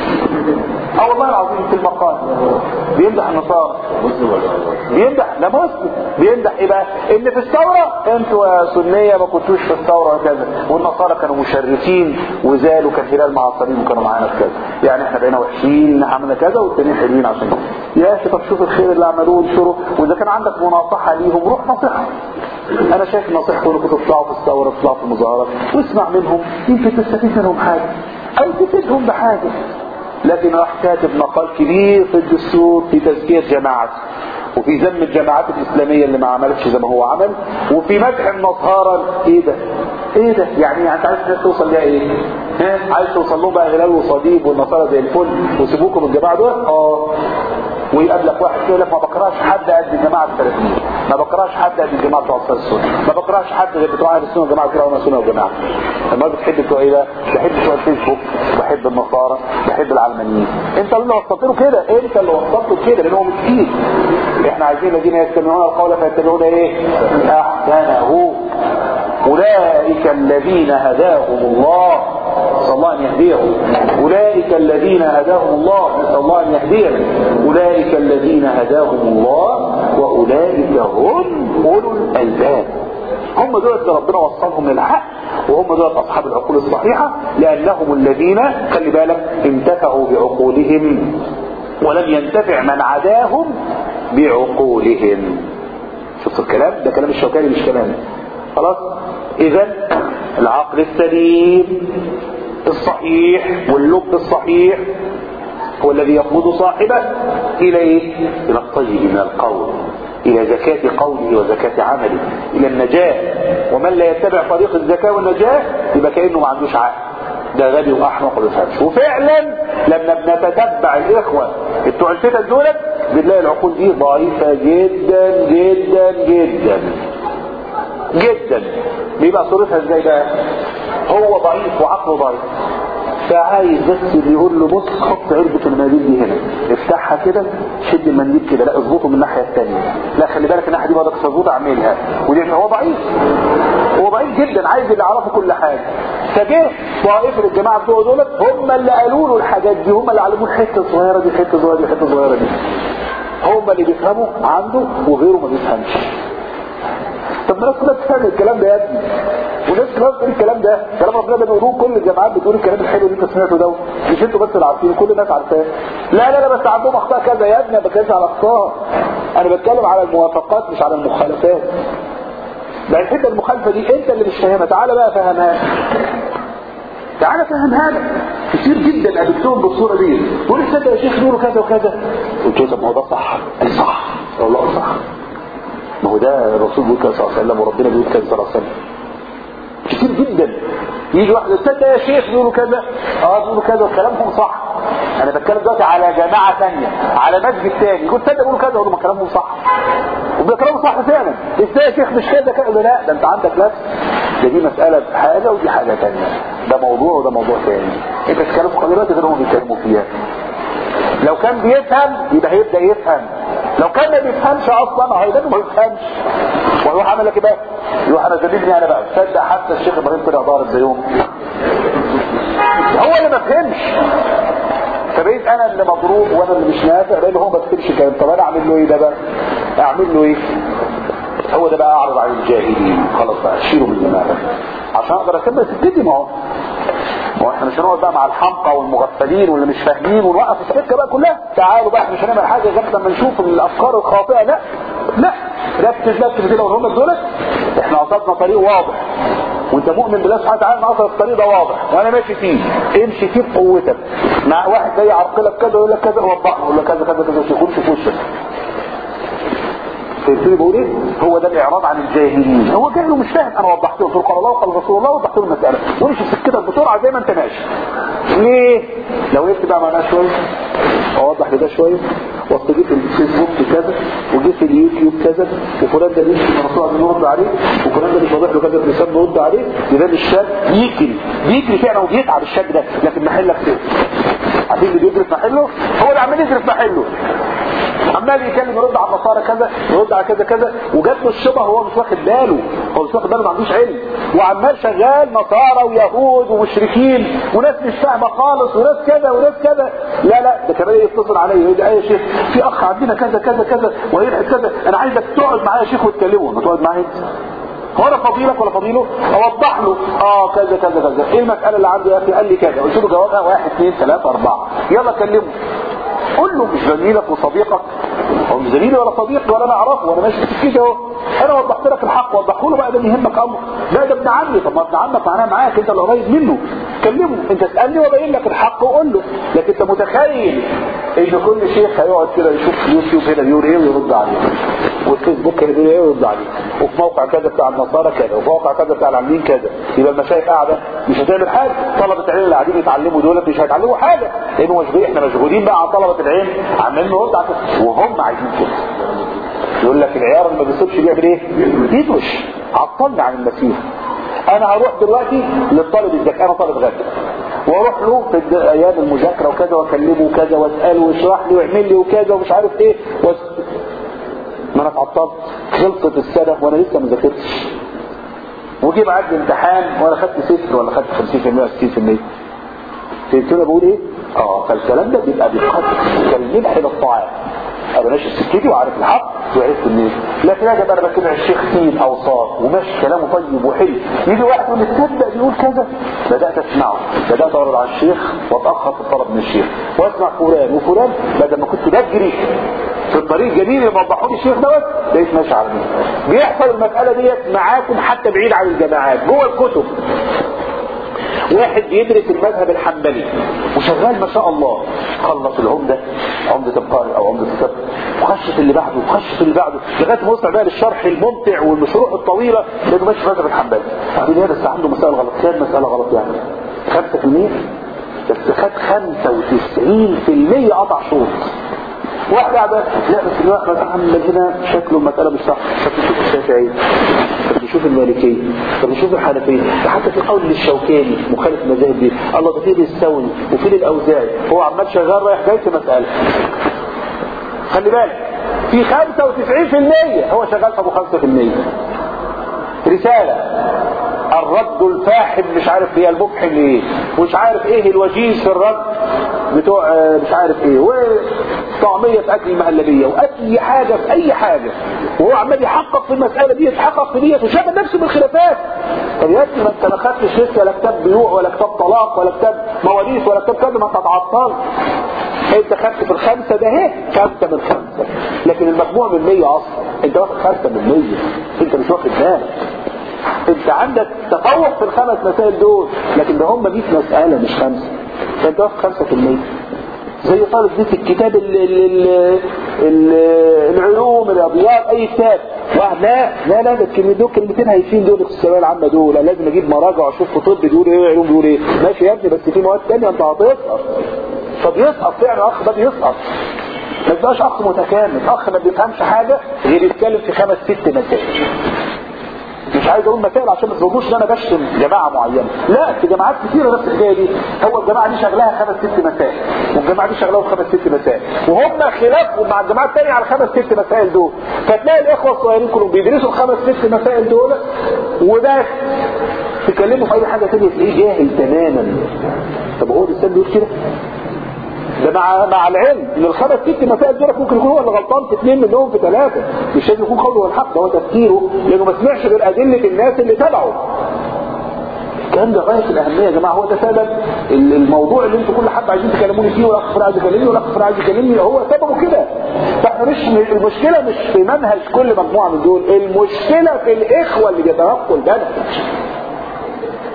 [SPEAKER 5] اه والله العظيم في المقال بيمدح النصارى بيمدح لا مسلم بيمدح ايه بقى ان في الثورة انتوا يا سنية ما كنتوش في الثورة وكذا والنصارى كانوا مشرفين وزالوا كان هلال مع الصليب وكانوا معانا في كذا يعني احنا بقينا وحشين عملنا كذا والتانيين حلوين عشان كده يا اخي طب شوف الخير اللي عملوه وانشروا واذا كان عندك مناصحة ليهم روح نصيحة انا شايف نصيحته انكم تطلعوا في الثورة تطلعوا في المظاهرات واسمع منهم يمكن تستفيد منهم حاجة او تفيدهم بحاجة لكن راح كاتب مقال كبير في الدستور في تزكية جماعته وفي ذم الجماعات الإسلامية اللي ما عملتش زي ما هو عمل وفي مدح النصارى ايه ده ايه ده يعني انت عايز الناس توصل ليها ايه ها عايز توصل لهم بقى هلال وصليب والنصارى زي الفل وسيبوكم الجماعة دول اه ويقابلك واحد يقول لك ما بكرهش حد قد الجماعه الثلاثين ما بكرهش حد قد الجماعه بتوع انصار السنه ما بكرهش حد غير بتوع اهل السنه والجماعه كده وانا سنه وجماعه اما بتحب بتوع ايه بقى بحب بتوع الفيسبوك بحب النصارى بحب العلمانيين انت اللي وصلت له كده انت اللي وصلت له كده لان هو مسكين احنا عايزين الذين يستمعون القول فيتبعون ايه احسنه أولئك الذين هداهم الله نسأل الله أن يهديهم أولئك الذين هداهم الله نسأل الله أن يهديهم أولئك الذين هداهم الله وأولئك هم أولو الألباب هم دول اللي ربنا وصلهم للحق وهم دول أصحاب العقول الصحيحة لأنهم الذين خلي بالك انتفعوا بعقولهم ولم ينتفع من عداهم بعقولهم شفت الكلام ده كلام الشوكاني مش كلامي خلاص اذا العقل السليم الصحيح واللب الصحيح هو الذي يقود صاحبه الى ايه الى الطيب من القول الى زكاة قوله وزكاة عمله الى النجاة ومن لا يتبع طريق الزكاة والنجاة يبقى كأنه ما عندوش عقل ده غبي واحمق وما بيفهمش وفعلا لما بنتتبع الاخوه بتوع الفتن دولت بنلاقي العقول دي ضعيفه جدا جدا جدا جدا بيبقى صورتها ازاي بقى هو ضعيف وعقله ضعيف فعايز بس اللي يقول له بص حط علبة المناديل دي هنا افتحها كده شد المنديل كده لا اظبطه من الناحية الثانية لا خلي بالك الناحية دي بدك تظبط اعملها ودي هو ضعيف هو ضعيف جدا عايز اللي يعرفه كل حاجة فجه طائفة الجماعة بتوع دولت هم اللي قالوا له الحاجات دي هم اللي علموه الحتة الصغيرة دي الحتة الصغيرة دي الحتة الصغيرة دي هم اللي بيفهموا عنده وغيره ما بيفهمش طب الناس كلها بتفهم الكلام ده يا ابني والناس كلها بتقول الكلام ده كلام ربنا ده بيقولوه كل الجامعات بتقول الكلام الحلو اللي انت سمعته ده مش انتوا بس اللي عارفين كل الناس عارفاه لا لا لا بس عندهم اخطاء كذا يا ابني ما بتكلمش على اخطاء انا بتكلم على الموافقات مش على المخالفات بقى الحته المخالفه دي انت اللي مش فاهمها تعالى بقى فهمها تعالى فهم هذا كتير جدا قابلتهم بالصوره دي تقول تصدق يا شيخ نور كذا وكذا قلت له طب ما هو ده صح قال صح والله صح ما هو ده الرسول بيقول كذا صلى الله عليه وسلم وربنا بيقول كذا صلى الله عليه وسلم كتير جدا يجي واحد تصدق يا شيخ بيقولوا كذا اه بيقولوا كذا وكلامهم صح انا بتكلم دلوقتي على جماعه ثانيه على مسجد ثاني يقول تصدق بيقولوا كذا اقول كلامهم صح وده كلامهم صح فعلا ازاي يا شيخ مش كذا كذا لا ده انت عندك نفس ده دي مساله حاجه ودي حاجه ثانيه ده موضوع وده موضوع ثاني انت بتتكلم في قضيه غير هم بيتكلموا فيها لو كان بيفهم يبقى هيبدا يفهم لو كان ما بيفهمش اصلا هيبقى ما بيفهمش ويروح عمل لك ايه بقى يروح انا زميلني انا بقى تصدق حتى الشيخ ابراهيم طلع ضارب زيهم هو اللي ما فهمش فبقيت انا اللي مضروب وانا اللي مش نافع لان هو ما فهمش الكلام طب انا اعمل له ايه ده بقى اعمل له ايه هو ده بقى اعرض عن الجاهلين خلاص بقى شيله من دماغك عشان اقدر اكمل سكتي ما هو ما هو احنا مش هنقعد بقى مع الحمقى والمغفلين واللي مش فاهمين ونوقف السكه بقى كلها تعالوا بقى احنا مش هنعمل حاجه غير لما نشوف الافكار الخاطئه لا لا ركز بس في كده وهم دولت احنا قصدنا طريق واضح وانت مؤمن بالله سبحانه وتعالى ان اصل الطريق ده واضح وانا ماشي فيه امشي فيه بقوتك مع واحد جاي يعرقلك كذا يقول لك كذا وضح له يقول لك كذا كذا كذا شيخ خش في وشك فهمتني بقول ايه هو ده الاعراض عن الجاهلين هو جاهل ومش فاهم انا وضحت له قلت له قال الله وقال رسول الله وضحت له المساله وامشي في سكتك بسرعه زي ما انت ماشي ليه لو وقفت بقى معانا شويه اوضح لده شويه واصل جيت الفيسبوك كذا وجيت في اليوتيوب كذا وفلان ده بيمشي من الرسول عايزين نرد عليه وفلان ده مش واضح له كذا في لسان نرد عليه يبقى الشاب بيجري بيجري فعلا وبيتعب الشاب ده لكن محلك فين عارفين اللي بيجري في محله هو اللي عمال يجري في محله عمال يتكلم يرد على النصارى كذا يرد على كذا كذا وجات له الشبه هو مش واخد باله هو مش واخد باله ما عندوش علم وعمال شغال نصارى ويهود ومشركين وناس مش فاهمه خالص وناس كذا وناس كذا لا لا ده كمان يتصل عليا يقول لي يا شيخ في اخ عندنا كذا كذا كذا ويلحق كذا انا عايزك تقعد معايا يا شيخ وتكلمه ما تقعد معايا انت هو انا فضيلك ولا فضيله اوضح له اه كذا كذا كذا ايه المساله اللي عندي يا اخي قال لي كذا قلت له جوابها واحد اثنين ثلاثه اربعه يلا كلمه قول له مش زميلك وصديقك هو مش زميلي ولا صديقي ولا انا اعرفه وانا ماشي في كده اهو انا وضحت لك الحق وضحه له بقى ده يهمك امر لا ده ابن عمي طب ما ابن عمك معناه معاك انت اللي قريب منه كلمه انت اسالني وابين لك الحق وقول له لكن انت متخيل ان كل شيخ هيقعد كده يشوف يوتيوب هنا بيقول ايه ويرد عليه والفيسبوك هنا بيقول ايه ويرد عليه وفي موقع كذا بتاع النصارى كذا وفي موقع كذا بتاع العاملين كذا يبقى المشايخ قاعده مش هتعمل حاجه طلبه العلم اللي قاعدين يتعلموا دولت مش هيتعلموا حاجه لانه مشغول احنا مشغولين بقى على طلبه العلم عمالين نرد على وهم عايزين كده يقول لك العيار اللي ما بيصيبش بيعمل ايه؟ بيدوش عطلني عن المسيح انا هروح دلوقتي للطالب الذكي انا طالب غدا واروح له في ايام المذاكره وكذا واكلمه وكذا واساله واشرح لي واعمل لي وكذا ومش عارف ايه وس... ما انا اتعطلت خلصت السنه وانا لسه ما ذاكرتش وجي بعد الامتحان وانا خدت صفر ولا خدت 50% ولا 60% فهمتوا بقول ايه؟ اه فالكلام ده بيبقى بيقدر كالملح للطعام انا ماشي سكتي وعارف الحق وعرفت منين لكن انا انا بتبع الشيخ فين اوصاف وماشي كلامه طيب وحلو يجي واحد يقول لي تصدق بيقول كذا بدات اسمعه بدات اعرض على الشيخ واتاخر في الطلب من الشيخ واسمع فلان وفلان بدل ما كنت بجري في الطريق جميل اللي وضحوا لي الشيخ دوت بقيت ماشي على مين بيحصل المساله ديت معاكم حتى بعيد عن الجامعات جوه الكتب واحد بيدرس المذهب الحنبلي وشغال ما شاء الله خلص العمده عمده القارئ او عمده السبت وخش في اللي بعده وخش في اللي بعده لغايه ما وصل بقى للشرح الممتع والمشروع الطويله لانه ماشي في المذهب الحنبلي بعدين بس عنده مساله غلط كام مساله غلط يعني 5% بس خد 95% قطع شوط واحد قاعد لا بس الواحد محمد هنا شكله المسألة مش صح طب نشوف الشافعي طب نشوف المالكية طب نشوف الحنفية ده حتى في قول للشوكاني مخالف المذاهب دي الله ده فين الثوري وفين الأوزاعي هو عمال شغال رايح جاي في مسألة خلي بالك في 95% هو شغال في ابو 5% رسالة الرد الفاحم مش عارف هي المفحم ايه ومش عارف ايه الوجيز في الرد بتوع مش عارف ايه وطعمية في اكل المهلبية واي حاجة في اي حاجة وهو عمال يحقق في المسألة دي يتحقق في ديت وشاف نفسه بالخلافات طب يا ابني ما انت ما خدتش لسه ولا كتاب بيوع ولا كتاب طلاق ولا كتاب مواريث ولا كتاب كذا ما انت اتعطلت انت خدت في الخمسة ده اهي خمسة من خمسة لكن المجموع من 100 اصلا انت واخد خمسة من 100 انت مش واخد بالك انت عندك تفوق في الخمس مسائل دول لكن ده هم 100 مسألة مش خمسة فانت واخد خمسة في المية زي طالب دي في الكتاب ال ال ال ال العلوم الرياضيات اي كتاب واحد لا لا لا ده الكلمتين دول كلمتين هايفين دول في الثانويه العامه دول لازم اجيب مراجع واشوف في طب بيقول ايه علوم بيقول ايه ماشي يا ابني بس في مواد ثانيه انت هتسقط فبيسقط فعلا اخ ده بيسقط ما تبقاش اخ متكامل اخ ما بيفهمش حاجه غير يتكلم في خمس ست مسائل مش عايز اقول مسائل عشان ما تظنوش ان انا بشتم جماعه معينه لا في جماعات كثيره نفس الحكايه دي هو الجماعه دي شغلها خمس ست مسائل والجماعه دي شغلها خمس ست مسائل وهم خلافهم مع الجماعه الثانيه على الخمس ست مسائل دول فتلاقي الاخوه الصغيرين كلهم بيدرسوا الخمس ست مسائل دول وده تكلموا في اي حاجه ثانيه تلاقيه جاهل تماما طب هو الانسان بيقول كده ده مع مع العلم ان الخمس ست مسائل دول ممكن يكون هو اللي غلطان في اثنين منهم في ثلاثه مش لازم يكون قوله الحق ده هو تفكيره لانه ما سمعش غير ادله الناس اللي تبعه الكلام ده غايه الاهميه يا جماعه هو ده سبب الموضوع اللي انتوا كل حد عايزين تكلموني فيه والاخ فلان عايز يكلمني والاخ فلان عايز يكلمني هو سببه كده فاحنا مش المشكله مش في منهج كل مجموعه من دول المشكله في الاخوه اللي بيتلقوا المنهج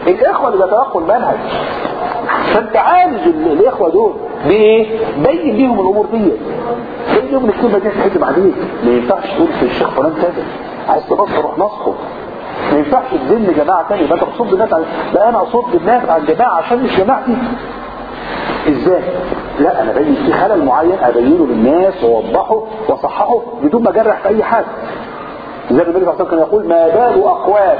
[SPEAKER 5] الاخوة اللي بيتلقوا المنهج فانت عالج ال- الاخوة دول بايه بين ليهم الامور دي بين ليهم الكلمة دي تحكم عليك ما ينفعش تقول في الشيخ فلان كذا عايز تنصر روح نصحه ما ينفعش تذل جماعة تانية ما تقصد الناس عن لا انا اصد الناس عن جماعة عشان مش جماعتي ازاي لا انا بين في خلل معين ابينه للناس واوضحه واصححه بدون ما اجرح في اي حاجه زي ما النبي صلى الله عليه وسلم كان يقول ما بال اقوام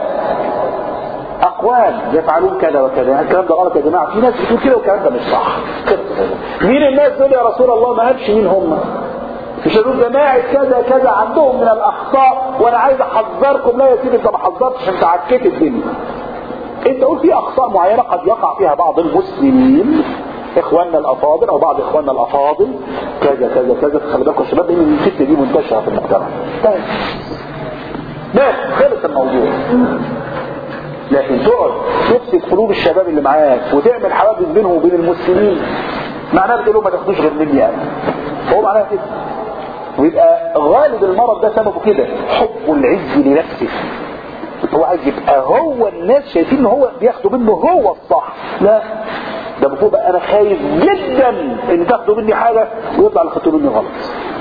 [SPEAKER 5] اقوام يفعلون كذا وكذا الكلام ده غلط يا جماعه في ناس بتقول كده والكلام ده مش صح مين الناس دول يا رسول الله ما قالش مين هم مش هنقول جماعة كذا كذا عندهم من الأخطاء وأنا عايز أحذركم لا يا سيدي أنت ما حذرتش أنت عكيت الدنيا انت قول في اخطاء معينة قد يقع فيها بعض المسلمين اخواننا الافاضل او بعض اخواننا الافاضل كذا كذا كذا خلي بالكم يا شباب ان الفتنه دي منتشره في المجتمع بس بس خلص الموضوع لكن تقعد تفسد قلوب الشباب اللي معاك وتعمل حواجز بينهم وبين المسلمين معناها بتقول لهم ما تاخدوش غير مني انا هو معناها كده ويبقى غالب المرض ده سببه كده حب العز لنفسه هو عايز يبقى هو الناس شايفين ان هو بياخدوا منه هو الصح لا ده المفروض بقى انا خايف جدا ان تاخدوا مني حاجه ويطلع اللي خدتوا مني غلط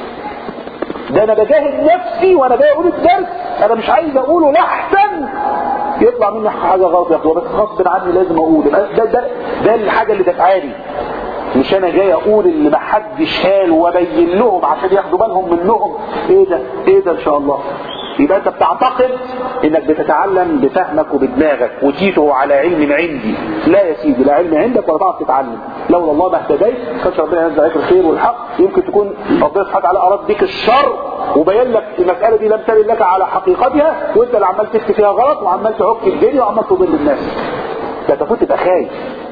[SPEAKER 5] ده انا بجاهد نفسي وانا جاي اقول الدرس انا مش عايز اقوله لاحسن يطلع مني حاجه غلط ياخدوها بس غصب عني لازم اقول ده ده ده الحاجه اللي دفعاني مش انا جاي اقول اللي ما حدش قال وابين لهم عشان ياخدوا بالهم منهم ايه ده ايه ده ان شاء الله يبقى انت بتعتقد انك بتتعلم بفهمك وبدماغك وجيته على علم عندي لا يا سيدي لا علم عندك ولا تعرف تتعلم لولا الله ما اهتديت كانش ربنا ينزل عليك الخير والحق يمكن تكون ربنا سبحانه وتعالى اراد بك الشر وبين لك المساله دي لم ترد لك على حقيقتها وانت اللي عمال تفتي فيها غلط وعمال تعك الدنيا وعمال تضل الناس ده تفوت تبقى خايف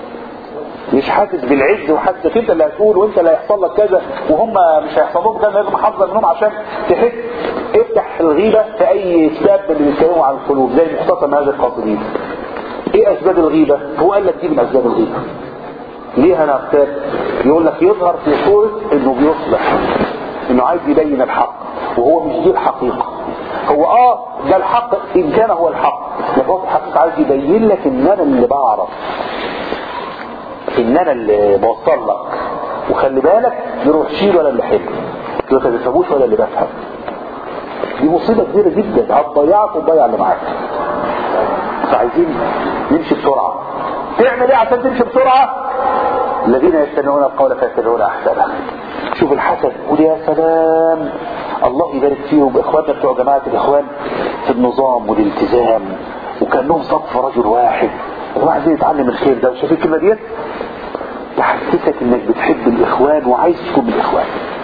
[SPEAKER 5] مش حاسس بالعز وحاسس انت اللي هتقول وانت اللي هيحصل لك كذا وهم مش هيحصل لهم كذا لازم احذر منهم عشان تحس افتح الغيبه في اي كتاب من اللي بيتكلموا عن القلوب زي مختصر من هذا القاصدين ايه اسباب الغيبه؟ هو قال لك دي من اسباب الغيبه ليه انا كتاب يقول لك يظهر في صوره انه بيصلح انه عايز يبين الحق وهو مش دي الحقيقه هو اه ده الحق ان كان هو الحق لكن هو في الحقيقه عايز يبين لك ان انا اللي بعرف ان انا اللي بوصل لك وخلي بالك يروح شيل ولا اللي حل ما تفهموش ولا اللي بفهم دي مصيبه كبيره جدا هتضيعك وتضيع اللي معاك فعايزين نمشي بسرعه تعمل ايه عشان تمشي بسرعه الذين يستمعون القول فيتبعون احسنه شوف الحسد قول يا سلام الله يبارك فيهم اخواننا بتوع جماعه الاخوان في النظام والالتزام وكانهم صف رجل واحد هو عايزين يتعلم الخير ده وشايف الكلمه ديت تحسسك انك بتحب الاخوان وعايز تكون من الاخوان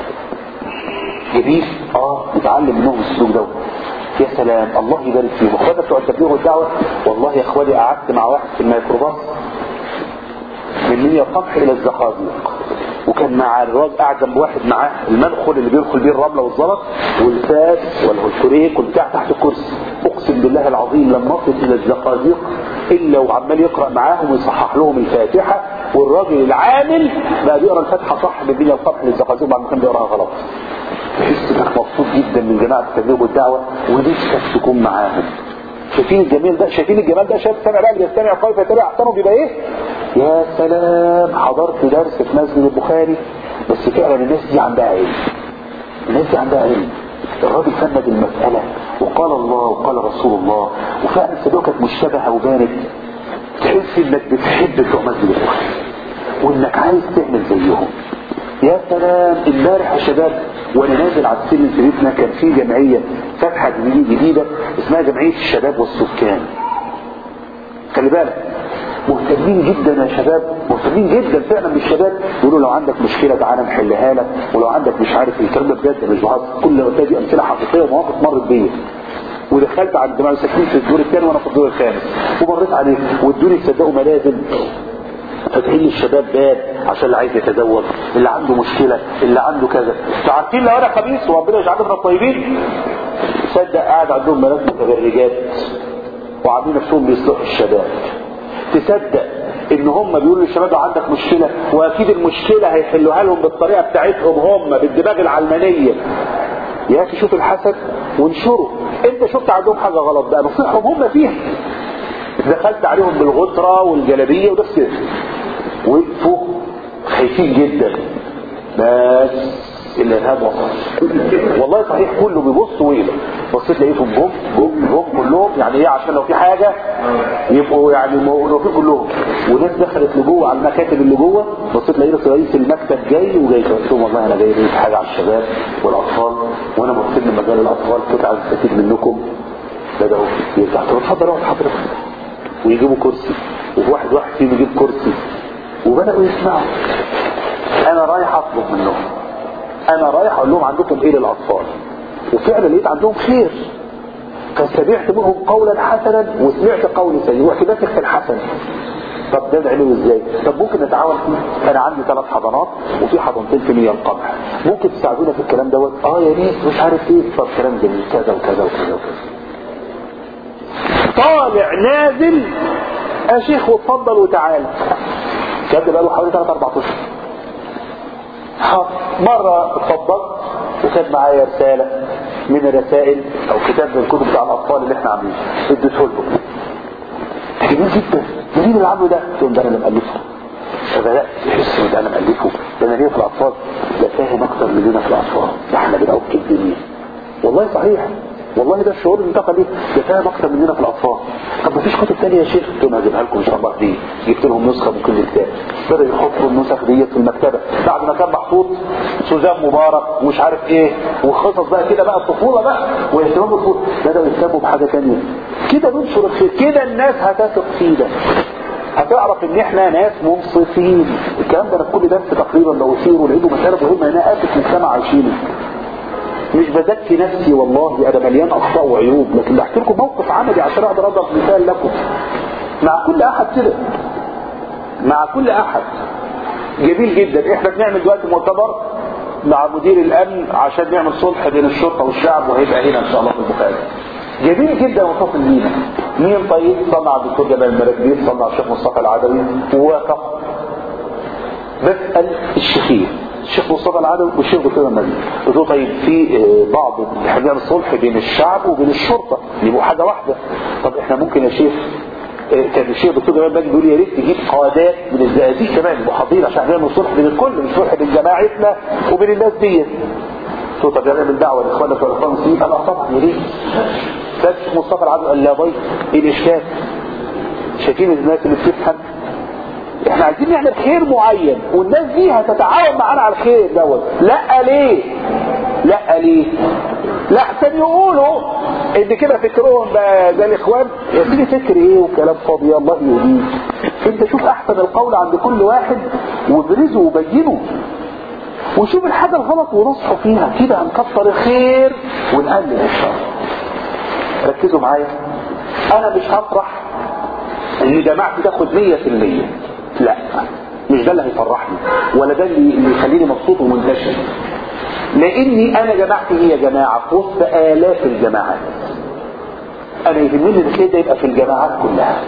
[SPEAKER 5] جميل اه نتعلم منهم السلوك ده يا سلام الله يبارك فيهم اخواننا بتوع التبليغ والدعوه والله يا اخواني قعدت مع واحد في الميكروباص من منيا القمح الى الزقازيق وكان مع الراجل قاعد جنب واحد معاه المنخل اللي بيدخل بيه الرمله والزلط والفاس والهلتريك والبتاع تحت الكرسي اقسم بالله العظيم لم نصل الى الزقازيق الا وعمال يقرا معاهم ويصحح لهم الفاتحه والراجل العامل بقى بيقرا الفاتحه صح بالدنيا القمح للزقازيق بعد ما كان بيقراها غلط تحس انك مبسوط جدا من جماعه التبليغ والدعوه ونفسك تكون معاهم شايفين الجميل ده شايفين الجمال ده شايف سامع بقى بيستمع قوي فيتابع احسنه بيبقى ايه يا سلام حضرت درس في مسجد البخاري بس فعلا الناس دي عندها علم الناس دي عندها علم الراجل فند المسألة وقال الله وقال رسول الله وفعلا الصدوق كانت مشتبهة وبانت تحس انك بتحب بتوع مسجد البخاري وانك عايز تعمل زيهم يا سلام امبارح يا شباب وانا نازل على السلم في بيتنا كان في جمعيه فاتحه جديده اسمها جمعيه الشباب والسكان خلي بالك مهتمين جدا يا شباب مهتمين جدا فعلا بالشباب يقولوا لو عندك مشكله تعالى نحلها لك ولو عندك مش عارف ايه الكلام ده بجد مش بهزر كل ما دي امثله حقيقيه ومواقف مرت بيا ودخلت على الجماعه ساكنين في الدور الثاني وانا في الدور الخامس ومريت عليه وادوني تصدقوا ملازم فاتحين للشباب باب عشان اللي عايز يتزوج اللي عنده مشكلة اللي عنده كذا انتوا عارفين لو انا خبيث وربنا يجعلنا من الطيبين تصدق قاعد عندهم بنات متبرجات وعاملين نفسهم بيصلحوا الشباب تصدق ان هم بيقولوا للشباب لو عندك مشكلة واكيد المشكلة هيحلوها لهم بالطريقة بتاعتهم هم بالدماغ العلمانية يا اخي شوف الحسد وانشره انت شفت عندهم حاجة غلط بقى نصيحهم هم فيها دخلت عليهم بالغطرة والجلابية ونفس كده وقفوا خايفين جدا بس الارهاب وصل والله صحيح كله بيبص ويقلق بصيت لقيتهم جم جم جم كلهم يعني ايه عشان لو في حاجه يبقوا يعني موجودين كلهم وناس دخلت لجوه على المكاتب اللي جوه بصيت لقيت رئيس المكتب جاي وجاي قلت لهم والله انا جاي لقيت حاجه على الشباب والاطفال وانا مهتم بمجال الاطفال كنت عايز استفيد منكم بداوا يرجعوا قلت لهم اتفضل اقعد حضرتك ويجيبوا كرسي وواحد واحد فيهم يجيب كرسي وبداوا يسمعوا انا رايح اطلب منهم انا رايح اقول لهم عندكم ايه للاطفال وفعلا لقيت عندهم خير فسمعت منهم قولا حسنا وسمعت قول سيء ورحت ماسك في الحسن طب ده نعمله ازاي طب ممكن نتعاون فيه انا عندي ثلاث حضانات وفي حضانتين في مياه القمح ممكن تساعدونا في الكلام دوت اه يا ريت مش عارف ايه طب كلام جميل كذا وكذا وكذا وكذا طالع نازل يا شيخ واتفضل وتعالى كان ده بقاله حوالي 3 4 اشهر حاضر. مرة اتفضلت وكان معايا رسالة من الرسائل او كتاب من الكتب بتاع الاطفال اللي احنا عاملينه اديته لهم جميل جدا مين اللي عامله ده؟ قلت لهم ده انا اللي مألفه فبدأت تحس ان ده انا مألفه ده انا ليا في الاطفال ده فاهم اكتر مننا في الاطفال ده احنا بنعك الدنيا والله صحيح والله ده الشعور اللي انتقل ليه ده فاهم اكتر مننا في الاطفال طب ما فيش كتب تانية يا شيخ قلت لهم هجيبها لكم ان شاء الله دي جبت لهم نسخه من كل كتاب بدأوا يحطوا النسخ ديت في المكتبه بعد ما كان محطوط سوزان مبارك ومش عارف ايه وقصص بقى كده بقى الطفوله بقى واهتمام بالطفوله بدأوا يهتموا بحاجه تانية كده ننشر الخير كده الناس هتثق فينا هتعرف ان احنا ناس منصفين الكلام ده انا في كل درس تقريبا بوثيره ولقيته مساله مهمه انا اسف مجتمع عايشينه مش بزكي نفسي والله انا مليان اخطاء وعيوب لكن بحكي لكم موقف عملي عشان اقدر اضرب مثال لكم مع كل احد كده مع كل احد جميل جدا احنا بنعمل دلوقتي مؤتمر مع مدير الامن عشان نعمل صلح بين الشرطه والشعب وهيبقى هنا ان شاء الله في البخاري جميل جدا وفاصل لينا مين طيب صنع الدكتور جمال المراكبي صنع الشيخ مصطفى العدوي ووافق بسأل الشيخين الشيخ مصطفى العدوي والشيخ دكتور المجد قلت له طيب في آه، بعض احنا بنعمل صلح بين الشعب وبين الشرطه يبقوا حاجه واحده طب احنا ممكن يا شيخ آه، كان الشيخ دكتور جمال المجد بيقول يا ريت تجيب قادات من الزقازيق كمان يبقوا حاضرين عشان نعمل صلح بين الكل مش صلح بين جماعتنا وبين الناس ديت قلت له طب نعمل دعوه لاخواننا في الاخوان المسلمين قال اه طبعا يا ريت فالشيخ مصطفى العدوي قال لا ضيف ايه الاشكال شايفين الناس اللي بتفهم احنا عايزين نعمل خير معين والناس دي هتتعاون معانا على الخير دوت لا ليه لا ليه لا احسن يقولوا ان كده فكرهم بقى زي الاخوان يا سيدي فكر ايه وكلام فاضي الله يهديك انت شوف احسن القول عند كل واحد وابرزه وبينه وشوف الحاجة الغلط ونصحوا فيها كده هنكسر الخير ونقلل الشر ركزوا معايا انا مش هفرح ان جماعتي تاخد 100% لا مش ده اللي هيفرحني ولا ده اللي اللي يخليني مبسوط ومنتشر لاني انا جماعتي هي جماعه في وسط الاف الجماعات انا يهمني الخير ده يبقى في الجماعات كلها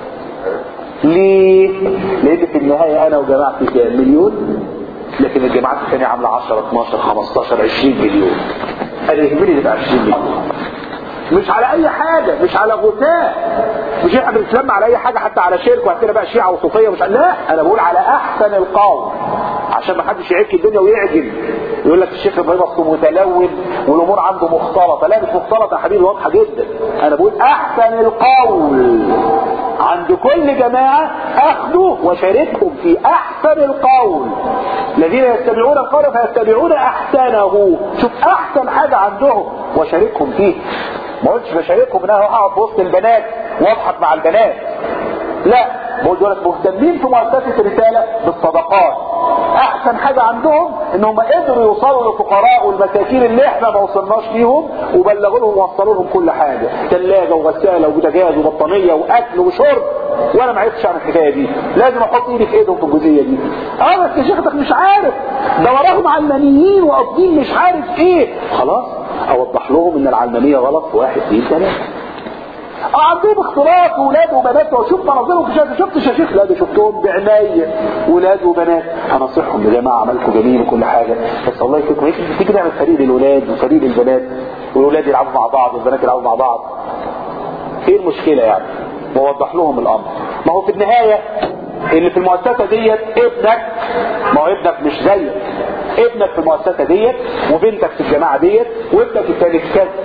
[SPEAKER 5] ليه؟ لان في النهايه انا وجماعتي كام مليون لكن الجماعات الثانيه عامله 10 12 15 20 مليون انا يهمني نبقى 20 مليون مش على اي حاجة مش على غثاء مش احنا بنتلم على اي حاجة حتى على شرك وهتلاقي بقى شيعة وصوفية مش لا انا بقول على احسن القول عشان ما حدش يعك الدنيا ويعجل يقول لك الشيخ ابراهيم اصله متلون والامور عنده مختلطة لا مش مختلطة يا حبيبي واضحة جدا انا بقول احسن القول عند كل جماعة اخذوا وشاركهم في احسن القول الذين يتبعون القول فيتبعون احسنه شوف احسن حاجة عندهم وشاركهم فيه ما قلتش بشاركهم ان انا اقعد في وسط البنات واضحك مع البنات لا بقول دول مهتمين في مؤسسة الرسالة بالصدقات احسن حاجة عندهم انهم قدروا يوصلوا للفقراء والمساكين اللي احنا ما وصلناش ليهم وبلغوا لهم ووصلوا لهم كل حاجة ثلاجة وغسالة وبوتاجاز وبطانية واكل وشرب وانا ما عرفتش عن الحكاية دي لازم احط ايدي في ايدهم في الجزئية دي اه بس شيختك مش عارف ده وراهم علمانيين وقاصدين مش عارف ايه خلاص اوضح لهم ان العلمانية غلط في واحد اثنين ثلاثة اه عندهم اختلاط ولاد وبنات وشوف مناظرهم في شاشة شفت شاشيخ لا ده شفتهم بعناية ولاد وبنات هنصحهم يا جماعة عملكم جميل وكل حاجة بس والله فكرة تيجي نعمل فريق للولاد وفريق للبنات والولاد يلعبوا مع بعض والبنات يلعبوا مع بعض ايه المشكلة يعني واوضح لهم الامر ما هو في النهاية اللي في المؤسسة ديت ابنك ما هو ابنك مش زيك ابنك في المؤسسة ديت وبنتك في الجماعة ديت وابنك التاني في كذا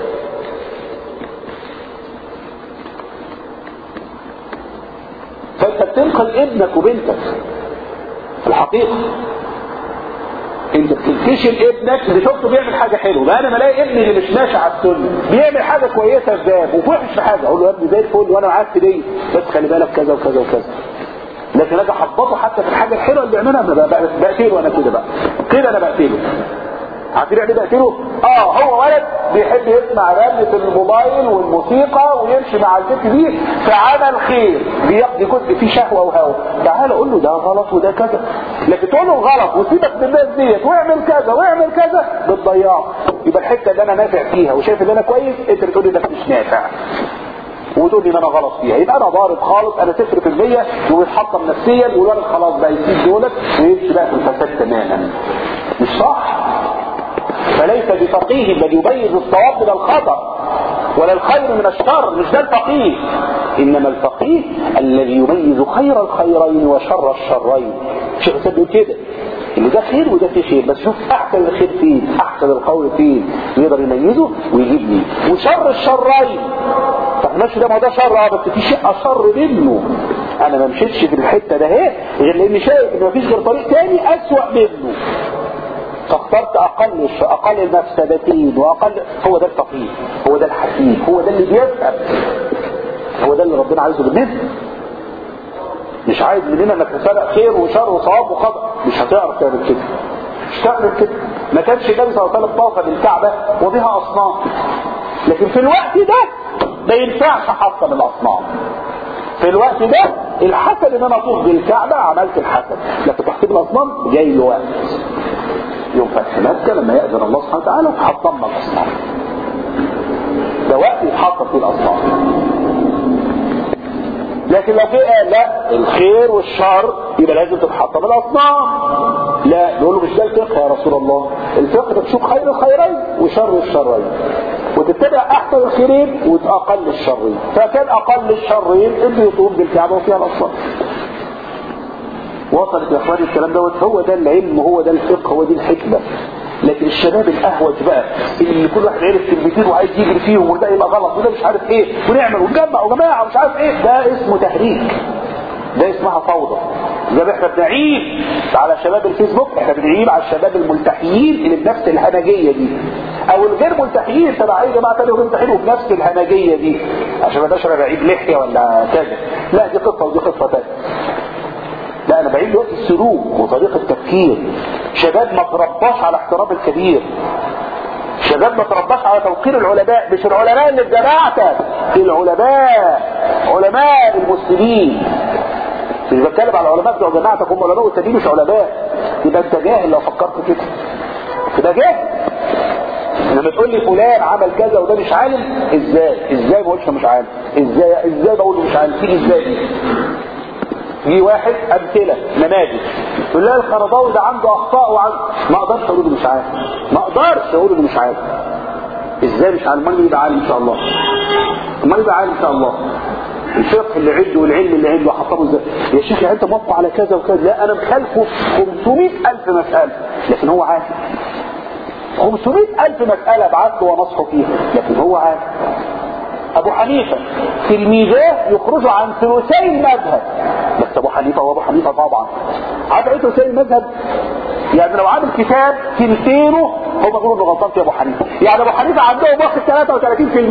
[SPEAKER 5] فانت بتنقل ابنك وبنتك في الحقيقة انت بتنتشل ابنك اللي شفته بيعمل حاجة حلوة بقى انا بلاقي ابني اللي مش ماشي على السنة بيعمل حاجة كويسة في باب ووحش في حاجة اقول له يا ابني زي الفل وانا معاك في دي بس خلي بالك كذا وكذا وكذا لكن اجي احبطه حتى في الحاجة الحلوة اللي بيعملها انا بقى- بقى- بقتله انا كده بقى كده انا بقتله عارفين يعني ايه بقتله؟ اه هو ولد بيحب يسمع رنة الموبايل والموسيقى ويمشي مع البنت دي في عمل خير بيقضي جزء فيه شهوة وهوى تعال قول له ده غلط وده كذا لكن تقول له غلط وسيبك من الناس ديت واعمل كذا واعمل كذا بتضيعه يبقى الحته اللي انا نافع فيها وشايف ان انا كويس انت بتقول لي ده مش نافع وتقول لي ان انا غلط فيها يبقى انا ضارب خالص انا صفر في المية وبيتحطم نفسيا والولد خلاص بقى يسيب دولت ويمشي بقى في الفساد تماما مش صح فليس بفقيه بل يميز الصواب من الخطأ ولا الخير من الشر مش ده الفقيه انما الفقيه الذي يميز خير الخيرين وشر الشرين شيخ الاسلام بيقول كده اللي ده خير وده فيه خير بس شوف احسن الخير فين احسن القول فين يقدر يميزه ويجيب لي وشر الشرين طب ماشي ده ما ده شر اه بس في شيء اشر منه انا ما مشيتش في الحته ده اهي غير لاني شايف ان مفيش غير طريق تاني اسوأ منه فاخترت اقل اقل المفسدتين واقل هو ده الفقيه هو ده الحكيم هو ده اللي بيفهم هو ده اللي ربنا عايزه مننا مش عايز مننا انك تسرق خير وشر وصواب وخطا مش هتعرف تعمل كده مش تعمل كده ما كانش النبي صلى الله عليه وسلم طاف بالكعبه وبها اصنام لكن في الوقت ده ما ينفعش احطم الاصنام في الوقت ده الحسن ان انا اطوف بالكعبه عملت الحسن لكن تحطيم الاصنام جاي له وقت يوم فتح مكة لما يأذن الله سبحانه وتعالى وحطمنا الأصنام ده وقت يتحطم فيه الأصنام لكن لو في قال لا الخير والشر يبقى لازم تتحطم الأصنام لا نقول له مش ده الفقه يا رسول الله الفقه ده تشوف خير الخيرين وشر الشرين وتتبع احسن الخيرين وتقل الشرين فكان اقل الشرين اللي يطوف بالكعبه وفيها الاصنام وصلت يا اخواني الكلام دوت هو ده العلم هو ده الفقه هو دي الحكمة لكن الشباب الاهوج بقى اللي كل واحد عرف كلمتين وعايز يجري فيهم وده يبقى غلط وده مش عارف ايه ونعمل ونجمع وجماعه ومش عارف ايه ده اسمه تهريج ده اسمها فوضى زي ما احنا بنعيب على شباب الفيسبوك احنا بنعيب على الشباب الملتحيين اللي بنفس الهمجيه دي او الغير ملتحيين تبع اي جماعه تانيه وبيمتحنوا بنفس الهمجيه دي عشان ما ده بعيد لحيه ولا كذا لا دي قصه ودي قصه ثانيه لا انا بعيد دلوقتي السلوك وطريقة التفكير شباب ما ترباش على احترام الكبير شباب ما ترباش على توقير العلماء مش العلماء اللي في جماعتك العلماء علماء المسلمين مش بتكلم على العلماء بتوع جماعتك هم علماء والتانيين مش علماء يبقى انت جاهل لو فكرت كده تبقى جاهل لما تقول لي فلان عمل كذا وده مش عالم ازاي ازاي ما اقولش مش عالم ازاي ازاي بقول له مش عالم تيجي ازاي دي يجي واحد امثله نماذج يقول لها الخرضاوي ده عنده اخطاء وعنده ما اقدرش اقول له مش عارف ما اقدرش اقول له مش عارف ازاي مش عارف امال يبقى عالم ان شاء الله امال يبقى عالم ان شاء الله الفقه اللي عنده والعلم اللي عنده حطمه ازاي يا شيخ يعني انت موقع على كذا وكذا لا انا مخالفه 500 الف مساله لكن هو عارف 500 الف مساله بعت له ونصحه فيها لكن هو عارف ابو حنيفة تلميذاه يخرجوا عن ثلثي المذهب بس ابو حنيفة هو ابو حنيفة طبعا عارف ايه ثلثي المذهب يعني لو عامل كتاب تلتينه هم بيقولوا انه غلطان في ابو حنيفة يعني ابو حنيفة عندهم واخد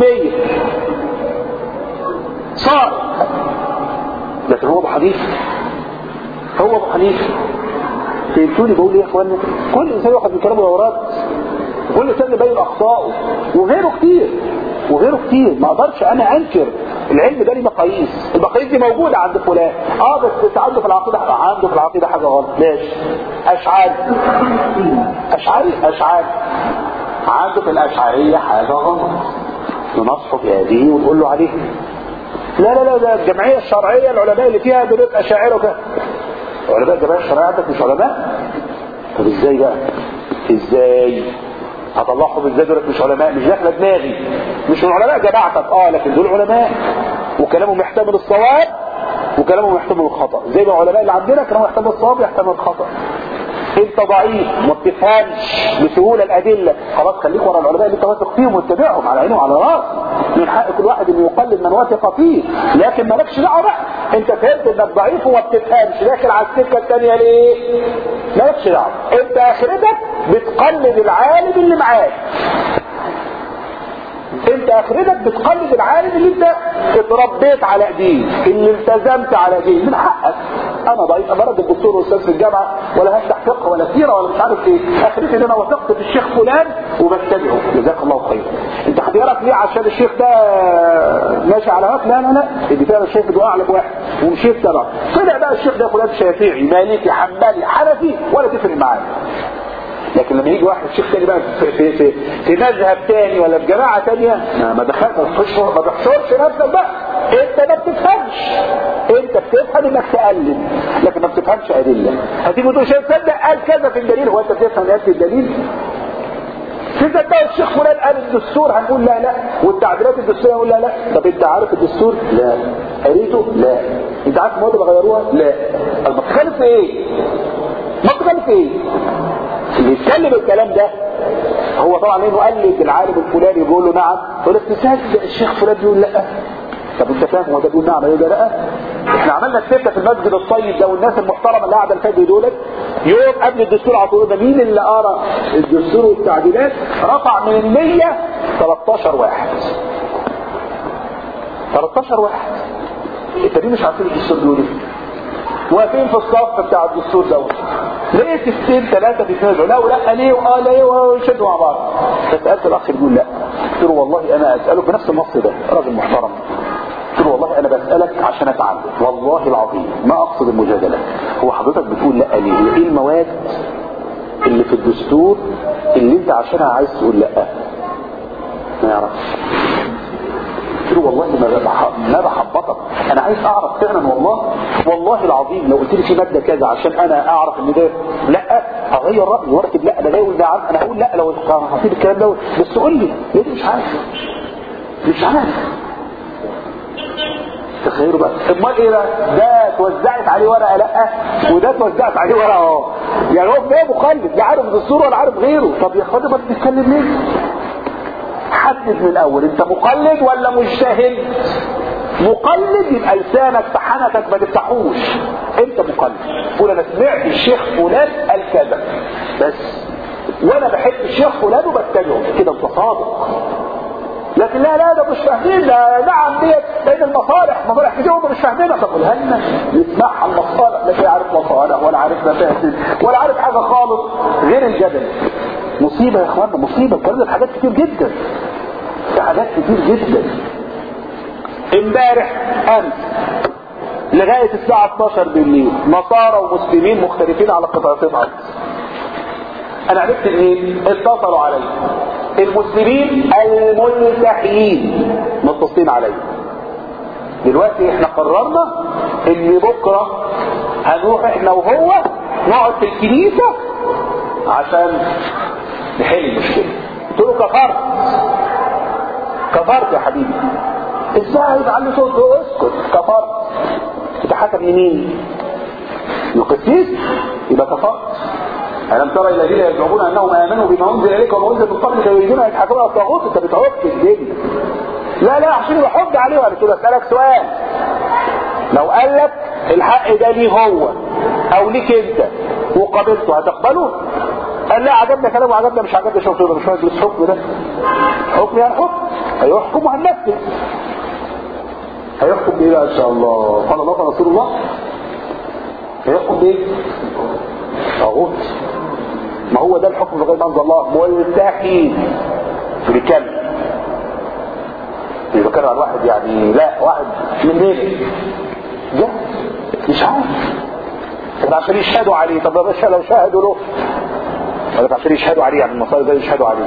[SPEAKER 5] 33% صار لكن هو ابو حنيفة هو ابو حنيفة فهمتوني بقول ايه يا اخوانا كل انسان ياخد من كلامه دورات كل انسان يبين اخطائه وغيره كتير وغيره كتير ما اقدرش انا انكر العلم ده ليه مقاييس المقاييس دي موجودة عند فلان اه بس بس عنده في العقيدة عنده في العقيدة حاجة غلط ماشي اشعري اشعري اشعري عنده في الاشعرية حاجة غلط ننصحه بهذه ونقول له عليها لا لا لا ده الجمعية الشرعية العلماء اللي فيها دول اشاعره وكده علماء الجمعية الشرعية عندك مش علماء طب ازاي بقى ازاي هطلعهم ازاي دول مش علماء مش داخله دماغي مش من علماء جماعتك اه لكن دول علماء وكلامه محتمل الصواب وكلامه محتمل الخطأ زي ما العلماء اللي عندنا كلامه يحتمل الصواب يحتمل الخطأ انت ضعيف ما بتفهمش بسهوله الادله خلاص خليك ورا العلماء اللي انت واثق فيهم واتبعهم على عينه وعلى راسه من حق كل واحد انه يقلد من وثق فيه لكن مالكش دعوه بقى انت فهمت انك ضعيف وما بتفهمش داخل على السكه الثانيه ليه؟ مالكش دعوه انت اخرتك بتقلد العالم اللي معاك انت اخرتك بتقلد العالم اللي انت اتربيت على ايديه اللي التزمت على ايديه من حقك انا ضعيف انا راجل دكتور واستاذ في الجامعه ولا هفتح فقه ولا سيره ولا مش عارف ايه اخرتي ان انا وثقت في الشيخ فلان وبتبعه جزاك الله خير انت اختيارك ليه عشان الشيخ ده ماشي على وقت لا لا لا اللي فعلا الشيخ ده اعلم واحد ومشيت تبعه طلع بقى الشيخ ده فلان شافعي مالكي حنبلي حنفي ولا تفرق معايا لكن لما يجي واحد شيخ تاني بقى في, في, في, في مذهب تاني ولا في جماعة تانية ما ما دخلت ما تحشر ما تحشرش نفسك بقى انت ما بتفهمش انت بتفهم انك تقلد لكن ما بتفهمش ادلة هتيجي تقول شيخ تصدق قال كذا في الدليل هو انت بتفهم ايه في الدليل تصدق الشيخ فلان قال الدستور هنقول لا لا والتعديلات الدستورية هنقول لا لا طب انت عارف الدستور لا قريته لا انت عارف المواد اللي غيروها لا طب ما تخالف في ايه ما تخالف في ايه اللي يتكلم الكلام ده هو طبعا لانه قلد العالم الفلاني بيقول له نعم يقول لك تصدق الشيخ فلان بيقول لا طب انت فاهم هو ده بيقول نعم ايه ده لا احنا عملنا السته في المسجد الطيب ده والناس المحترمه اللي قاعده الفجر دولت يوم قبل الدستور على طول ده مين اللي قرا الدستور والتعديلات رفع من ال 100 13 واحد 13 واحد انت ليه مش عارفين الدستور بيقول ايه واقفين في الصف بتاع الدستور دوت لقيت اثنين ثلاثه بيتنازعوا لا ولا ليه واه ليه ويشدوا مع بعض فسالت الاخ بيقول لا قلت له والله انا اساله بنفس النص ده راجل محترم قلت له والله انا بسالك عشان اتعلم والله العظيم ما اقصد المجادله هو حضرتك بتقول لا ليه ايه المواد اللي في الدستور اللي انت عشانها عايز تقول لا ما يعرفش قلت له والله ما بح- ما بحبطك انا عايز اعرف فعلا والله والله العظيم لو قلت لي في ماده كذا عشان انا اعرف ان ده لا اغير رايي واركب لا ده جاي ده عارف انا هقول لا لو هسيب الكلام ده بس قول لي ليه مش عارف مش عارف تخيلوا بقى امال ايه بقى ده توزعت عليه ورقه لا وده توزعت عليه ورقه اه يعني هو ده مخلف لا عارف الدستور ولا عارف غيره طب يا اخواتي ما بتتكلم ليه حدد من الاول انت مقلد ولا مجتهد مقلد يبقى لسانك في حنكك ما تفتحوش انت مقلد قول انا سمعت الشيخ فلان قال كذا بس وانا بحب الشيخ فلان وبتبعه كده انت صادق لكن لا لا ده مش فاهمين ده نعم ديت بين المصالح مصالح كتير هم مش فاهمينها طب قولها لنا نسمعها المصالح لا في عارف مصالح ولا عارف مفاسد ولا عارف حاجه خالص غير الجدل مصيبه يا اخوانا مصيبه الكلام ده في حاجات كتير جدا في حاجات كتير جدا امبارح امس لغايه الساعه 12 بالليل نصارى ومسلمين مختلفين على قطعتين ارض انا عرفت منين اتصلوا علي المسلمين الملتحيين متصلين علي دلوقتي احنا قررنا ان بكره هنروح احنا وهو نقعد في الكنيسه عشان نحل المشكله قلت له كفرت كفرت يا حبيبي ازاي يتعلي صوته اسكت كفرت انت حكم يمين القسيس يبقى كفرت ألم ترى الذين يزعمون أنهم آمنوا بما أنزل إليك وما أنزل من قبلك يريدون أن يتحكموا على الطاغوت أنت بتعك الدنيا لا لا عشان يبقى حج عليه ولا كده أسألك سؤال لو قال لك الحق ده ليه هو أو ليك أنت وقابلته هتقبله؟ قال لا عجبنا كلامه عجبنا مش عجبنا شوف ده مش مجلس حكم ده حكم يعني حكم هيحكم وهننفذ هيحكم بايه بقى ان شاء الله قال الله قال رسول الله هيحكم بايه طاغوت ما هو ده الحكم بغير ما انزل الله ملتحي بكلمه مش بتكلم عن واحد يعني لا واحد من مين ده مش عارف طب عشان يشهدوا عليه طب يا باشا لو شهدوا له ولا عشان يشهدوا عليه يعني المصائب ده يشهدوا عليه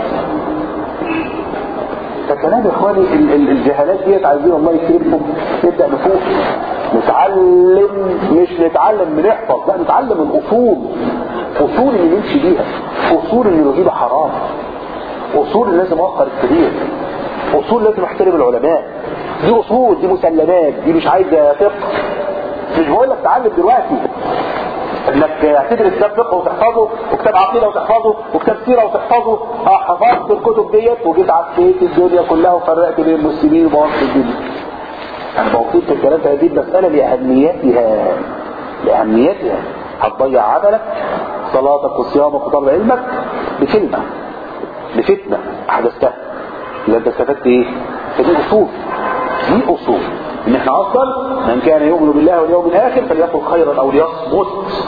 [SPEAKER 5] فكلام يا اخواني ال- ال- الجهالات ديت عايزين الله يكرمكم نبدا نفوق نتعلم مش نتعلم بنحفظ لا نتعلم الاصول اصول اللي نمشي بيها اصول اللي الغيبه حرام اصول اللي لازم اوقر الكبير اصول لازم احترم العلماء دي اصول دي مسلمات دي مش عايزه فقه مش بقول لك تعلم دلوقتي انك تدرس كتاب فقه وتحفظه وكتاب عقيده وتحفظه وكتاب سيره وتحفظه اه حفظت الكتب ديت وجيت عديت الدنيا كلها وفرقت بين المسلمين وبوظت الدنيا انا بوصيت في الكلام في هذه المساله لاهميتها لاهميتها هتضيع عملك صلاتك وصيامك وطلب علمك بكلمه بفتنه احدثتها اللي انت استفدت ايه؟ فدي اصول دي اصول ان احنا اصلا من كان يؤمن بالله واليوم الاخر فليقل خيرا او ليصمت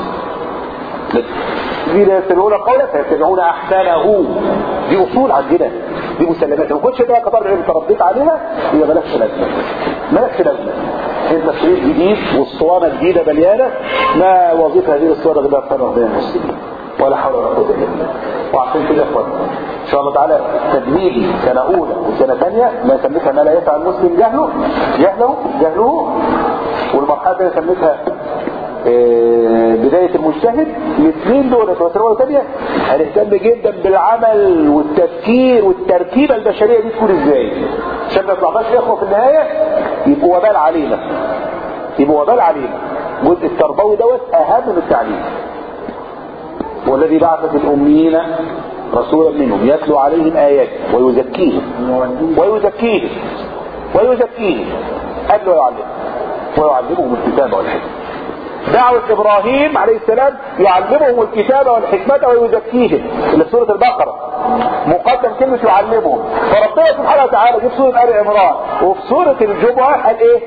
[SPEAKER 5] الذين يتبعون قولا فيتبعون احسنه دي اصول عندنا دي مسلمات ما كنتش بقى كطالب علم تربيت عليها يبقى مالكش لازمه مالكش لازمه انت شريط جديد والصوانه جديده مليانه ما وظيفه هذه الصوانه غير فرق بين المسلمين ولا حول ولا قوه الا بالله وعشان كده يا اخوان ان شاء الله تعالى تدريبي سنه اولى وسنه ثانيه ما سميتها ما لا يفعل المسلم جهله جهله جهله والمرحله الثانيه سميتها آه، بداية المجتهد الاثنين دول وسنة وثانية هنهتم جدا بالعمل والتفكير والتركيبة البشرية دي تكون ازاي عشان ما يطلعناش اخوة في النهاية يبقوا وبال علينا يبقوا وبال علينا الجزء التربوي دوت اهم من التعليم والذي بعث في الأميين رسولا منهم يتلو عليهم آيات ويزكيهم ويزكيهم ويزكيهم قبل ويعلمهم ويعلمهم الكتاب والحكمة دعوة إبراهيم عليه السلام يعلمهم الكتاب والحكمة ويزكيهم اللي في سورة البقرة مقدم كلمة يعلمهم فربنا سبحانه وتعالى جه في سورة آل عمران وفي سورة الجمعة قال إيه؟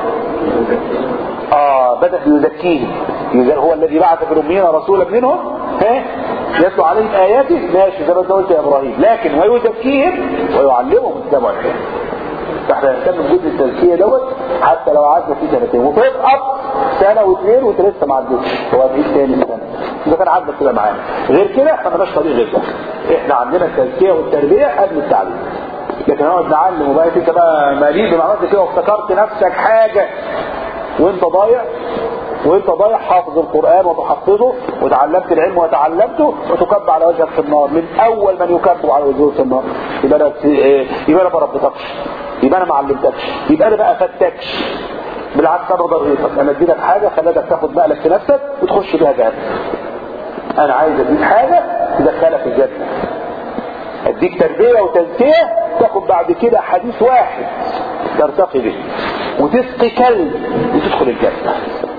[SPEAKER 5] آه بدأ يزكيهم يز- هو الذي بعث في الأميين رسولا منهم ها يتلو عليهم آياته ماشي زي ما انت قلت يا إبراهيم لكن ويزكيهم ويعلمهم الكتاب والحكمة فاحنا نهتم بجزء التزكية دوت حتى لو قعدنا فيه سنتين وتسقط سنة واثنين وانت لسه ما عدتش هو هتعيد تاني سنة اذا كان عاجبك كده معانا غير كده احنا مالناش طريق غير ده احنا عندنا التزكية والتربية قبل التعليم لكن نقعد نعلم وبقى انت بقى مليء بمعلومات كده وافتكرت نفسك حاجة وانت ضايع وانت ضايع حافظ القرآن وتحفظه وتعلمت العلم وتعلمته وتكب على وجهك في النار من اول من يكب على وجهه في النار يبقى انا اه، يبقى انا ما ربيتكش يبقى انا ما علمتكش يبقى انا ما افدتكش بالعكس انا ضريتك انا اديتك حاجه خلتك تاخد بالك في نفسك وتخش بيها جهنم انا عايز اديك حاجه تدخلك الجنه اديك تربيه وتزكيه تاخد بعد كده حديث واحد ترتقي به وتسقي كلب وتدخل الجنه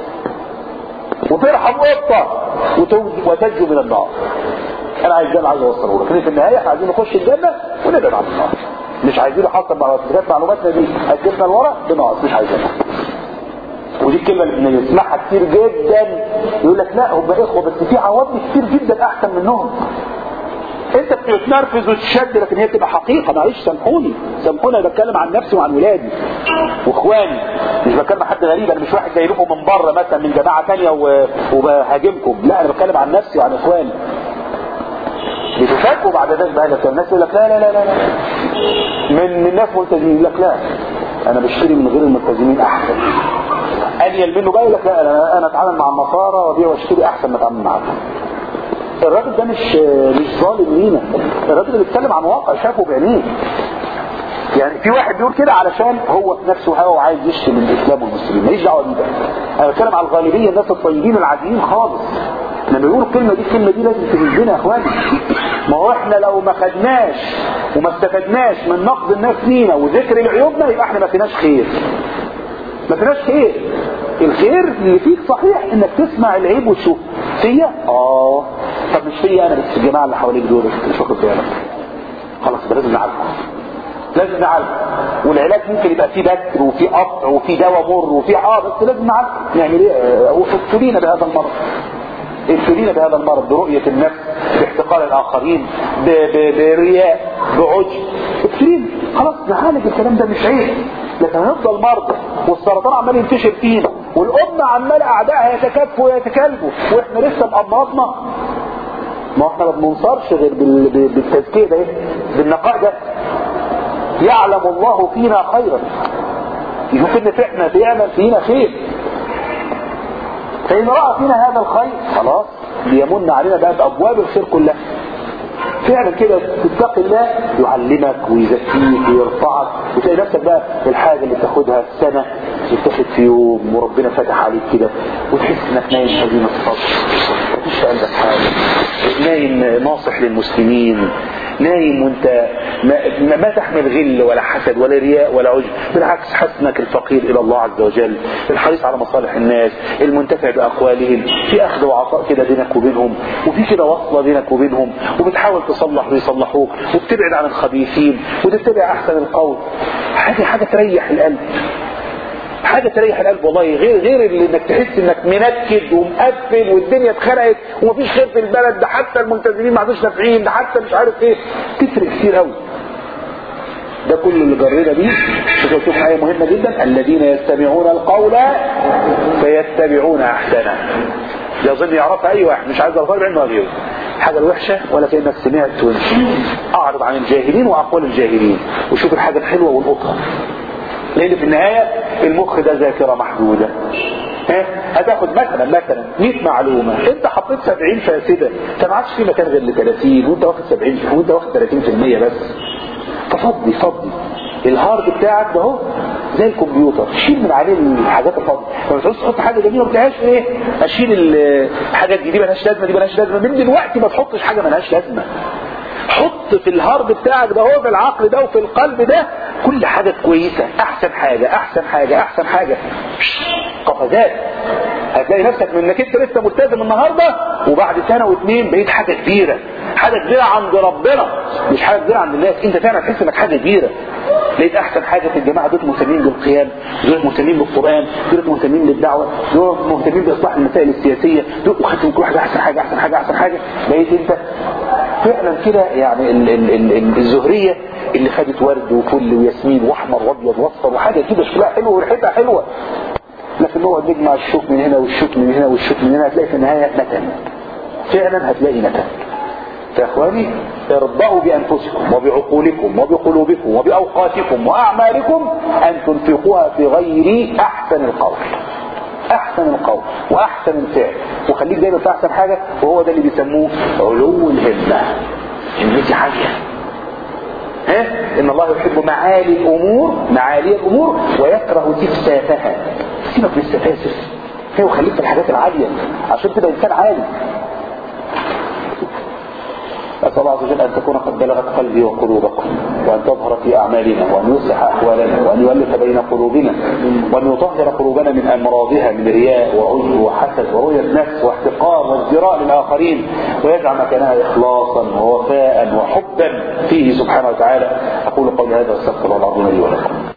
[SPEAKER 5] وترحم قطه وتو- وتنجو من النار انا عايز ده انا عايز اوصله لك لكن في النهايه احنا عايزين نخش الجنه ونبعد عن النار مش عايزين نحصل معلومات كانت معلوماتنا دي هتجيبنا لورا بنقص مش عايزينها ودي الكلمه اللي بنسمعها كتير جدا يقول لك لا هم اخوه بس في عوامل كتير جدا احسن منهم انت بتتنرفز وتشد لكن هي بتبقى حقيقه معلش سامحوني سامحوني انا بتكلم عن نفسي وعن ولادي واخواني مش بتكلم عن حد غريب انا مش واحد جاي لكم من بره مثلا من جماعه ثانيه وبهاجمكم لا انا بتكلم عن نفسي وعن اخواني بتفاجئوا بعد ذلك بقى لك الناس يقول لك لا لا لا لا, لا. من من ناس ملتزمين يقول لك لا انا بشتري من غير الملتزمين احسن انيل منه بقى يقول لك لا انا انا اتعامل مع النصارى وابيع واشتري احسن ما اتعامل معاهم الراجل ده مش مش ظالم لينا الراجل اللي بيتكلم عن واقع شافه بعينيه يعني في واحد بيقول كده علشان هو في نفسه هوا وعايز يشتم الاسلام والمسلمين ماليش دعوه بيه انا بتكلم على الغالبيه الناس الطيبين العاديين خالص لما بيقولوا الكلمه دي الكلمه دي لازم تهزنا يا اخواني ما هو احنا لو ما خدناش وما استفدناش من نقد الناس لينا وذكر لعيوبنا يبقى احنا ما فيناش خير ما فيناش خير الخير اللي فيك صحيح انك تسمع العيب وتشوف فيا اه طب مش فيا انا بس الجماعه اللي حواليك دول مش واخد بالك خلاص يبقى لازم نعالجه لازم نعالجه والعلاج ممكن يبقى فيه بتر وفيه قطع وفيه دواء مر وفيه اه بس لازم نعالجه نعمل ايه ابتلينا بهذا المرض ابتلينا بهذا المرض برؤية النفس باحتقار الآخرين ب- ب- برياء بعجب ابتلينا خلاص نعالج الكلام ده مش عيب لكن هنفضل مرضى والسرطان عمال ينتشر فينا والأمة عمال أعدائها يتكاتفوا ويتكلبوا وإحنا لسه مقمصنا ما احنا ما بننصرش غير بال- بال- بالتزكية ده إيه؟ بالنقاء ده يعلم الله فينا خيرا يشوف ان احنا بيعمل فينا خير فإن رأى فينا هذا الخير خلاص ليمن علينا بقى بأبواب الخير كلها فعلا كده تتقي الله يعلمك ويزكيك ويرفعك وتلاقي نفسك بقى الحاجة اللي تاخدها في سنة تتاخد في يوم وربنا فتح عليك كده وتحس انك نايم حزين الصدر مفيش عندك حاجة نايم ناصح للمسلمين نايم وانت ما, ما تحمل غل ولا حسد ولا رياء ولا عجب بالعكس حسنك الفقير الى الله عز وجل الحريص على مصالح الناس المنتفع باقوالهم في اخذ وعطاء كده بينك وبينهم وفي كده وصله بينك وبينهم وبتحاول تصلح ويصلحوك وبتبعد عن الخبيثين وتتبع احسن القول حاجه حاجه تريح القلب حاجة تريح القلب والله غير غير اللي انك تحس انك منكد ومقفل والدنيا اتخرقت ومفيش خير في البلد ده حتى الملتزمين ما عادوش نافعين ده حتى مش عارف ايه تفرق كتير قوي ده كل اللي جرينا بيه شوف شوف حاجة مهمة جدا الذين يستمعون القول فيتبعون احسنه ده يظن يعرفها اي واحد مش عايز اغير عنه غيره الحاجة الوحشة ولا كأنك سمعت وانت اعرض عن الجاهلين واقوال الجاهلين وشوف الحاجة الحلوة والقطة لان في النهاية المخ ده ذاكرة محدودة ها هتاخد مثلا مثلا 100 معلومة انت حطيت 70 فاسدة انت ما عادش في مكان غير ل 30 وانت واخد 70 وانت واخد 30% بس ففضي فضي الهارد بتاعك ده اهو زي الكمبيوتر شيل من عليه الحاجات الفاضيه لما تعوز تحط حاجه جميله ما تلاقيهاش ايه اشيل الحاجات دي دي مالهاش لازمه دي مالهاش لازمه من دلوقتي ما تحطش حاجه مالهاش لازمه حط في الهارد بتاعك ده هو في العقل ده وفي القلب ده كل حاجة كويسة احسن حاجة احسن حاجة احسن حاجة قفزات هتلاقي نفسك من انك انت لسه ملتزم النهاردة وبعد سنة واثنين بقيت حاجة كبيرة حاجة كبيرة عند ربنا مش حاجة كبيرة عند الناس انت فعلا تحس انك حاجة كبيرة لقيت احسن حاجة في الجماعة دول مهتمين بالقيام دول مهتمين بالقرآن دول مهتمين بالدعوة دول مهتمين باصلاح المسائل السياسية دول وخدت من كل واحد احسن حاجة احسن حاجة احسن حاجة بقيت انت فعلا كده يعني ال ال ال الزهرية اللي خدت ورد وفل وياسمين واحمر وابيض واصفر وحاجة كده شكلها حلو وريحتها حلوة لكن نقعد نجمع الشوك من هنا والشوك من هنا والشوك من هنا هتلاقي في النهاية نتن فعلا هتلاقي نتن يا اخواني ارضعوا بانفسكم وبعقولكم وبقلوبكم وباوقاتكم واعمالكم ان تنفقوها في غير احسن القول احسن القول واحسن الفعل وخليك دايما في احسن حاجة وهو ده اللي بيسموه علو الهمة النتي عالية ها ان الله يحب معالي الامور معالي الامور ويكره سفسافها سيبك من السفاسف هي وخليك في الحاجات العالية عشان تبقى انسان عالي أسأل الله عز وجل أن تكون قد بلغت قلبي وقلوبكم وأن تظهر في أعمالنا وأن يصلح أحوالنا وأن يؤلف بين قلوبنا وأن يطهر قلوبنا من أمراضها من رياء وعجب وحسد ورؤية نفس واحتقار وازدراء للآخرين ويجعل مكانها إخلاصا ووفاء وحبا فيه سبحانه وتعالى أقول قولي هذا واستغفر الله العظيم لي ولكم